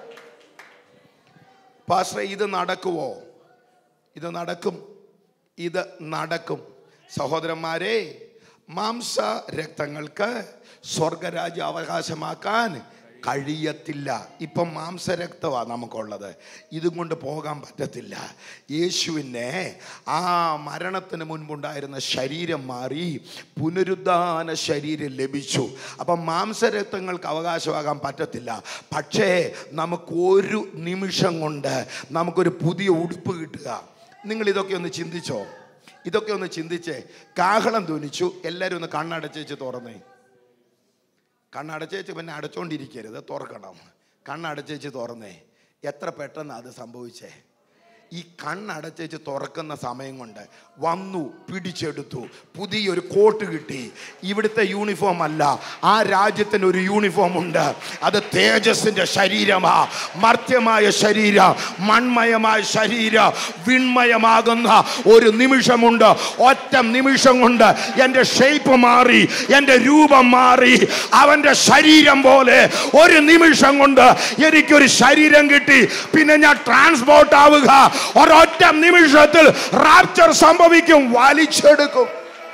പാസ്റ്റർ ഇത് നടക്കുവോ ഇത് നടക്കും ഇത് നടക്കും സഹോദരന്മാരെ മാംസ രക്തങ്ങൾക്ക് സ്വർഗരാജ്യ അവകാശമാക്കാൻ കഴിയത്തില്ല ഇപ്പം മാംസരക്തമാണ് നമുക്കുള്ളത് ഇതും കൊണ്ട് പോകാൻ പറ്റത്തില്ല യേശുവിനെ ആ മരണത്തിന് മുൻപുണ്ടായിരുന്ന ശരീരം മാറി പുനരുദ്ധാന ശരീരം ലഭിച്ചു അപ്പം മാംസരക്തങ്ങൾക്ക് അവകാശമാകാൻ പറ്റത്തില്ല പക്ഷേ നമുക്ക് ഒരു നിമിഷം കൊണ്ട് നമുക്കൊരു പുതിയ ഉടുപ്പ് കിട്ടുക നിങ്ങൾ ഇതൊക്കെ ഒന്ന് ചിന്തിച്ചോ ഇതൊക്കെ ഒന്ന് ചിന്തിച്ചേ കാഹളം ധ്വനിച്ചു എല്ലാവരും ഒന്ന് കണ്ണടച്ചേച്ച് തുറന്നേ കണ്ണടച്ചേച്ച് പിന്നെ അടച്ചോണ്ടിരിക്കരുത് തുറക്കണം കണ്ണടച്ചേച്ച് തുറന്നേ എത്ര പെട്ടെന്ന് അത് സംഭവിച്ചേ ഈ കണ്ണടച്ചേച്ച് തുറക്കുന്ന സമയം കൊണ്ട് വന്നു പിടിച്ചെടുത്തു പുതിയൊരു കോട്ട് കിട്ടി ഇവിടുത്തെ യൂണിഫോം അല്ല ആ രാജ്യത്തിന് ഒരു യൂണിഫോം ഉണ്ട് അത് തേജസ്സിന്റെ ശരീരമാ മർത്യമായ ശരീരം മൺമയമായ ശരീരം വിൺമയമാകുന്ന ഒരു നിമിഷമുണ്ട് ഒറ്റ നിമിഷം കൊണ്ട് എൻ്റെ ഷേപ്പ് മാറി എൻ്റെ രൂപം മാറി അവൻ്റെ ശരീരം പോലെ ഒരു നിമിഷം കൊണ്ട് എനിക്കൊരു ശരീരം കിട്ടി പിന്നെ ഞാൻ ട്രാൻസ്പോർട്ട് ആവുക ഒരൊറ്റ നിമിഷത്തിൽ റാപ്ചർ സംഭവിക്കും വലിച്ചെടുക്കും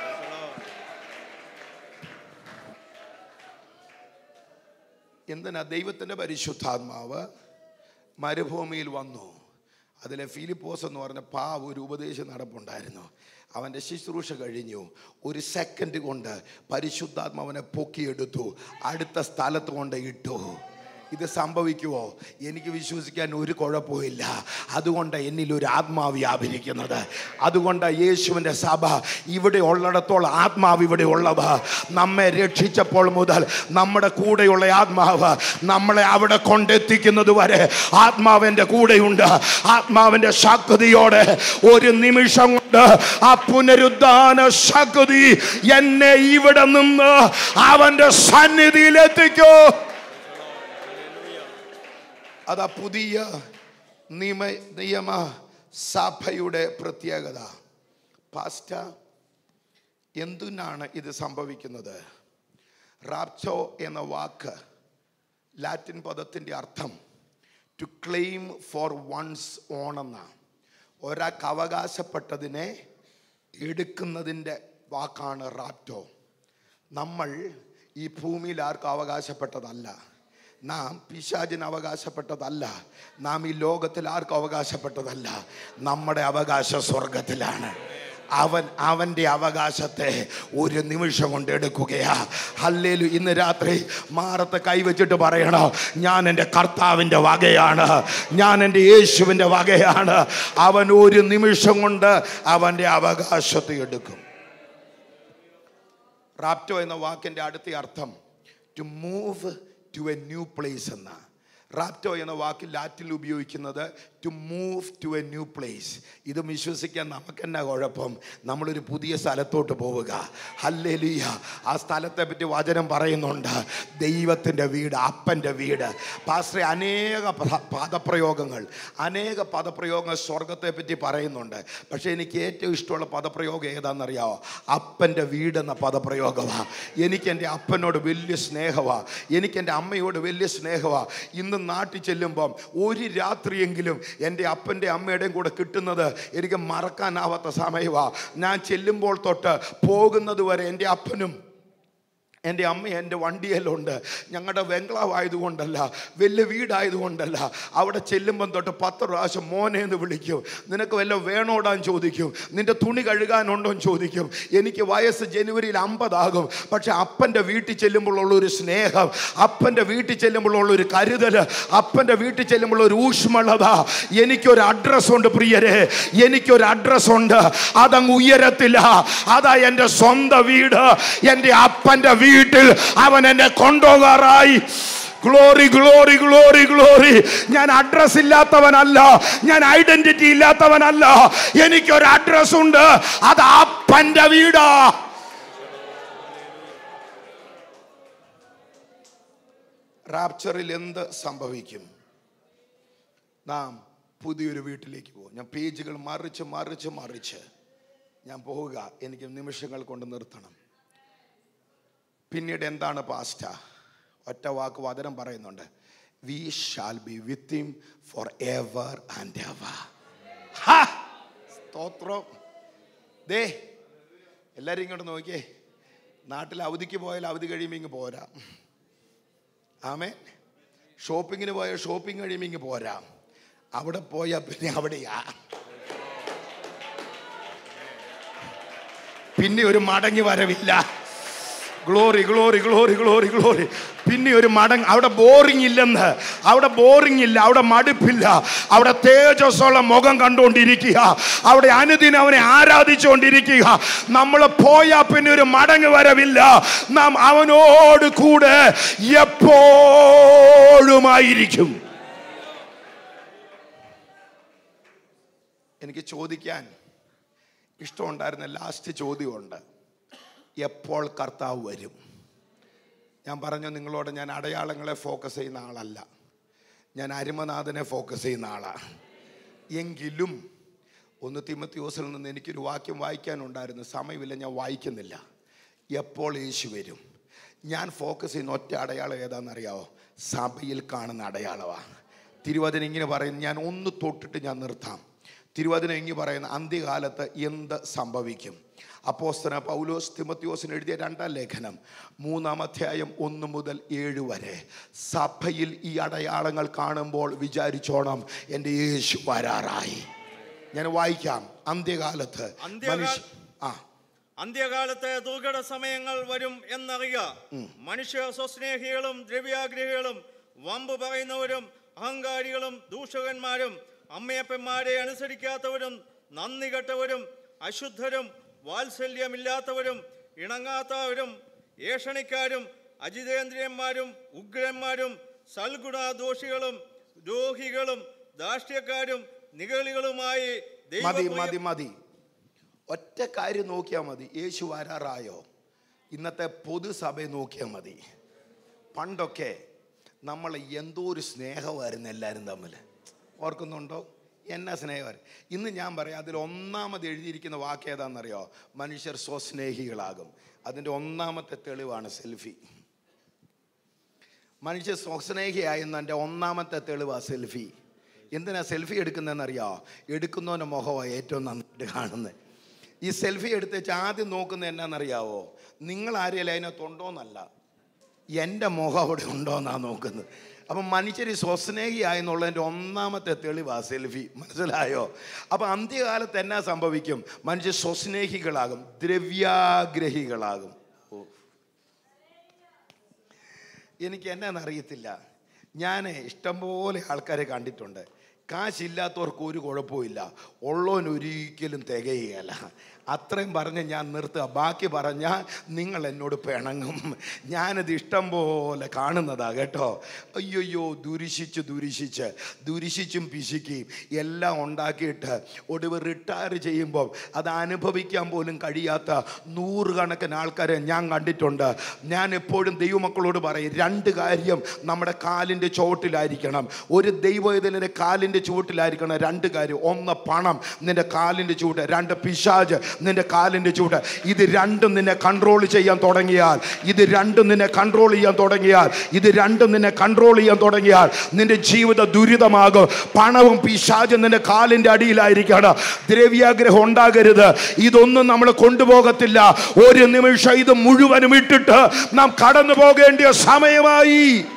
എന്തിനാ ദൈവത്തിൻ്റെ പരിശുദ്ധാത്മാവ് മരുഭൂമിയിൽ വന്നു അതിലെ ഫിലിപ്പോസ് എന്ന് പറഞ്ഞ പാവ് ഒരു ഉപദേശം നടപ്പുണ്ടായിരുന്നു അവൻ്റെ ശുശ്രൂഷ കഴിഞ്ഞു ഒരു സെക്കൻഡ് കൊണ്ട് പരിശുദ്ധാത്മാവനെ പൊക്കിയെടുത്തു അടുത്ത സ്ഥലത്ത് കൊണ്ട് ഇട്ടു ഇത് സംഭവിക്കുമോ എനിക്ക് വിശ്വസിക്കാൻ ഒരു കുഴപ്പമില്ല അതുകൊണ്ട് എന്നിൽ ഒരു ആത്മാവ് വ്യാപരിക്കുന്നത് അതുകൊണ്ട് യേശുവിൻ്റെ സഭ ഇവിടെ ഉള്ളിടത്തോളം ആത്മാവ് ഇവിടെ ഉള്ളത് നമ്മെ രക്ഷിച്ചപ്പോൾ മുതൽ നമ്മുടെ കൂടെയുള്ള ആത്മാവ് നമ്മളെ അവിടെ കൊണ്ടെത്തിക്കുന്നത് വരെ ആത്മാവിൻ്റെ കൂടെയുണ്ട് ആത്മാവിൻ്റെ ശക്തിയോടെ ഒരു നിമിഷം കൊണ്ട് ആ പുനരുദ്ധാന ശക്തി എന്നെ ഇവിടെ നിന്ന് അവൻ്റെ സന്നിധിയിലെത്തിക്കോ അതാ പുതിയ നിയമ നിയമ സഭയുടെ പ്രത്യേകത പാസ്റ്റ എന്തിനാണ് ഇത് സംഭവിക്കുന്നത് റാപ്ചോ എന്ന വാക്ക് ലാറ്റിൻ പദത്തിൻ്റെ അർത്ഥം to claim for one's own എന്ന ഒരാൾക്ക് അവകാശപ്പെട്ടതിനെ എടുക്കുന്നതിൻ്റെ വാക്കാണ് റാപ്റ്റോ നമ്മൾ ഈ ഭൂമിയിൽ ആർക്കും അവകാശപ്പെട്ടതല്ല നാം പിശാചിന് അവകാശപ്പെട്ടതല്ല നാം ഈ ലോകത്തിൽ ആർക്കും അവകാശപ്പെട്ടതല്ല നമ്മുടെ അവകാശം സ്വർഗത്തിലാണ് അവൻ അവൻ്റെ അവകാശത്തെ ഒരു നിമിഷം കൊണ്ട് എടുക്കുകയാ ഹല്ലേലു ഇന്ന് രാത്രി മാറത്ത് കൈവച്ചിട്ട് പറയണോ ഞാൻ എൻ്റെ കർത്താവിൻ്റെ വകയാണ് ഞാൻ എൻ്റെ യേശുവിൻ്റെ വകയാണ് അവൻ ഒരു നിമിഷം കൊണ്ട് അവൻ്റെ അവകാശത്തെ എടുക്കും റാപ്റ്റോ എന്ന വാക്കിൻ്റെ അടുത്ത അർത്ഥം to move to a new place എന്ന റാപ്റ്റോ എന്ന വാക്ക് ലാറ്റിൽ ഉപയോഗിക്കുന്നത് to move to a new place ഇത് വിശ്വസിക്കാൻ നമുക്ക് എന്നാ കുഴപ്പം നമ്മളൊരു പുതിയ സ്ഥലത്തോട്ട് പോവുക ഹല്ലേലൂയ ആ സ്ഥലത്തെ പറ്റി വചനം പറയുന്നുണ്ട് ദൈവത്തിൻ്റെ വീട് അപ്പൻ്റെ വീട് പാസ്റ്ററെ അനേക പ്ര- പദപ്രയോഗങ്ങൾ അനേക പദപ്രയോഗങ്ങൾ സ്വർഗത്തെ പറ്റി പറയുന്നുണ്ട് പക്ഷേ എനിക്ക് ഏറ്റവും ഇഷ്ടമുള്ള പദപ്രയോഗം ഏതാണെന്നറിയാമോ അപ്പൻ്റെ വീടെന്ന പദപ്രയോഗമാണ് എനിക്ക് എൻ്റെ അപ്പനോട് വലിയ സ്നേഹമാണ് എനിക്ക് എൻ്റെ അമ്മയോട് വലിയ പ്രത്യേകവാ ഇന്ന് നാട്ടിൽ ചെല്ലുമ്പം ഒരു രാത്രിയെങ്കിലും എൻ്റെ അപ്പൻ്റെ അമ്മയുടെയും കൂടെ കിട്ടുന്നത് എനിക്ക് മറക്കാനാവാത്ത സമയമാ ഞാൻ ചെല്ലുമ്പോൾ തൊട്ട് പോകുന്നത് വരെ എൻ്റെ അപ്പനും എൻ്റെ അമ്മ എൻ്റെ വണ്ടിയിലുണ്ട് ഞങ്ങളുടെ ബംഗ്ലാവായതുകൊണ്ടല്ല വലിയ വീടായതുകൊണ്ടല്ല അവിടെ ചെല്ലുമ്പം തൊട്ട് പത്ത് പ്രാവശ്യം മോനെ എന്ന് വിളിക്കും നിനക്ക് വല്ല വേണോടാൻ ചോദിക്കും നിന്റെ തുണി കഴുകാനുണ്ടോ എന്ന് ചോദിക്കും എനിക്ക് വയസ്സ് ജനുവരിയിൽ അമ്പതാകും പക്ഷെ അപ്പൻ്റെ വീട്ടിൽ ചെല്ലുമ്പോഴുള്ള ഒരു സ്നേഹം അപ്പൻ്റെ വീട്ടിൽ ചെല്ലുമ്പോഴുള്ള ഒരു കരുതൽ അപ്പൻ്റെ വീട്ടിൽ ചെല്ലുമ്പോൾ ഒരു ഊഷ്മളത എനിക്കൊരു അഡ്രസ് ഉണ്ട് പ്രിയരെ എനിക്കൊരു അഡ്രസ് ഉണ്ട് അതങ്ങ് ഉയരത്തില്ല അതാ എൻ്റെ സ്വന്തം വീട് എൻ്റെ അപ്പൻ്റെ വീട്ടിൽ അവൻ എന്നെ കൊണ്ടുപോകാറായി ഗ്ലോറി ഗ്ലോറി ഗ്ലോറി ഗ്ലോറി ഞാൻ അഡ്രസ് ഇല്ലാത്തവനല്ല ഞാൻ ഐഡന്റിറ്റി ഇല്ലാത്തവനല്ല എനിക്കൊരു അഡ്രസ് ഉണ്ട് അത് അപ്പൻ്റെ വീടാ റാപ്ചറിൽ എന്ത് സംഭവിക്കും നാം പുതിയൊരു വീട്ടിലേക്ക് പോകും ഞാൻ പേജുകൾ മറിച്ച് മറിച്ച് മറിച്ച് ഞാൻ പോവുക എനിക്ക് നിമിഷങ്ങൾ കൊണ്ട് നിർത്തണം പിന്നീട് എന്താണ് പാസ്റ്റ ഒറ്റ വാക്ക് വചനം പറയുന്നുണ്ട് we shall be with him for ever and ever സ്തോത്രം ദേ എല്ലാവരും ഇങ്ങോട്ട് നോക്കിയേ നാട്ടിൽ അവധിക്ക് പോയാൽ അവധി കഴിയുമ്പോൾ ഇങ്ങ് പോരാ ആമേ ഷോപ്പിങ്ങിന് പോയാൽ ഷോപ്പിംഗ് കഴിയുമ്പോൾ ഇങ്ങ് പോരാ അവിടെ പോയാൽ പിന്നെ അവിടെയാ പിന്നെ ഒരു മടങ്ങി വരവില്ല glory glory glory glory glory പിന്നെ ഒരു മടങ്ങ് അവിടെ ബോറിംഗ് ഇല്ലെന്ന് അവിടെ ബോറിംഗ് ഇല്ല അവിടെ മടുപ്പില്ല അവിടെ തേജസ്സുള്ള മുഖം കണ്ടുകൊണ്ടിരിക്കുക അവിടെ അനുദിനം അവനെ ആരാധിച്ചുകൊണ്ടിരിക്കുക നമ്മൾ പോയാ പിന്നെ ഒരു മടങ്ങ് വരവില്ല നാം അവനോട് കൂടെ എപ്പോഴുമായിരിക്കും എനിക്ക് ചോദിക്കാൻ ഇഷ്ടമുണ്ടായിരുന്ന ലാസ്റ്റ് ചോദ്യമുണ്ട് എപ്പോൾ കർത്താവ് വരും ഞാൻ പറഞ്ഞു നിങ്ങളോട് ഞാൻ അടയാളങ്ങളെ ഫോക്കസ് ചെയ്യുന്ന ആളല്ല ഞാൻ അരിമനാഥനെ ഫോക്കസ് ചെയ്യുന്ന ആളാണ് എങ്കിലും ഒന്ന് തിമത്തിയോസിൽ നിന്ന് എനിക്കൊരു വാക്യം വായിക്കാനുണ്ടായിരുന്നു സമയമില്ല ഞാൻ വായിക്കുന്നില്ല എപ്പോൾ യേശു വരും ഞാൻ ഫോക്കസ് ചെയ്യുന്ന ഒറ്റ അടയാളം ഏതാണെന്നറിയാവോ സഭയിൽ കാണുന്ന അടയാളമാണ് തിരുവചനം ഇങ്ങനെ പറയും ഞാൻ ഒന്ന് തൊട്ടിട്ട് ഞാൻ നിർത്താം തിരുവചനം ഇങ്ങനെ പറയുന്ന അന്ത്യകാലത്ത് എന്ത് സംഭവിക്കും അപ്പോസ്തന പൗലോസ് തിമത്യോസിന് എഴുതിയ രണ്ടാം ലേഖനം മൂന്നാം അധ്യായം ഒന്ന് മുതൽ ഏഴ് വരെ സഭയിൽ ഈ അടയാളങ്ങൾ കാണുമ്പോൾ വിചാരിച്ചോണം എൻ്റെ യേശു വരാറായി ഞാൻ വായിക്കാം അന്ത്യകാലത്ത് അന്ത്യകാല- മനുഷ്യ ആ അന്ത്യകാലത്ത് ദുർഘട സമയങ്ങൾ വരും എന്നറിയുക മനുഷ്യ സ്വസ്നേഹികളും ദ്രവ്യാഗ്രഹികളും വമ്പ് പറയുന്നവരും അഹങ്കാരികളും ദൂഷകന്മാരും അമ്മയപ്പന്മാരെ അനുസരിക്കാത്തവരും നന്ദി കെട്ടവരും അശുദ്ധരും വാത്സല്യമില്ലാത്തവരും ഇണങ്ങാത്തവരും ഏഷണിക്കാരും അജിതേന്ദ്രിയന്മാരും ഉഗ്രന്മാരും സൽഗുണദോഷികളും ദ്രോഹികളും ധാർഷ്ട്യക്കാരും നിഗളികളുമായി മതി ദൈവപ്രിയ- മതി മതി ഒറ്റ കാര്യം നോക്കിയാൽ മതി യേശു വരാറായോ ഇന്നത്തെ പൊതുസഭയെ നോക്കിയാൽ മതി പണ്ടൊക്കെ നമ്മൾ എന്തോ ഒരു സ്നേഹമായിരുന്നു എല്ലാവരും തമ്മിൽ ഓർക്കുന്നുണ്ടോ എന്നാ സ്നേഹമായിരുന്നു ഇന്ന് ഞാൻ പറയാം അതിൽ ഒന്നാമത് എഴുതിയിരിക്കുന്ന വാക്ക് ഏതാണെന്നറിയോ മനുഷ്യർ സ്വസ്നേഹികളാകും അതിൻ്റെ ഒന്നാമത്തെ തെളിവാണ് സെൽഫി മനുഷ്യ സ്വസ്നേഹിയായെന്നതിൻ്റെ ഒന്നാമത്തെ തെളിവാ സെൽഫി എന്തിനാ സെൽഫി എടുക്കുന്നതെന്നറിയോ എടുക്കുന്നവൻ്റെ മുഖമാണ് ഏറ്റവും നന്നായിട്ട് കാണുന്നത് ഈ സെൽഫി എടുത്ത് വെച്ച് ആദ്യം നോക്കുന്നത് എന്നാണെന്നറിയാവോ നിങ്ങൾ ആരെയല്ല അതിനകത്തുണ്ടോന്നല്ല എൻ്റെ മുഖം അവിടെ ഉണ്ടോന്നാ നോക്കുന്നത് അപ്പം മനുഷ്യർ സ്വസ്നേഹിയായെന്നുള്ളതിൻ്റെ ഒന്നാമത്തെ തെളിവാ സെൽഫി മനസ്സിലായോ അപ്പം അന്ത്യകാലത്ത് എന്നാ സംഭവിക്കും മനുഷ്യർ സ്വസ്നേഹികളാകും ദ്രവ്യാഗ്രഹികളാകും ഓ എനിക്ക് എന്നാന്ന് അറിയത്തില്ല ഞാൻ ഇഷ്ടംപോലെ ആൾക്കാരെ കണ്ടിട്ടുണ്ട് കാശില്ലാത്തവർക്ക് ഒരു കുഴപ്പമില്ല ഉള്ളവൻ ഒരിക്കലും തികയുകയല്ല അത്രയും പറഞ്ഞ് ഞാൻ നിർത്തുക ബാക്കി പറഞ്ഞാൽ നിങ്ങൾ എന്നോട് പിണങ്ങും ഞാനത് ഇഷ്ടം പോലെ കാണുന്നതാ കേട്ടോ അയ്യോയ്യോ ദുരിശിച്ച് ദുരിശിച്ച് ദുരിശിച്ചും പിശിക്കുകയും എല്ലാം ഉണ്ടാക്കിയിട്ട് ഒടുവ് റിട്ടയർ ചെയ്യുമ്പോൾ അത് അനുഭവിക്കാൻ പോലും കഴിയാത്ത നൂറുകണക്കിന് ആൾക്കാരെ ഞാൻ കണ്ടിട്ടുണ്ട് ഞാൻ എപ്പോഴും ദൈവമക്കളോട് പറയും രണ്ട് കാര്യം നമ്മുടെ കാലിൻ്റെ ചുവട്ടിലായിരിക്കണം ഒരു ദൈവ ഇതിലെ കാലിൻ്റെ ചുവട്ടിലായിരിക്കണം രണ്ട് കാര്യം ഒന്ന് പണം നിന്റെ കാലിൻ്റെ ചൂട്ട് രണ്ട് പിശാജ് നിന്റെ കാലിൻ്റെ ചൂട്ട് ഇത് രണ്ടും നിന്നെ കൺട്രോൾ ചെയ്യാൻ തുടങ്ങിയാൽ ഇത് രണ്ടും നിന്നെ കൺട്രോൾ ചെയ്യാൻ തുടങ്ങിയാൽ ഇത് രണ്ടും നിന്നെ കൺട്രോൾ ചെയ്യാൻ തുടങ്ങിയാൽ നിന്റെ ജീവിത ദുരിതമാകും പണവും പിശാചും നിന്റെ കാലിൻ്റെ അടിയിലായിരിക്കണം ദ്രവ്യാഗ്രഹം ഉണ്ടാകരുത് ഇതൊന്നും നമ്മൾ കൊണ്ടുപോകത്തില്ല ഒരു നിമിഷം ഇത് മുഴുവനും ഇട്ടിട്ട് നാം കടന്നു പോകേണ്ടിയ സമയമായി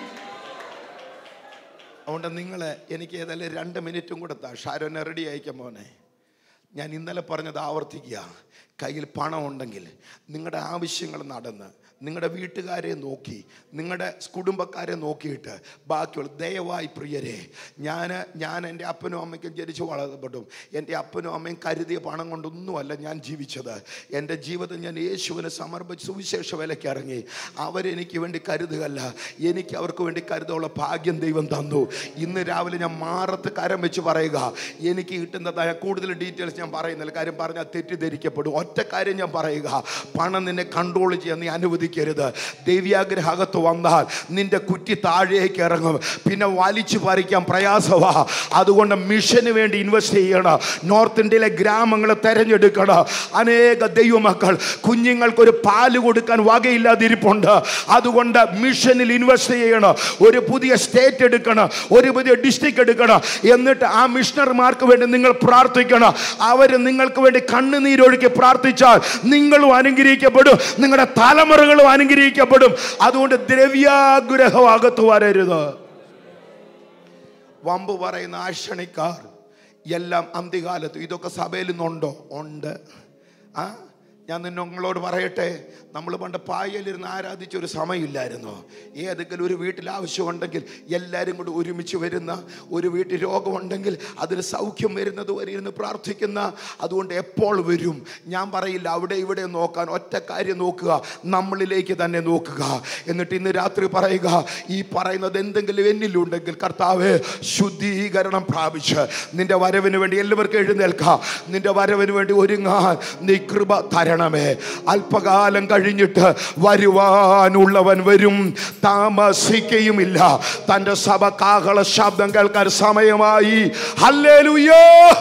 അതുകൊണ്ട് നിങ്ങൾ എനിക്ക് ഏതായാലും രണ്ട് മിനിറ്റും കൊടുത്താ ഷാരോനെ റെഡി അയക്കാൻ മോനെ ഞാൻ ഇന്നലെ പറഞ്ഞത് ആവർത്തിക്കുക കയ്യിൽ പണം ഉണ്ടെങ്കിൽ നിങ്ങളുടെ ആവശ്യങ്ങൾ നടന്ന് നിങ്ങളുടെ വീട്ടുകാരെ നോക്കി നിങ്ങളുടെ കുടുംബക്കാരെ നോക്കിയിട്ട് ബാക്കിയുള്ള ദയവായി പ്രിയരെ ഞാൻ ഞാൻ എൻ്റെ അപ്പനും അമ്മയ്ക്കും ജനിച്ചു വളർത്തപ്പെട്ടു എൻ്റെ അപ്പനും അമ്മയും കരുതിയ പണം കൊണ്ടൊന്നുമല്ല ഞാൻ ജീവിച്ചത് എൻ്റെ ജീവിതം ഞാൻ യേശുവിനെ സമർപ്പിച്ച് സുവിശേഷ വിലയ്ക്ക് ഇറങ്ങി അവരെനിക്ക് വേണ്ടി കരുതുകല്ല എനിക്ക് അവർക്ക് വേണ്ടി കരുതുള്ള ഭാഗ്യം ദൈവം തന്നു ഇന്ന് രാവിലെ ഞാൻ മാറത്ത് കരം വെച്ച് പറയുക എനിക്ക് കിട്ടുന്നതായ കൂടുതൽ ഡീറ്റെയിൽസ് ഞാൻ പറയുന്നില്ല കാര്യം പറഞ്ഞാൽ തെറ്റിദ്ധരിക്കപ്പെടും ഒറ്റ കാര്യം ഞാൻ പറയുക പണം നിന്നെ കൺട്രോൾ ചെയ്യാൻ നീ അനുവദിക്കരുത് ചിന്തിക്കരുത് ദൈവ്യാഗ്രഹത്ത് വന്നാൽ നിന്റെ കുറ്റി താഴേക്ക് ഇറങ്ങും പിന്നെ വലിച്ചു പറിക്കാൻ പ്രയാസമാ അതുകൊണ്ട് മിഷന് വേണ്ടി ഇൻവെസ്റ്റ് ചെയ്യണം നോർത്ത് ഇന്ത്യയിലെ ഗ്രാമങ്ങൾ തെരഞ്ഞെടുക്കണം അനേക ദൈവമക്കൾ കുഞ്ഞുങ്ങൾക്കൊരു പാല് കൊടുക്കാൻ വകയില്ലാതിരിപ്പുണ്ട് അതുകൊണ്ട് മിഷനിൽ ഇൻവെസ്റ്റ് ചെയ്യണം ഒരു പുതിയ സ്റ്റേറ്റ് എടുക്കണം ഒരു പുതിയ ഡിസ്ട്രിക്ട് എടുക്കണം എന്നിട്ട് ആ മിഷണർമാർക്ക് വേണ്ടി നിങ്ങൾ പ്രാർത്ഥിക്കണം അവർ നിങ്ങൾക്ക് വേണ്ടി കണ്ണുനീരൊഴുക്കി പ്രാർത്ഥിച്ചാൽ നിങ്ങളും അനുഗ്രഹിക്കപ്പെടും നിങ്ങളുടെ തലമുറകളും അനുഗ്രഹിക്കപ്പെടും അതുകൊണ്ട് ദ്രവ്യാഗ്രഹമാകത്ത് വരരുത് വമ്പ് പറയുന്ന ആക്ഷണിക്കാർ എല്ലാം അന്ത്യകാലത്ത് ഇതൊക്കെ സഭയിൽ നിന്നുണ്ടോ ഉണ്ട് ആ ഞാൻ നിങ്ങളോട് പറയട്ടെ നമ്മൾ പണ്ട് പായലിരുന്ന് ആരാധിച്ച ഒരു സമയമില്ലായിരുന്നു ഏതെങ്കിലും ഒരു വീട്ടിൽ ആവശ്യമുണ്ടെങ്കിൽ എല്ലാവരും കൂടി ഒരുമിച്ച് വരുന്ന ഒരു വീട്ടിൽ രോഗമുണ്ടെങ്കിൽ അതിന് സൗഖ്യം വരുന്നത് വരെ ഇരുന്ന് പ്രാർത്ഥിക്കുന്ന അതുകൊണ്ട് എപ്പോൾ വരും ഞാൻ പറയില്ല അവിടെ ഇവിടെ നോക്കാൻ ഒറ്റ കാര്യം നോക്കുക നമ്മളിലേക്ക് തന്നെ നോക്കുക എന്നിട്ട് ഇന്ന് രാത്രി പറയുക ഈ പറയുന്നത് എന്തെങ്കിലും എന്നിലുണ്ടെങ്കിൽ കർത്താവ് ശുദ്ധീകരണം പ്രാപിച്ച് നിന്റെ വരവിന് വേണ്ടി എല്ലാവർക്കും എഴുന്നേൽക്കാം നിന്റെ വരവിന് വേണ്ടി ഒരുങ്ങാൻ നീ കൃപ തരണമേ അല്പകാലം കഴിഞ്ഞിട്ട് വരുവാനുള്ളവൻ വരും താമസിക്കുകയുമില്ല തൻ്റെ സഭ കാഹള ശബ്ദം കേൾക്കാൻ സമയമായി ഹല്ലേലൂയോ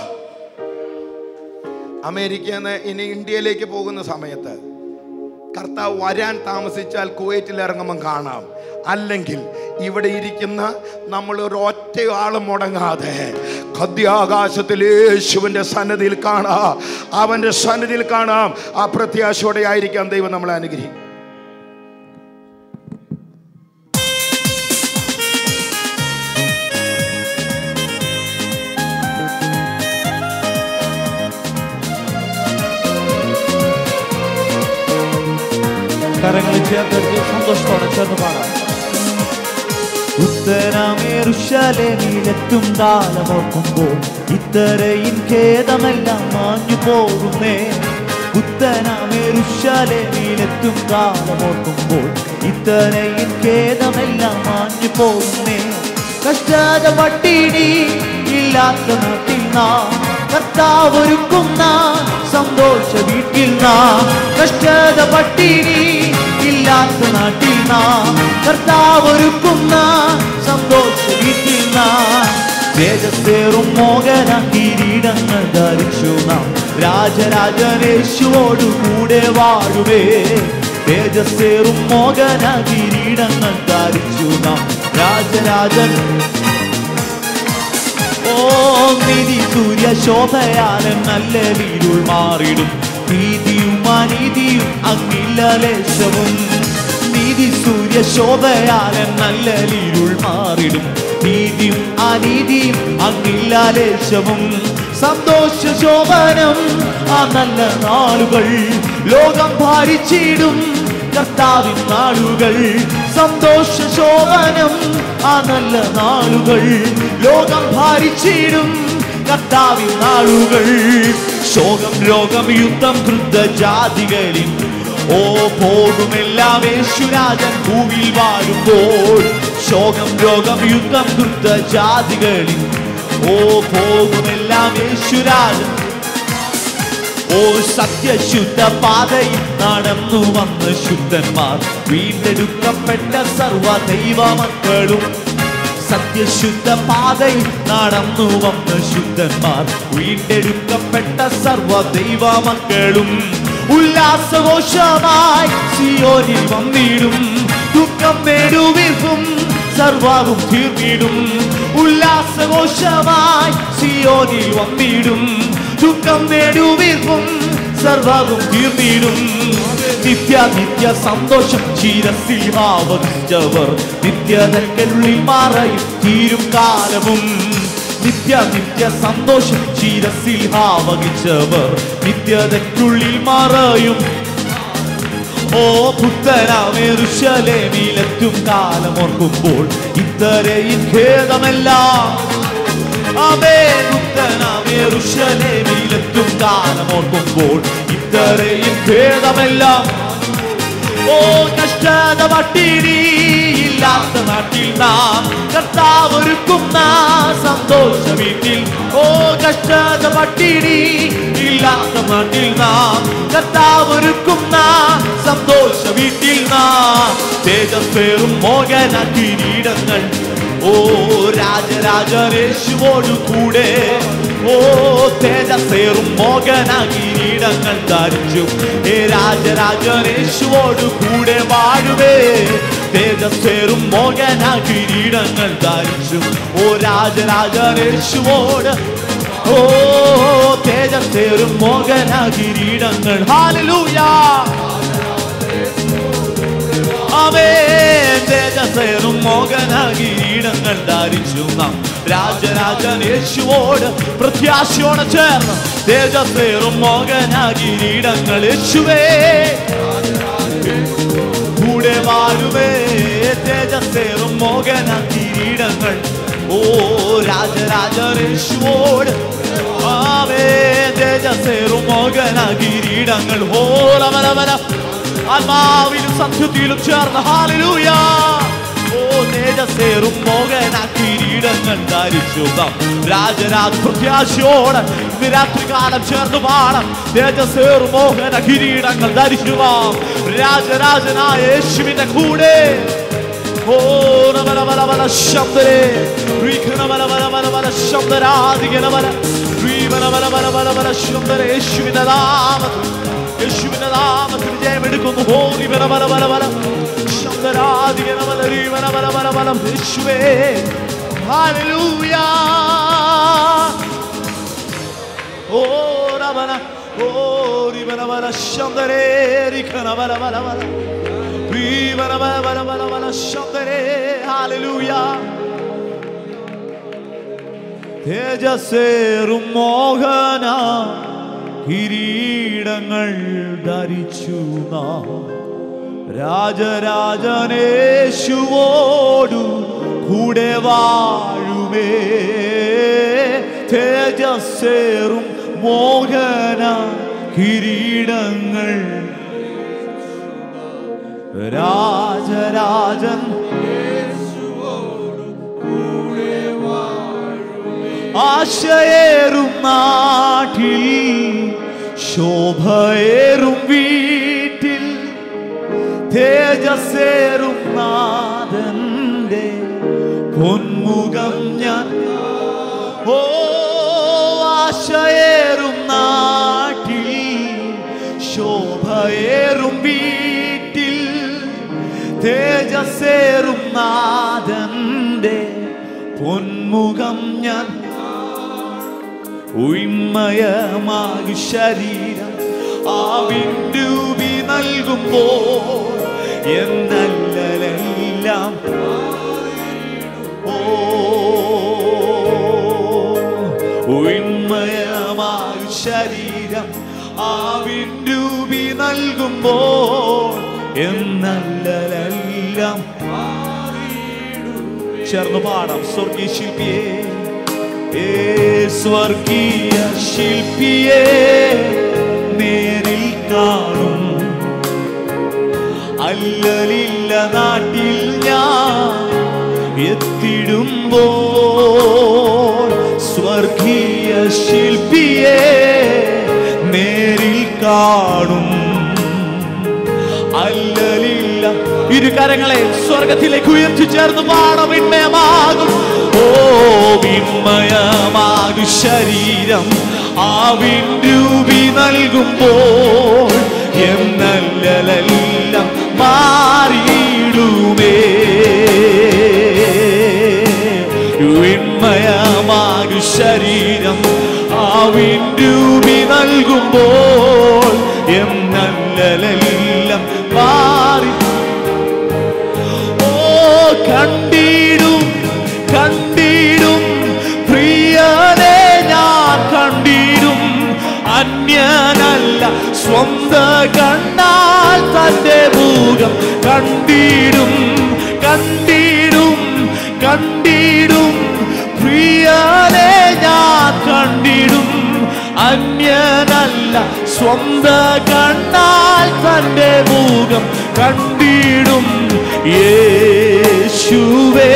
അമേരിക്കയിൽ നിന്ന് ഇനി ഇന്ത്യയിലേക്ക് പോകുന്ന സമയത്ത് കർത്താവ് വരാൻ താമസിച്ചാൽ കുവൈറ്റിൽ ഇറങ്ങുമ്പം കാണാം അല്ലെങ്കിൽ ഇവിടെ ഇരിക്കുന്ന നമ്മൾ ഒരു ഒറ്റ ആളും മുടങ്ങാതെ കദ്യാകാശത്തിൽ യേശുവിൻ്റെ സന്നദ്ധിയിൽ കാണാം അവൻ്റെ സന്നദ്ധിയിൽ കാണാം ആ പ്രത്യാശയോടെ ആയിരിക്കാം ദൈവം നമ്മളെ അനുഗ്രഹിക്കും കരങ്ങളിൽ ചേർത്ത് സന്തോഷത്തോടെ ചേർന്ന് പാടാം ഉത്തരമേറുശലേമിലെത്തും കാലമോർക്കുമ്പോൾ ഇത്തരയിൻ ഖേദമെല്ലാം മാഞ്ഞു പോകുന്നേ ഉത്തരമേറുശലേമിലെത്തും കാലമോർക്കുമ്പോൾ ഇത്തരയിൻ ഖേദമെല്ലാം മാഞ്ഞു പോകുന്നേ കഷ്ടത പട്ടിണി ഇല്ലാത്ത നാട്ടിൽ നാം കർത്താവൊരുക്കുന്ന സന്തോഷ വീട്ടിൽ നാം കഷ്ടത പട്ടിണി ഇല്ലാത്ത നാട്ടിൽ നാം കർത്താവൊരുക്കുന്ന സന്തോഷ വീട്ടിൽ നാം തേജസ്സേറും മോഹന കിരീടങ്ങൾ ധരിച്ചു നാം രാജരാജനേശുവോടു കൂടെ വാഴുവേ തേജസ്സേറും മോഹന കിരീടങ്ങൾ ധരിച്ചു നാം രാജരാജൻ ഓ നിധി സൂര്യ ശോഭയാലെ നല്ല വീരുൾ മാറിടും നീതിയും അനീതിയും അങ്ങില്ല ലേശവും നീതി സൂര്യ ശോഭയാലെ നല്ല വീരുൾ മാറിടും നീതിയും അനീതിയും അങ്ങില്ല ലേശവും സന്തോഷ ശോഭനം ആ നല്ല നാളുകൾ ലോകം ഭാരിച്ചിടും കർത്താവിൻ നാളുകൾ സന്തോഷ ശോഭനം ആ നല്ല നാളുകൾ ലോകം ഭാരിച്ചിടും കർത്താവിൻ നാളുകൾ ശോകം രോഗം യുദ്ധം വൃദ്ധ ജാതികളിൽ ഓ പോകുമെല്ലാം യേശുരാജൻ ഭൂമിയിൽ വാഴുമ്പോൾ ശോകം രോഗം യുദ്ധം വൃദ്ധ ജാതികളിൽ ഓ പോകുമെല്ലാം യേശുരാജൻ ഓ സത്യശുദ്ധ പാതയിൽ നടന്നു വന്ന ശുദ്ധന്മാർ വീണ്ടെടുക്കപ്പെട്ട സർവ ദൈവമക്കളും സത്യശുദ്ധ പാതയിൽ നടന്നു വന്ന ശുദ്ധന്മാർ വീണ്ടെടുക്കപ്പെട്ട സർവ ദൈവമക്കളും ഉല്ലാസഘോഷമായി സിയോനിൽ വന്നിടും ദുഃഖം നേടുവിർക്കും സർവാകും തീർന്നിടും ഉല്ലാസഘോഷമായി സിയോനിൽ വന്നിടും ദുഃഖം നേടുവിർക്കും സർവാകും തീർന്നിടും നിത്യ നിത്യ സന്തോഷം ശിരസിൽ ആവഹിച്ചവർ നിത്യതൽക്കുള്ളിൽ മാറയും തീരും കാലവും നിത്യ നിത്യ സന്തോഷം ശിരസിൽ ആവഹിച്ചവർ നിത്യതയ്ക്കുള്ളിൽ മാറയും ഓ പുത്തനാമേറുശലേമിലെത്തും കാലം ഓർക്കുമ്പോൾ ഇത്തരയും ഖേദമെല്ലാം അവേ പുത്തനാമേറുശലേമിലെത്തും കാലം ഓർക്കുമ്പോൾ ഇത്തരയും ഖേദമെല്ലാം ഓ കഷ്ടത പട്ടിണി ഇല്ലാത്ത നാട്ടിൽ നാം കർത്താവ് ഒരുക്കുന്ന സന്തോഷ വീട്ടിൽ ഓ കഷ്ടത പട്ടിണി ഇല്ല ഇല്ലാത്ത നാട്ടിൽ നാം കർത്താവൊരുക്കുന്ന സന്തോഷ വീട്ടിൽ നാം തേജസ്സേറും മോഹന കിരീടങ്ങൾ ഓ രാജരാജനേശുവോടു കൂടെ ഓ തേജസ്സേറും മോഹന കിരീടങ്ങൾ ധരിച്ചു ഏ രാജരാജനേശുവോടു കൂടെ വാഴുവേ തേജസ്സേറും മോഹന കിരീടങ്ങൾ ധരിച്ചു ഓ രാജരാജനേശുവോട് ഓ തേജസ്സേറും മോഹന കിരീടങ്ങൾ ഹാലലൂയാ അവേ തേജസ്സേറും മോഹന കിരീടങ്ങൾ ധരിച്ചു നാം രാജരാജൻ യേശുവോട് പ്രത്യാശയോടെ ചേർന്ന് തേജസ്സേറും മോഹന കിരീടങ്ങൾ യേശുവേ കൂടെ വാഴുവേ തേജസ്സേറും മോഹന കിരീടങ്ങൾ ഓ രാജരാജേശുവോട് ആവേ തേജസ്സേറും മോഹന കിരീടങ്ങൾ ഹോലവലവല ആത്മാവിലും സത്യത്തിലും ചേർന്ന് ഹാലലൂയ ഓ തേജസ്സേറും മോഹന കിരീടങ്ങൾ ധരിച്ചു നാം രാജരാജ പ്രത്യാശയോടെ ഇന്ന് രാത്രികാലം ചേർന്ന് പാടാം തേജസ്സേറും മോഹന കിരീടങ്ങൾ ധരിച്ചു നാം രാജരാജനായ യേശുവിന്റെ കൂടെ ഓ നമല ബല ബല ശബ്ദരേ റീഖന ബല ബല ബല ബല ശബ്ദരാധികന ബല റീബല ബല ബല ബല ബല ശബ്ദരേ യേശുവിന്റെ നാമത്തിൽ യേശുവിന്റെ നാമത്തിൽ ജയമെടുക്കുന്നു ഹോ റിബല ബല ബല ബല ശബ്ദരാധികന ബല റീബല ബല ബല ബല യേശുവേ ഹല്ലേലൂയ ഓ രബല ഓ റിബല ബല ശബ്ദരേ റിഖന ബല ബല ബല തേജസ്സേറും മോഹന കിരീടങ്ങൾ ധരിച്ചു നാം രാജരാജനേശുവോടു കൂടെ വാഴുമേ തേജസ്സേറും മോഹന കിരീടങ്ങൾ രാജരാജൻ ആശയേറും നാട്ടിൽ ശോഭയേറും വീട്ടിൽ തേജസ്സേറും നാഥന്റെ പൊന്മുഖം ഞാൻ ഓ ആശയേറും നാട്ടിൽ ശോഭയേറും വീട്ടിൽ തേജസ്സേറും നാഥന്റെ പൊന്മുഖം ഞാൻ ഉന്മയമാകു ശരീരം ആവിൻഡൂബി നൽകുമ്പോൾ എന്നല്ലെല്ലാം ഓ ഉന്മയമാകു ശരീരം ആവിൻഡൂബി നൽകുമ്പോൾ എന്നല്ലെല്ലാം ചേർന്ന് പാടാം സ്വർഗീയ ശില്പിയെ ഏ സ്വർഗീയ ശില്പിയെ നേരിൽ കാണും അല്ലലില്ല നാട്ടിൽ ഞാൻ എത്തിടുമ്പോൾ സ്വർഗീയ ശില്പിയെ നേരിൽ കാണും അല്ലലില്ല ഇരു കരങ്ങളെ സ്വർഗത്തിലേക്ക് ഉയർത്തി ചേർന്ന് പാടം വിണ്മയമാകും ഓ വിണ്മയമാകും ശരീരം ആവിൻ രൂപി നൽകുമ്പോൾ എന്നല്ലെല്ലാം മാറിയിടുമേ വിണ്മയമാകും ശരീരം ആവിൻ രൂപി നൽകുമ്പോൾ എന്നല്ലെല്ലാം മാറി ഓ കണ്ടിടും കണ്ടിടും പ്രിയനെ ഞാൻ കണ്ടിടും അന്യനല്ല സ്വന്ത കണ്ണാൽ തന്റെ മുഖം കണ്ടിടും കണ്ടിടും കണ്ടിടും പ്രിയനെ ഞാൻ കണ്ടിടും അന്യനല്ല സ്വന്ത കണ്ണാൽ തന്റെ മുഖം കണ്ടിടും യേശുവേ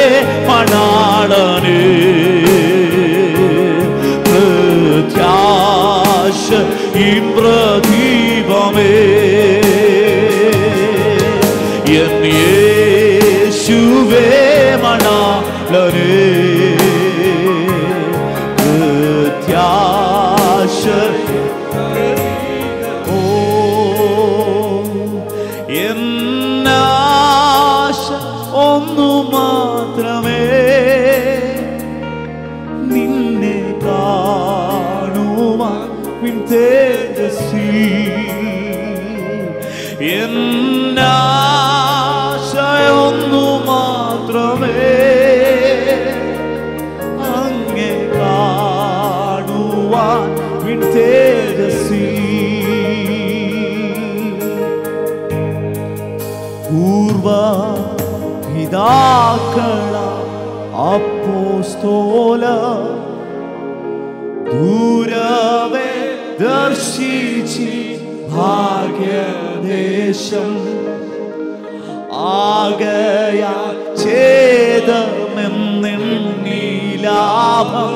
മണാളനേ പ്രത്യാശ ഇന്ദ്രദീപമേ എൻ യേശുവേ മണാലരേ പ്രത്യാശ ഓ എന്നാശ ഒന്നു മാത്രമേ നിന്നെ കാണുവാൻ വിൻ തേജസ്സിൽ എന്നാശയൊന്നു മാത്രമേ അങ്ങെ കാണുവാൻ വിൻ തേജസ്സിൽ പൂർവ പിതാക്കള അപ്പോസ്തോല ദൂരവേ ദർശിച്ചി ഭാഗ്യദേശം ആകയാ ഛേദമെന്നെണ്ണി ലാഭം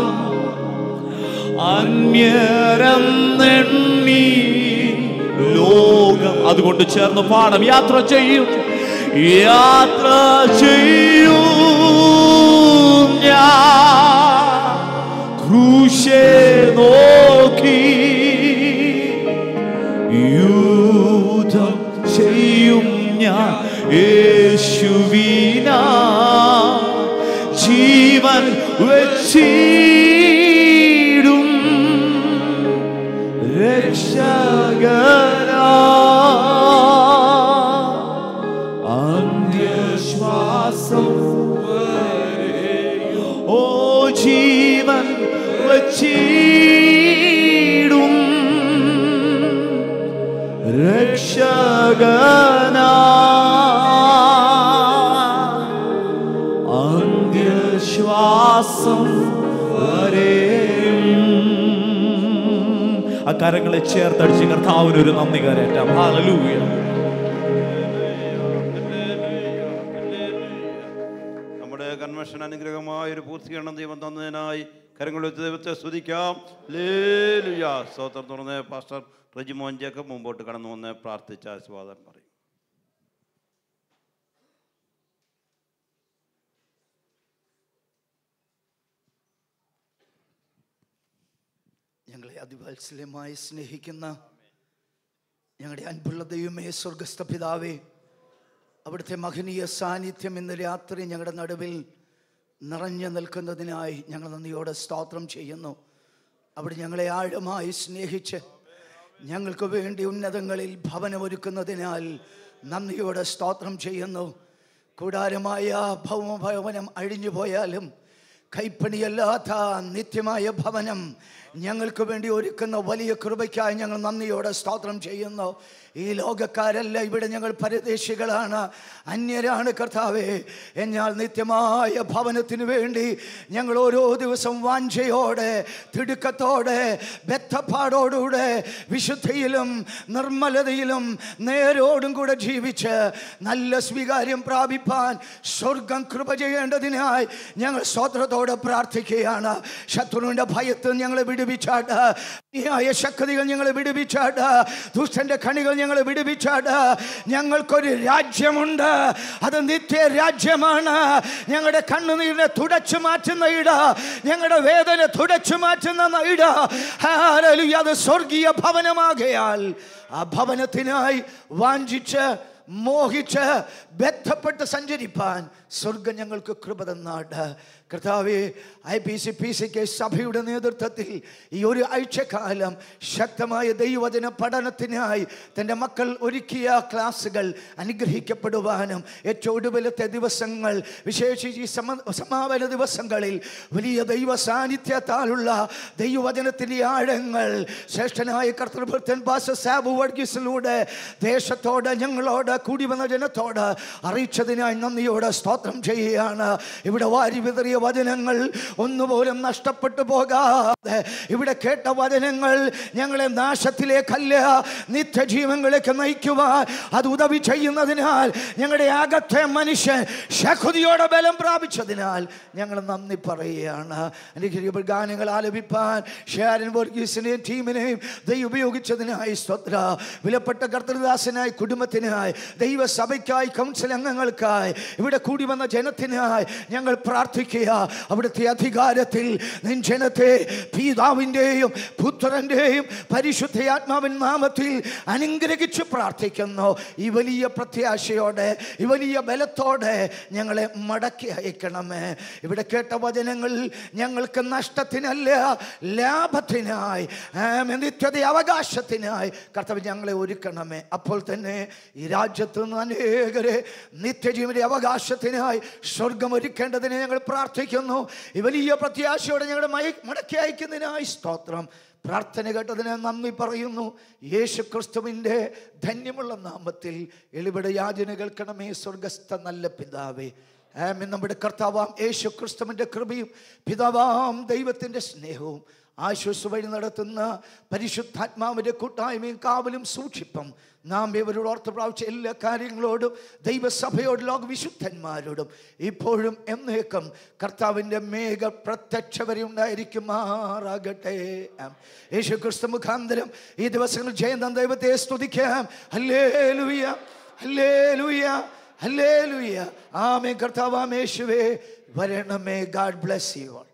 അന്യരെന്നെണ്ണി ലോകം അതുകൊണ്ട് ചേർന്ന് പാടം യാത്ര ചെയ്യും യാത്ര ചെയ്യും ഞാൻ ക്രൂശെ നോക്കി യൂഥം ചെയ്യും ഞാൻ യേശുവിന ജീവൻ വെച്ചിടും രക്ഷകരാ അന്ത്യശ്വാസം വരെയും ഓ ജീവൻ വച്ചിടും രക്ഷകനാ അന്ത്യശ്വാസം വരെയും ആ കരങ്ങളെ ചേർത്തടിച്ച് കർത്താവിന് ഒരു നന്ദി കരയറ്റാം ഹാലലൂയ നമ്മുടെ കൺവെൻഷൻ അനുഗ്രഹമായ ഒരു പൂർത്തീകരണം ദൈവം തന്നതിനായി കരങ്ങൾ വെച്ച് ദൈവത്തെ സ്തുതിക്കാം ലേലുയ സ്തോത്രം തുറന്ന് പാസ്റ്റർ റജിമോൻ ജേക്കബ് മുമ്പോട്ട് കടന്നു വന്ന് പ്രാർത്ഥിച്ച ആശീർവാദം പറയും ഞങ്ങളെ അതിവാത്സല്യമായി സ്നേഹിക്കുന്ന ഞങ്ങളുടെ അൻപുള്ള ദൈവമേ സ്വർഗസ്ഥ പിതാവേ അവിടുത്തെ മഹനീയ സാന്നിധ്യം ഇന്ന് രാത്രി ഞങ്ങളുടെ നടുവിൽ നിറഞ്ഞു നിൽക്കുന്നതിനായി ഞങ്ങൾ നന്ദിയോടെ സ്തോത്രം ചെയ്യുന്നു അവിടെ ഞങ്ങളെ ആഴമായി സ്നേഹിച്ച് ഞങ്ങൾക്ക് വേണ്ടി ഉന്നതങ്ങളിൽ ഭവനമൊരുക്കുന്നതിനാൽ നന്ദിയോടെ സ്തോത്രം ചെയ്യുന്നു കൂടാരമായ ഭൗമഭവനം അഴിഞ്ഞു പോയാലും കൈപ്പണിയല്ലാത്ത നിത്യമായ ഭവനം ഞങ്ങൾക്ക് വേണ്ടി ഒരുക്കുന്ന വലിയ കൃപയ്ക്കായി ഞങ്ങൾ നന്ദിയോടെ സ്തോത്രം ചെയ്യുന്നു ഈ ലോകക്കാരല്ല ഇവിടെ ഞങ്ങൾ പരദേശികളാണ് അന്യരാണ് കർത്താവേ എന്നാൽ നിത്യമായ ഭവനത്തിന് വേണ്ടി ഞങ്ങൾ ഓരോ ദിവസം വാഞ്ചയോടെ തിടുക്കത്തോടെ ബദ്ധപ്പാടോടുകൂടെ വിശുദ്ധിയിലും നിർമ്മലതയിലും നേരോടും കൂടെ ജീവിച്ച് നല്ല സ്വീകാര്യം പ്രാപിപ്പാൻ സ്വർഗം കൃപ ചെയ്യേണ്ടതിനായി ഞങ്ങൾ സ്തോത്രത്തോടെ പ്രാർത്ഥിക്കുകയാണ് ശത്രുവിൻ്റെ ഭയത്തിൽ ഞങ്ങളെ വിടുവിച്ചാട്ട് നീയായ ശക്തികൾ ഞങ്ങളെ വിടുവിച്ചാട്ട് ദുഷ്ടന്റെ കണികൾ ഞങ്ങളെ വിടുവിച്ചാട്ട് ഞങ്ങൾക്കൊരു രാജ്യമുണ്ട് അത് നിത്യ രാജ്യമാണ് ഞങ്ങളുടെ കണ്ണുനീരിനെ തുടച്ചു മാറ്റുന്ന ഇട ഞങ്ങളുടെ വേദന തുടച്ചു മാറ്റുന്ന ഇട ഹാലലുയ അത് സ്വർഗീയ ഭവനമാകയാൽ ആ ഭവനത്തിനായി വാഞ്ചിച്ച് മോഹിച്ച് ബന്ധപ്പെട്ട് സഞ്ചരിപ്പാൻ സ്വർഗം ഞങ്ങൾക്ക് കൃപ തന്നാട് കർത്താവെ I P C P C K സഭയുടെ നേതൃത്വത്തിൽ ഈ ഒരു ആഴ്ചക്കാലം ശക്തമായ ദൈവവചന പഠനത്തിനായി തൻ്റെ മക്കൾ ഒരുക്കിയ ക്ലാസ്സുകൾ അനുഗ്രഹിക്കപ്പെടുവാനും ഏറ്റവും ഒടുവിലത്തെ ദിവസങ്ങൾ വിശേഷിച്ച് ഈ സമ സമാപന ദിവസങ്ങളിൽ വലിയ ദൈവ സാന്നിധ്യത്താലുള്ള ദൈവവചനത്തിൻ്റെ ആഴങ്ങൾ ശ്രേഷ്ഠനായ കർത്തൃഭൃത്തൻ പാസ സാബു വർഗീസിലൂടെ ദേശത്തോട് ഞങ്ങളോട് കൂടി വന്ന ജനത്തോട് അറിയിച്ചതിനായി നന്ദിയോട് സ്തോത്രം സ്തോത്രം ചെയ്യുകയാണ് ഇവിടെ വാരി വിതറിയ വചനങ്ങൾ ഒന്നുപോലും നഷ്ടപ്പെട്ടു പോകാതെ ഇവിടെ കേട്ട വചനങ്ങൾ ഞങ്ങളെ നാശത്തിലേക്കല്ല നിത്യജീവങ്ങളിലേക്ക് നയിക്കുവാൻ അത് ഉദവി ചെയ്യുന്നതിനാൽ ഞങ്ങളുടെ അകത്തെ മനുഷ്യൻ ശകുതിയോടെ ബലം പ്രാപിച്ചതിനാൽ ഞങ്ങൾ നന്ദി പറയുകയാണ് എനിക്ക് ഗാനങ്ങൾ ആലപിപ്പാൻ ഷാരൻ വർഗീസിനെയും ടീമിനെയും ദൈവം ഉപയോഗിച്ചതിനായി സ്തോത്ര വിലപ്പെട്ട കർത്തൃദാസനായി കുടുംബത്തിനായി ദൈവസഭയ്ക്കായി കൗൺസിൽ അംഗങ്ങൾക്കായി ഇവിടെ കൂടി വന്ന ജനത്തിനായി ഞങ്ങൾ പ്രാർത്ഥിക്കുക അവിടുത്തെ അധികാരത്തിൽ നിൻ ജനത്തെ പിതാവിൻ്റെയും പുത്രൻ്റെയും പരിശുദ്ധയാത്മാവിൻ നാമത്തിൽ അനുഗ്രഹിച്ച് പ്രാർത്ഥിക്കുന്നു ഈ വലിയ പ്രത്യാശയോടെ ഈ വലിയ ബലത്തോടെ ഞങ്ങളെ മടക്കി അയക്കണമേ ഇവിടെ കേട്ട വചനങ്ങൾ ഞങ്ങൾക്ക് നഷ്ടത്തിനല്ല ലാഭത്തിനായി ആമേൻ, നിത്യത അവകാശത്തിനായി കർത്താവ് ഞങ്ങളെ ഒരുക്കണമേ അപ്പോൾ തന്നെ ഈ രാജ്യത്ത് നിന്ന് അനേകരെ നിത്യജീവന്റെ അവകാശത്തിനായി സ്വർഗം ഒരുക്കേണ്ടതിന് ഞങ്ങൾ പ്രാർത്ഥിക്കുന്നു ഈ വലിയ പ്രത്യാശയോടെ ഞങ്ങളുടെ മയ- മടക്കി അയക്കുന്നതിനായി സ്തോത്രം പ്രാർത്ഥന കേട്ടതിന് നന്ദി പറയുന്നു യേശു ക്രിസ്തുവിൻ്റെ ധന്യമുള്ള നാമത്തിൽ എളിവിടെ യാചന കേൾക്കണമേ സ്വർഗസ്ഥ നല്ല പിതാവേ ആമേൻ നമ്മുടെ കർത്താവാം യേശു ക്രിസ്തുവിൻ്റെ കൃപയും പിതാവാം ദൈവത്തിൻ്റെ സ്നേഹവും ആശ്വസ വഴി നടത്തുന്ന പരിശുദ്ധാത്മാവിൻ്റെ കൂട്ടായ്മയും കാവലും സൂക്ഷിപ്പം നാം ഇവരോട് ഓർത്ത് പ്രാപിച്ച എല്ലാ കാര്യങ്ങളോടും ദൈവസഭയോടും ലോക വിശുദ്ധന്മാരോടും ഇപ്പോഴും എന്നേക്കും കർത്താവിൻ്റെ മേഘ പ്രത്യക്ഷ വരെ ഉണ്ടായിരിക്കുമാറാകട്ടെ ആം. യേശു ക്രിസ്തു മുഖാന്തരം ഈ ദിവസങ്ങൾ ജയന്തം ദൈവത്തെ സ്തുതിക്കാം ഹല്ലേ ലുയ ഹല്ലേ ലുയ ഹല്ലേ ലുയ ആമേ കർത്താവാമേശുവേ വരണമേ ഗാഡ് ബ്ലെസ് യു ഓൾ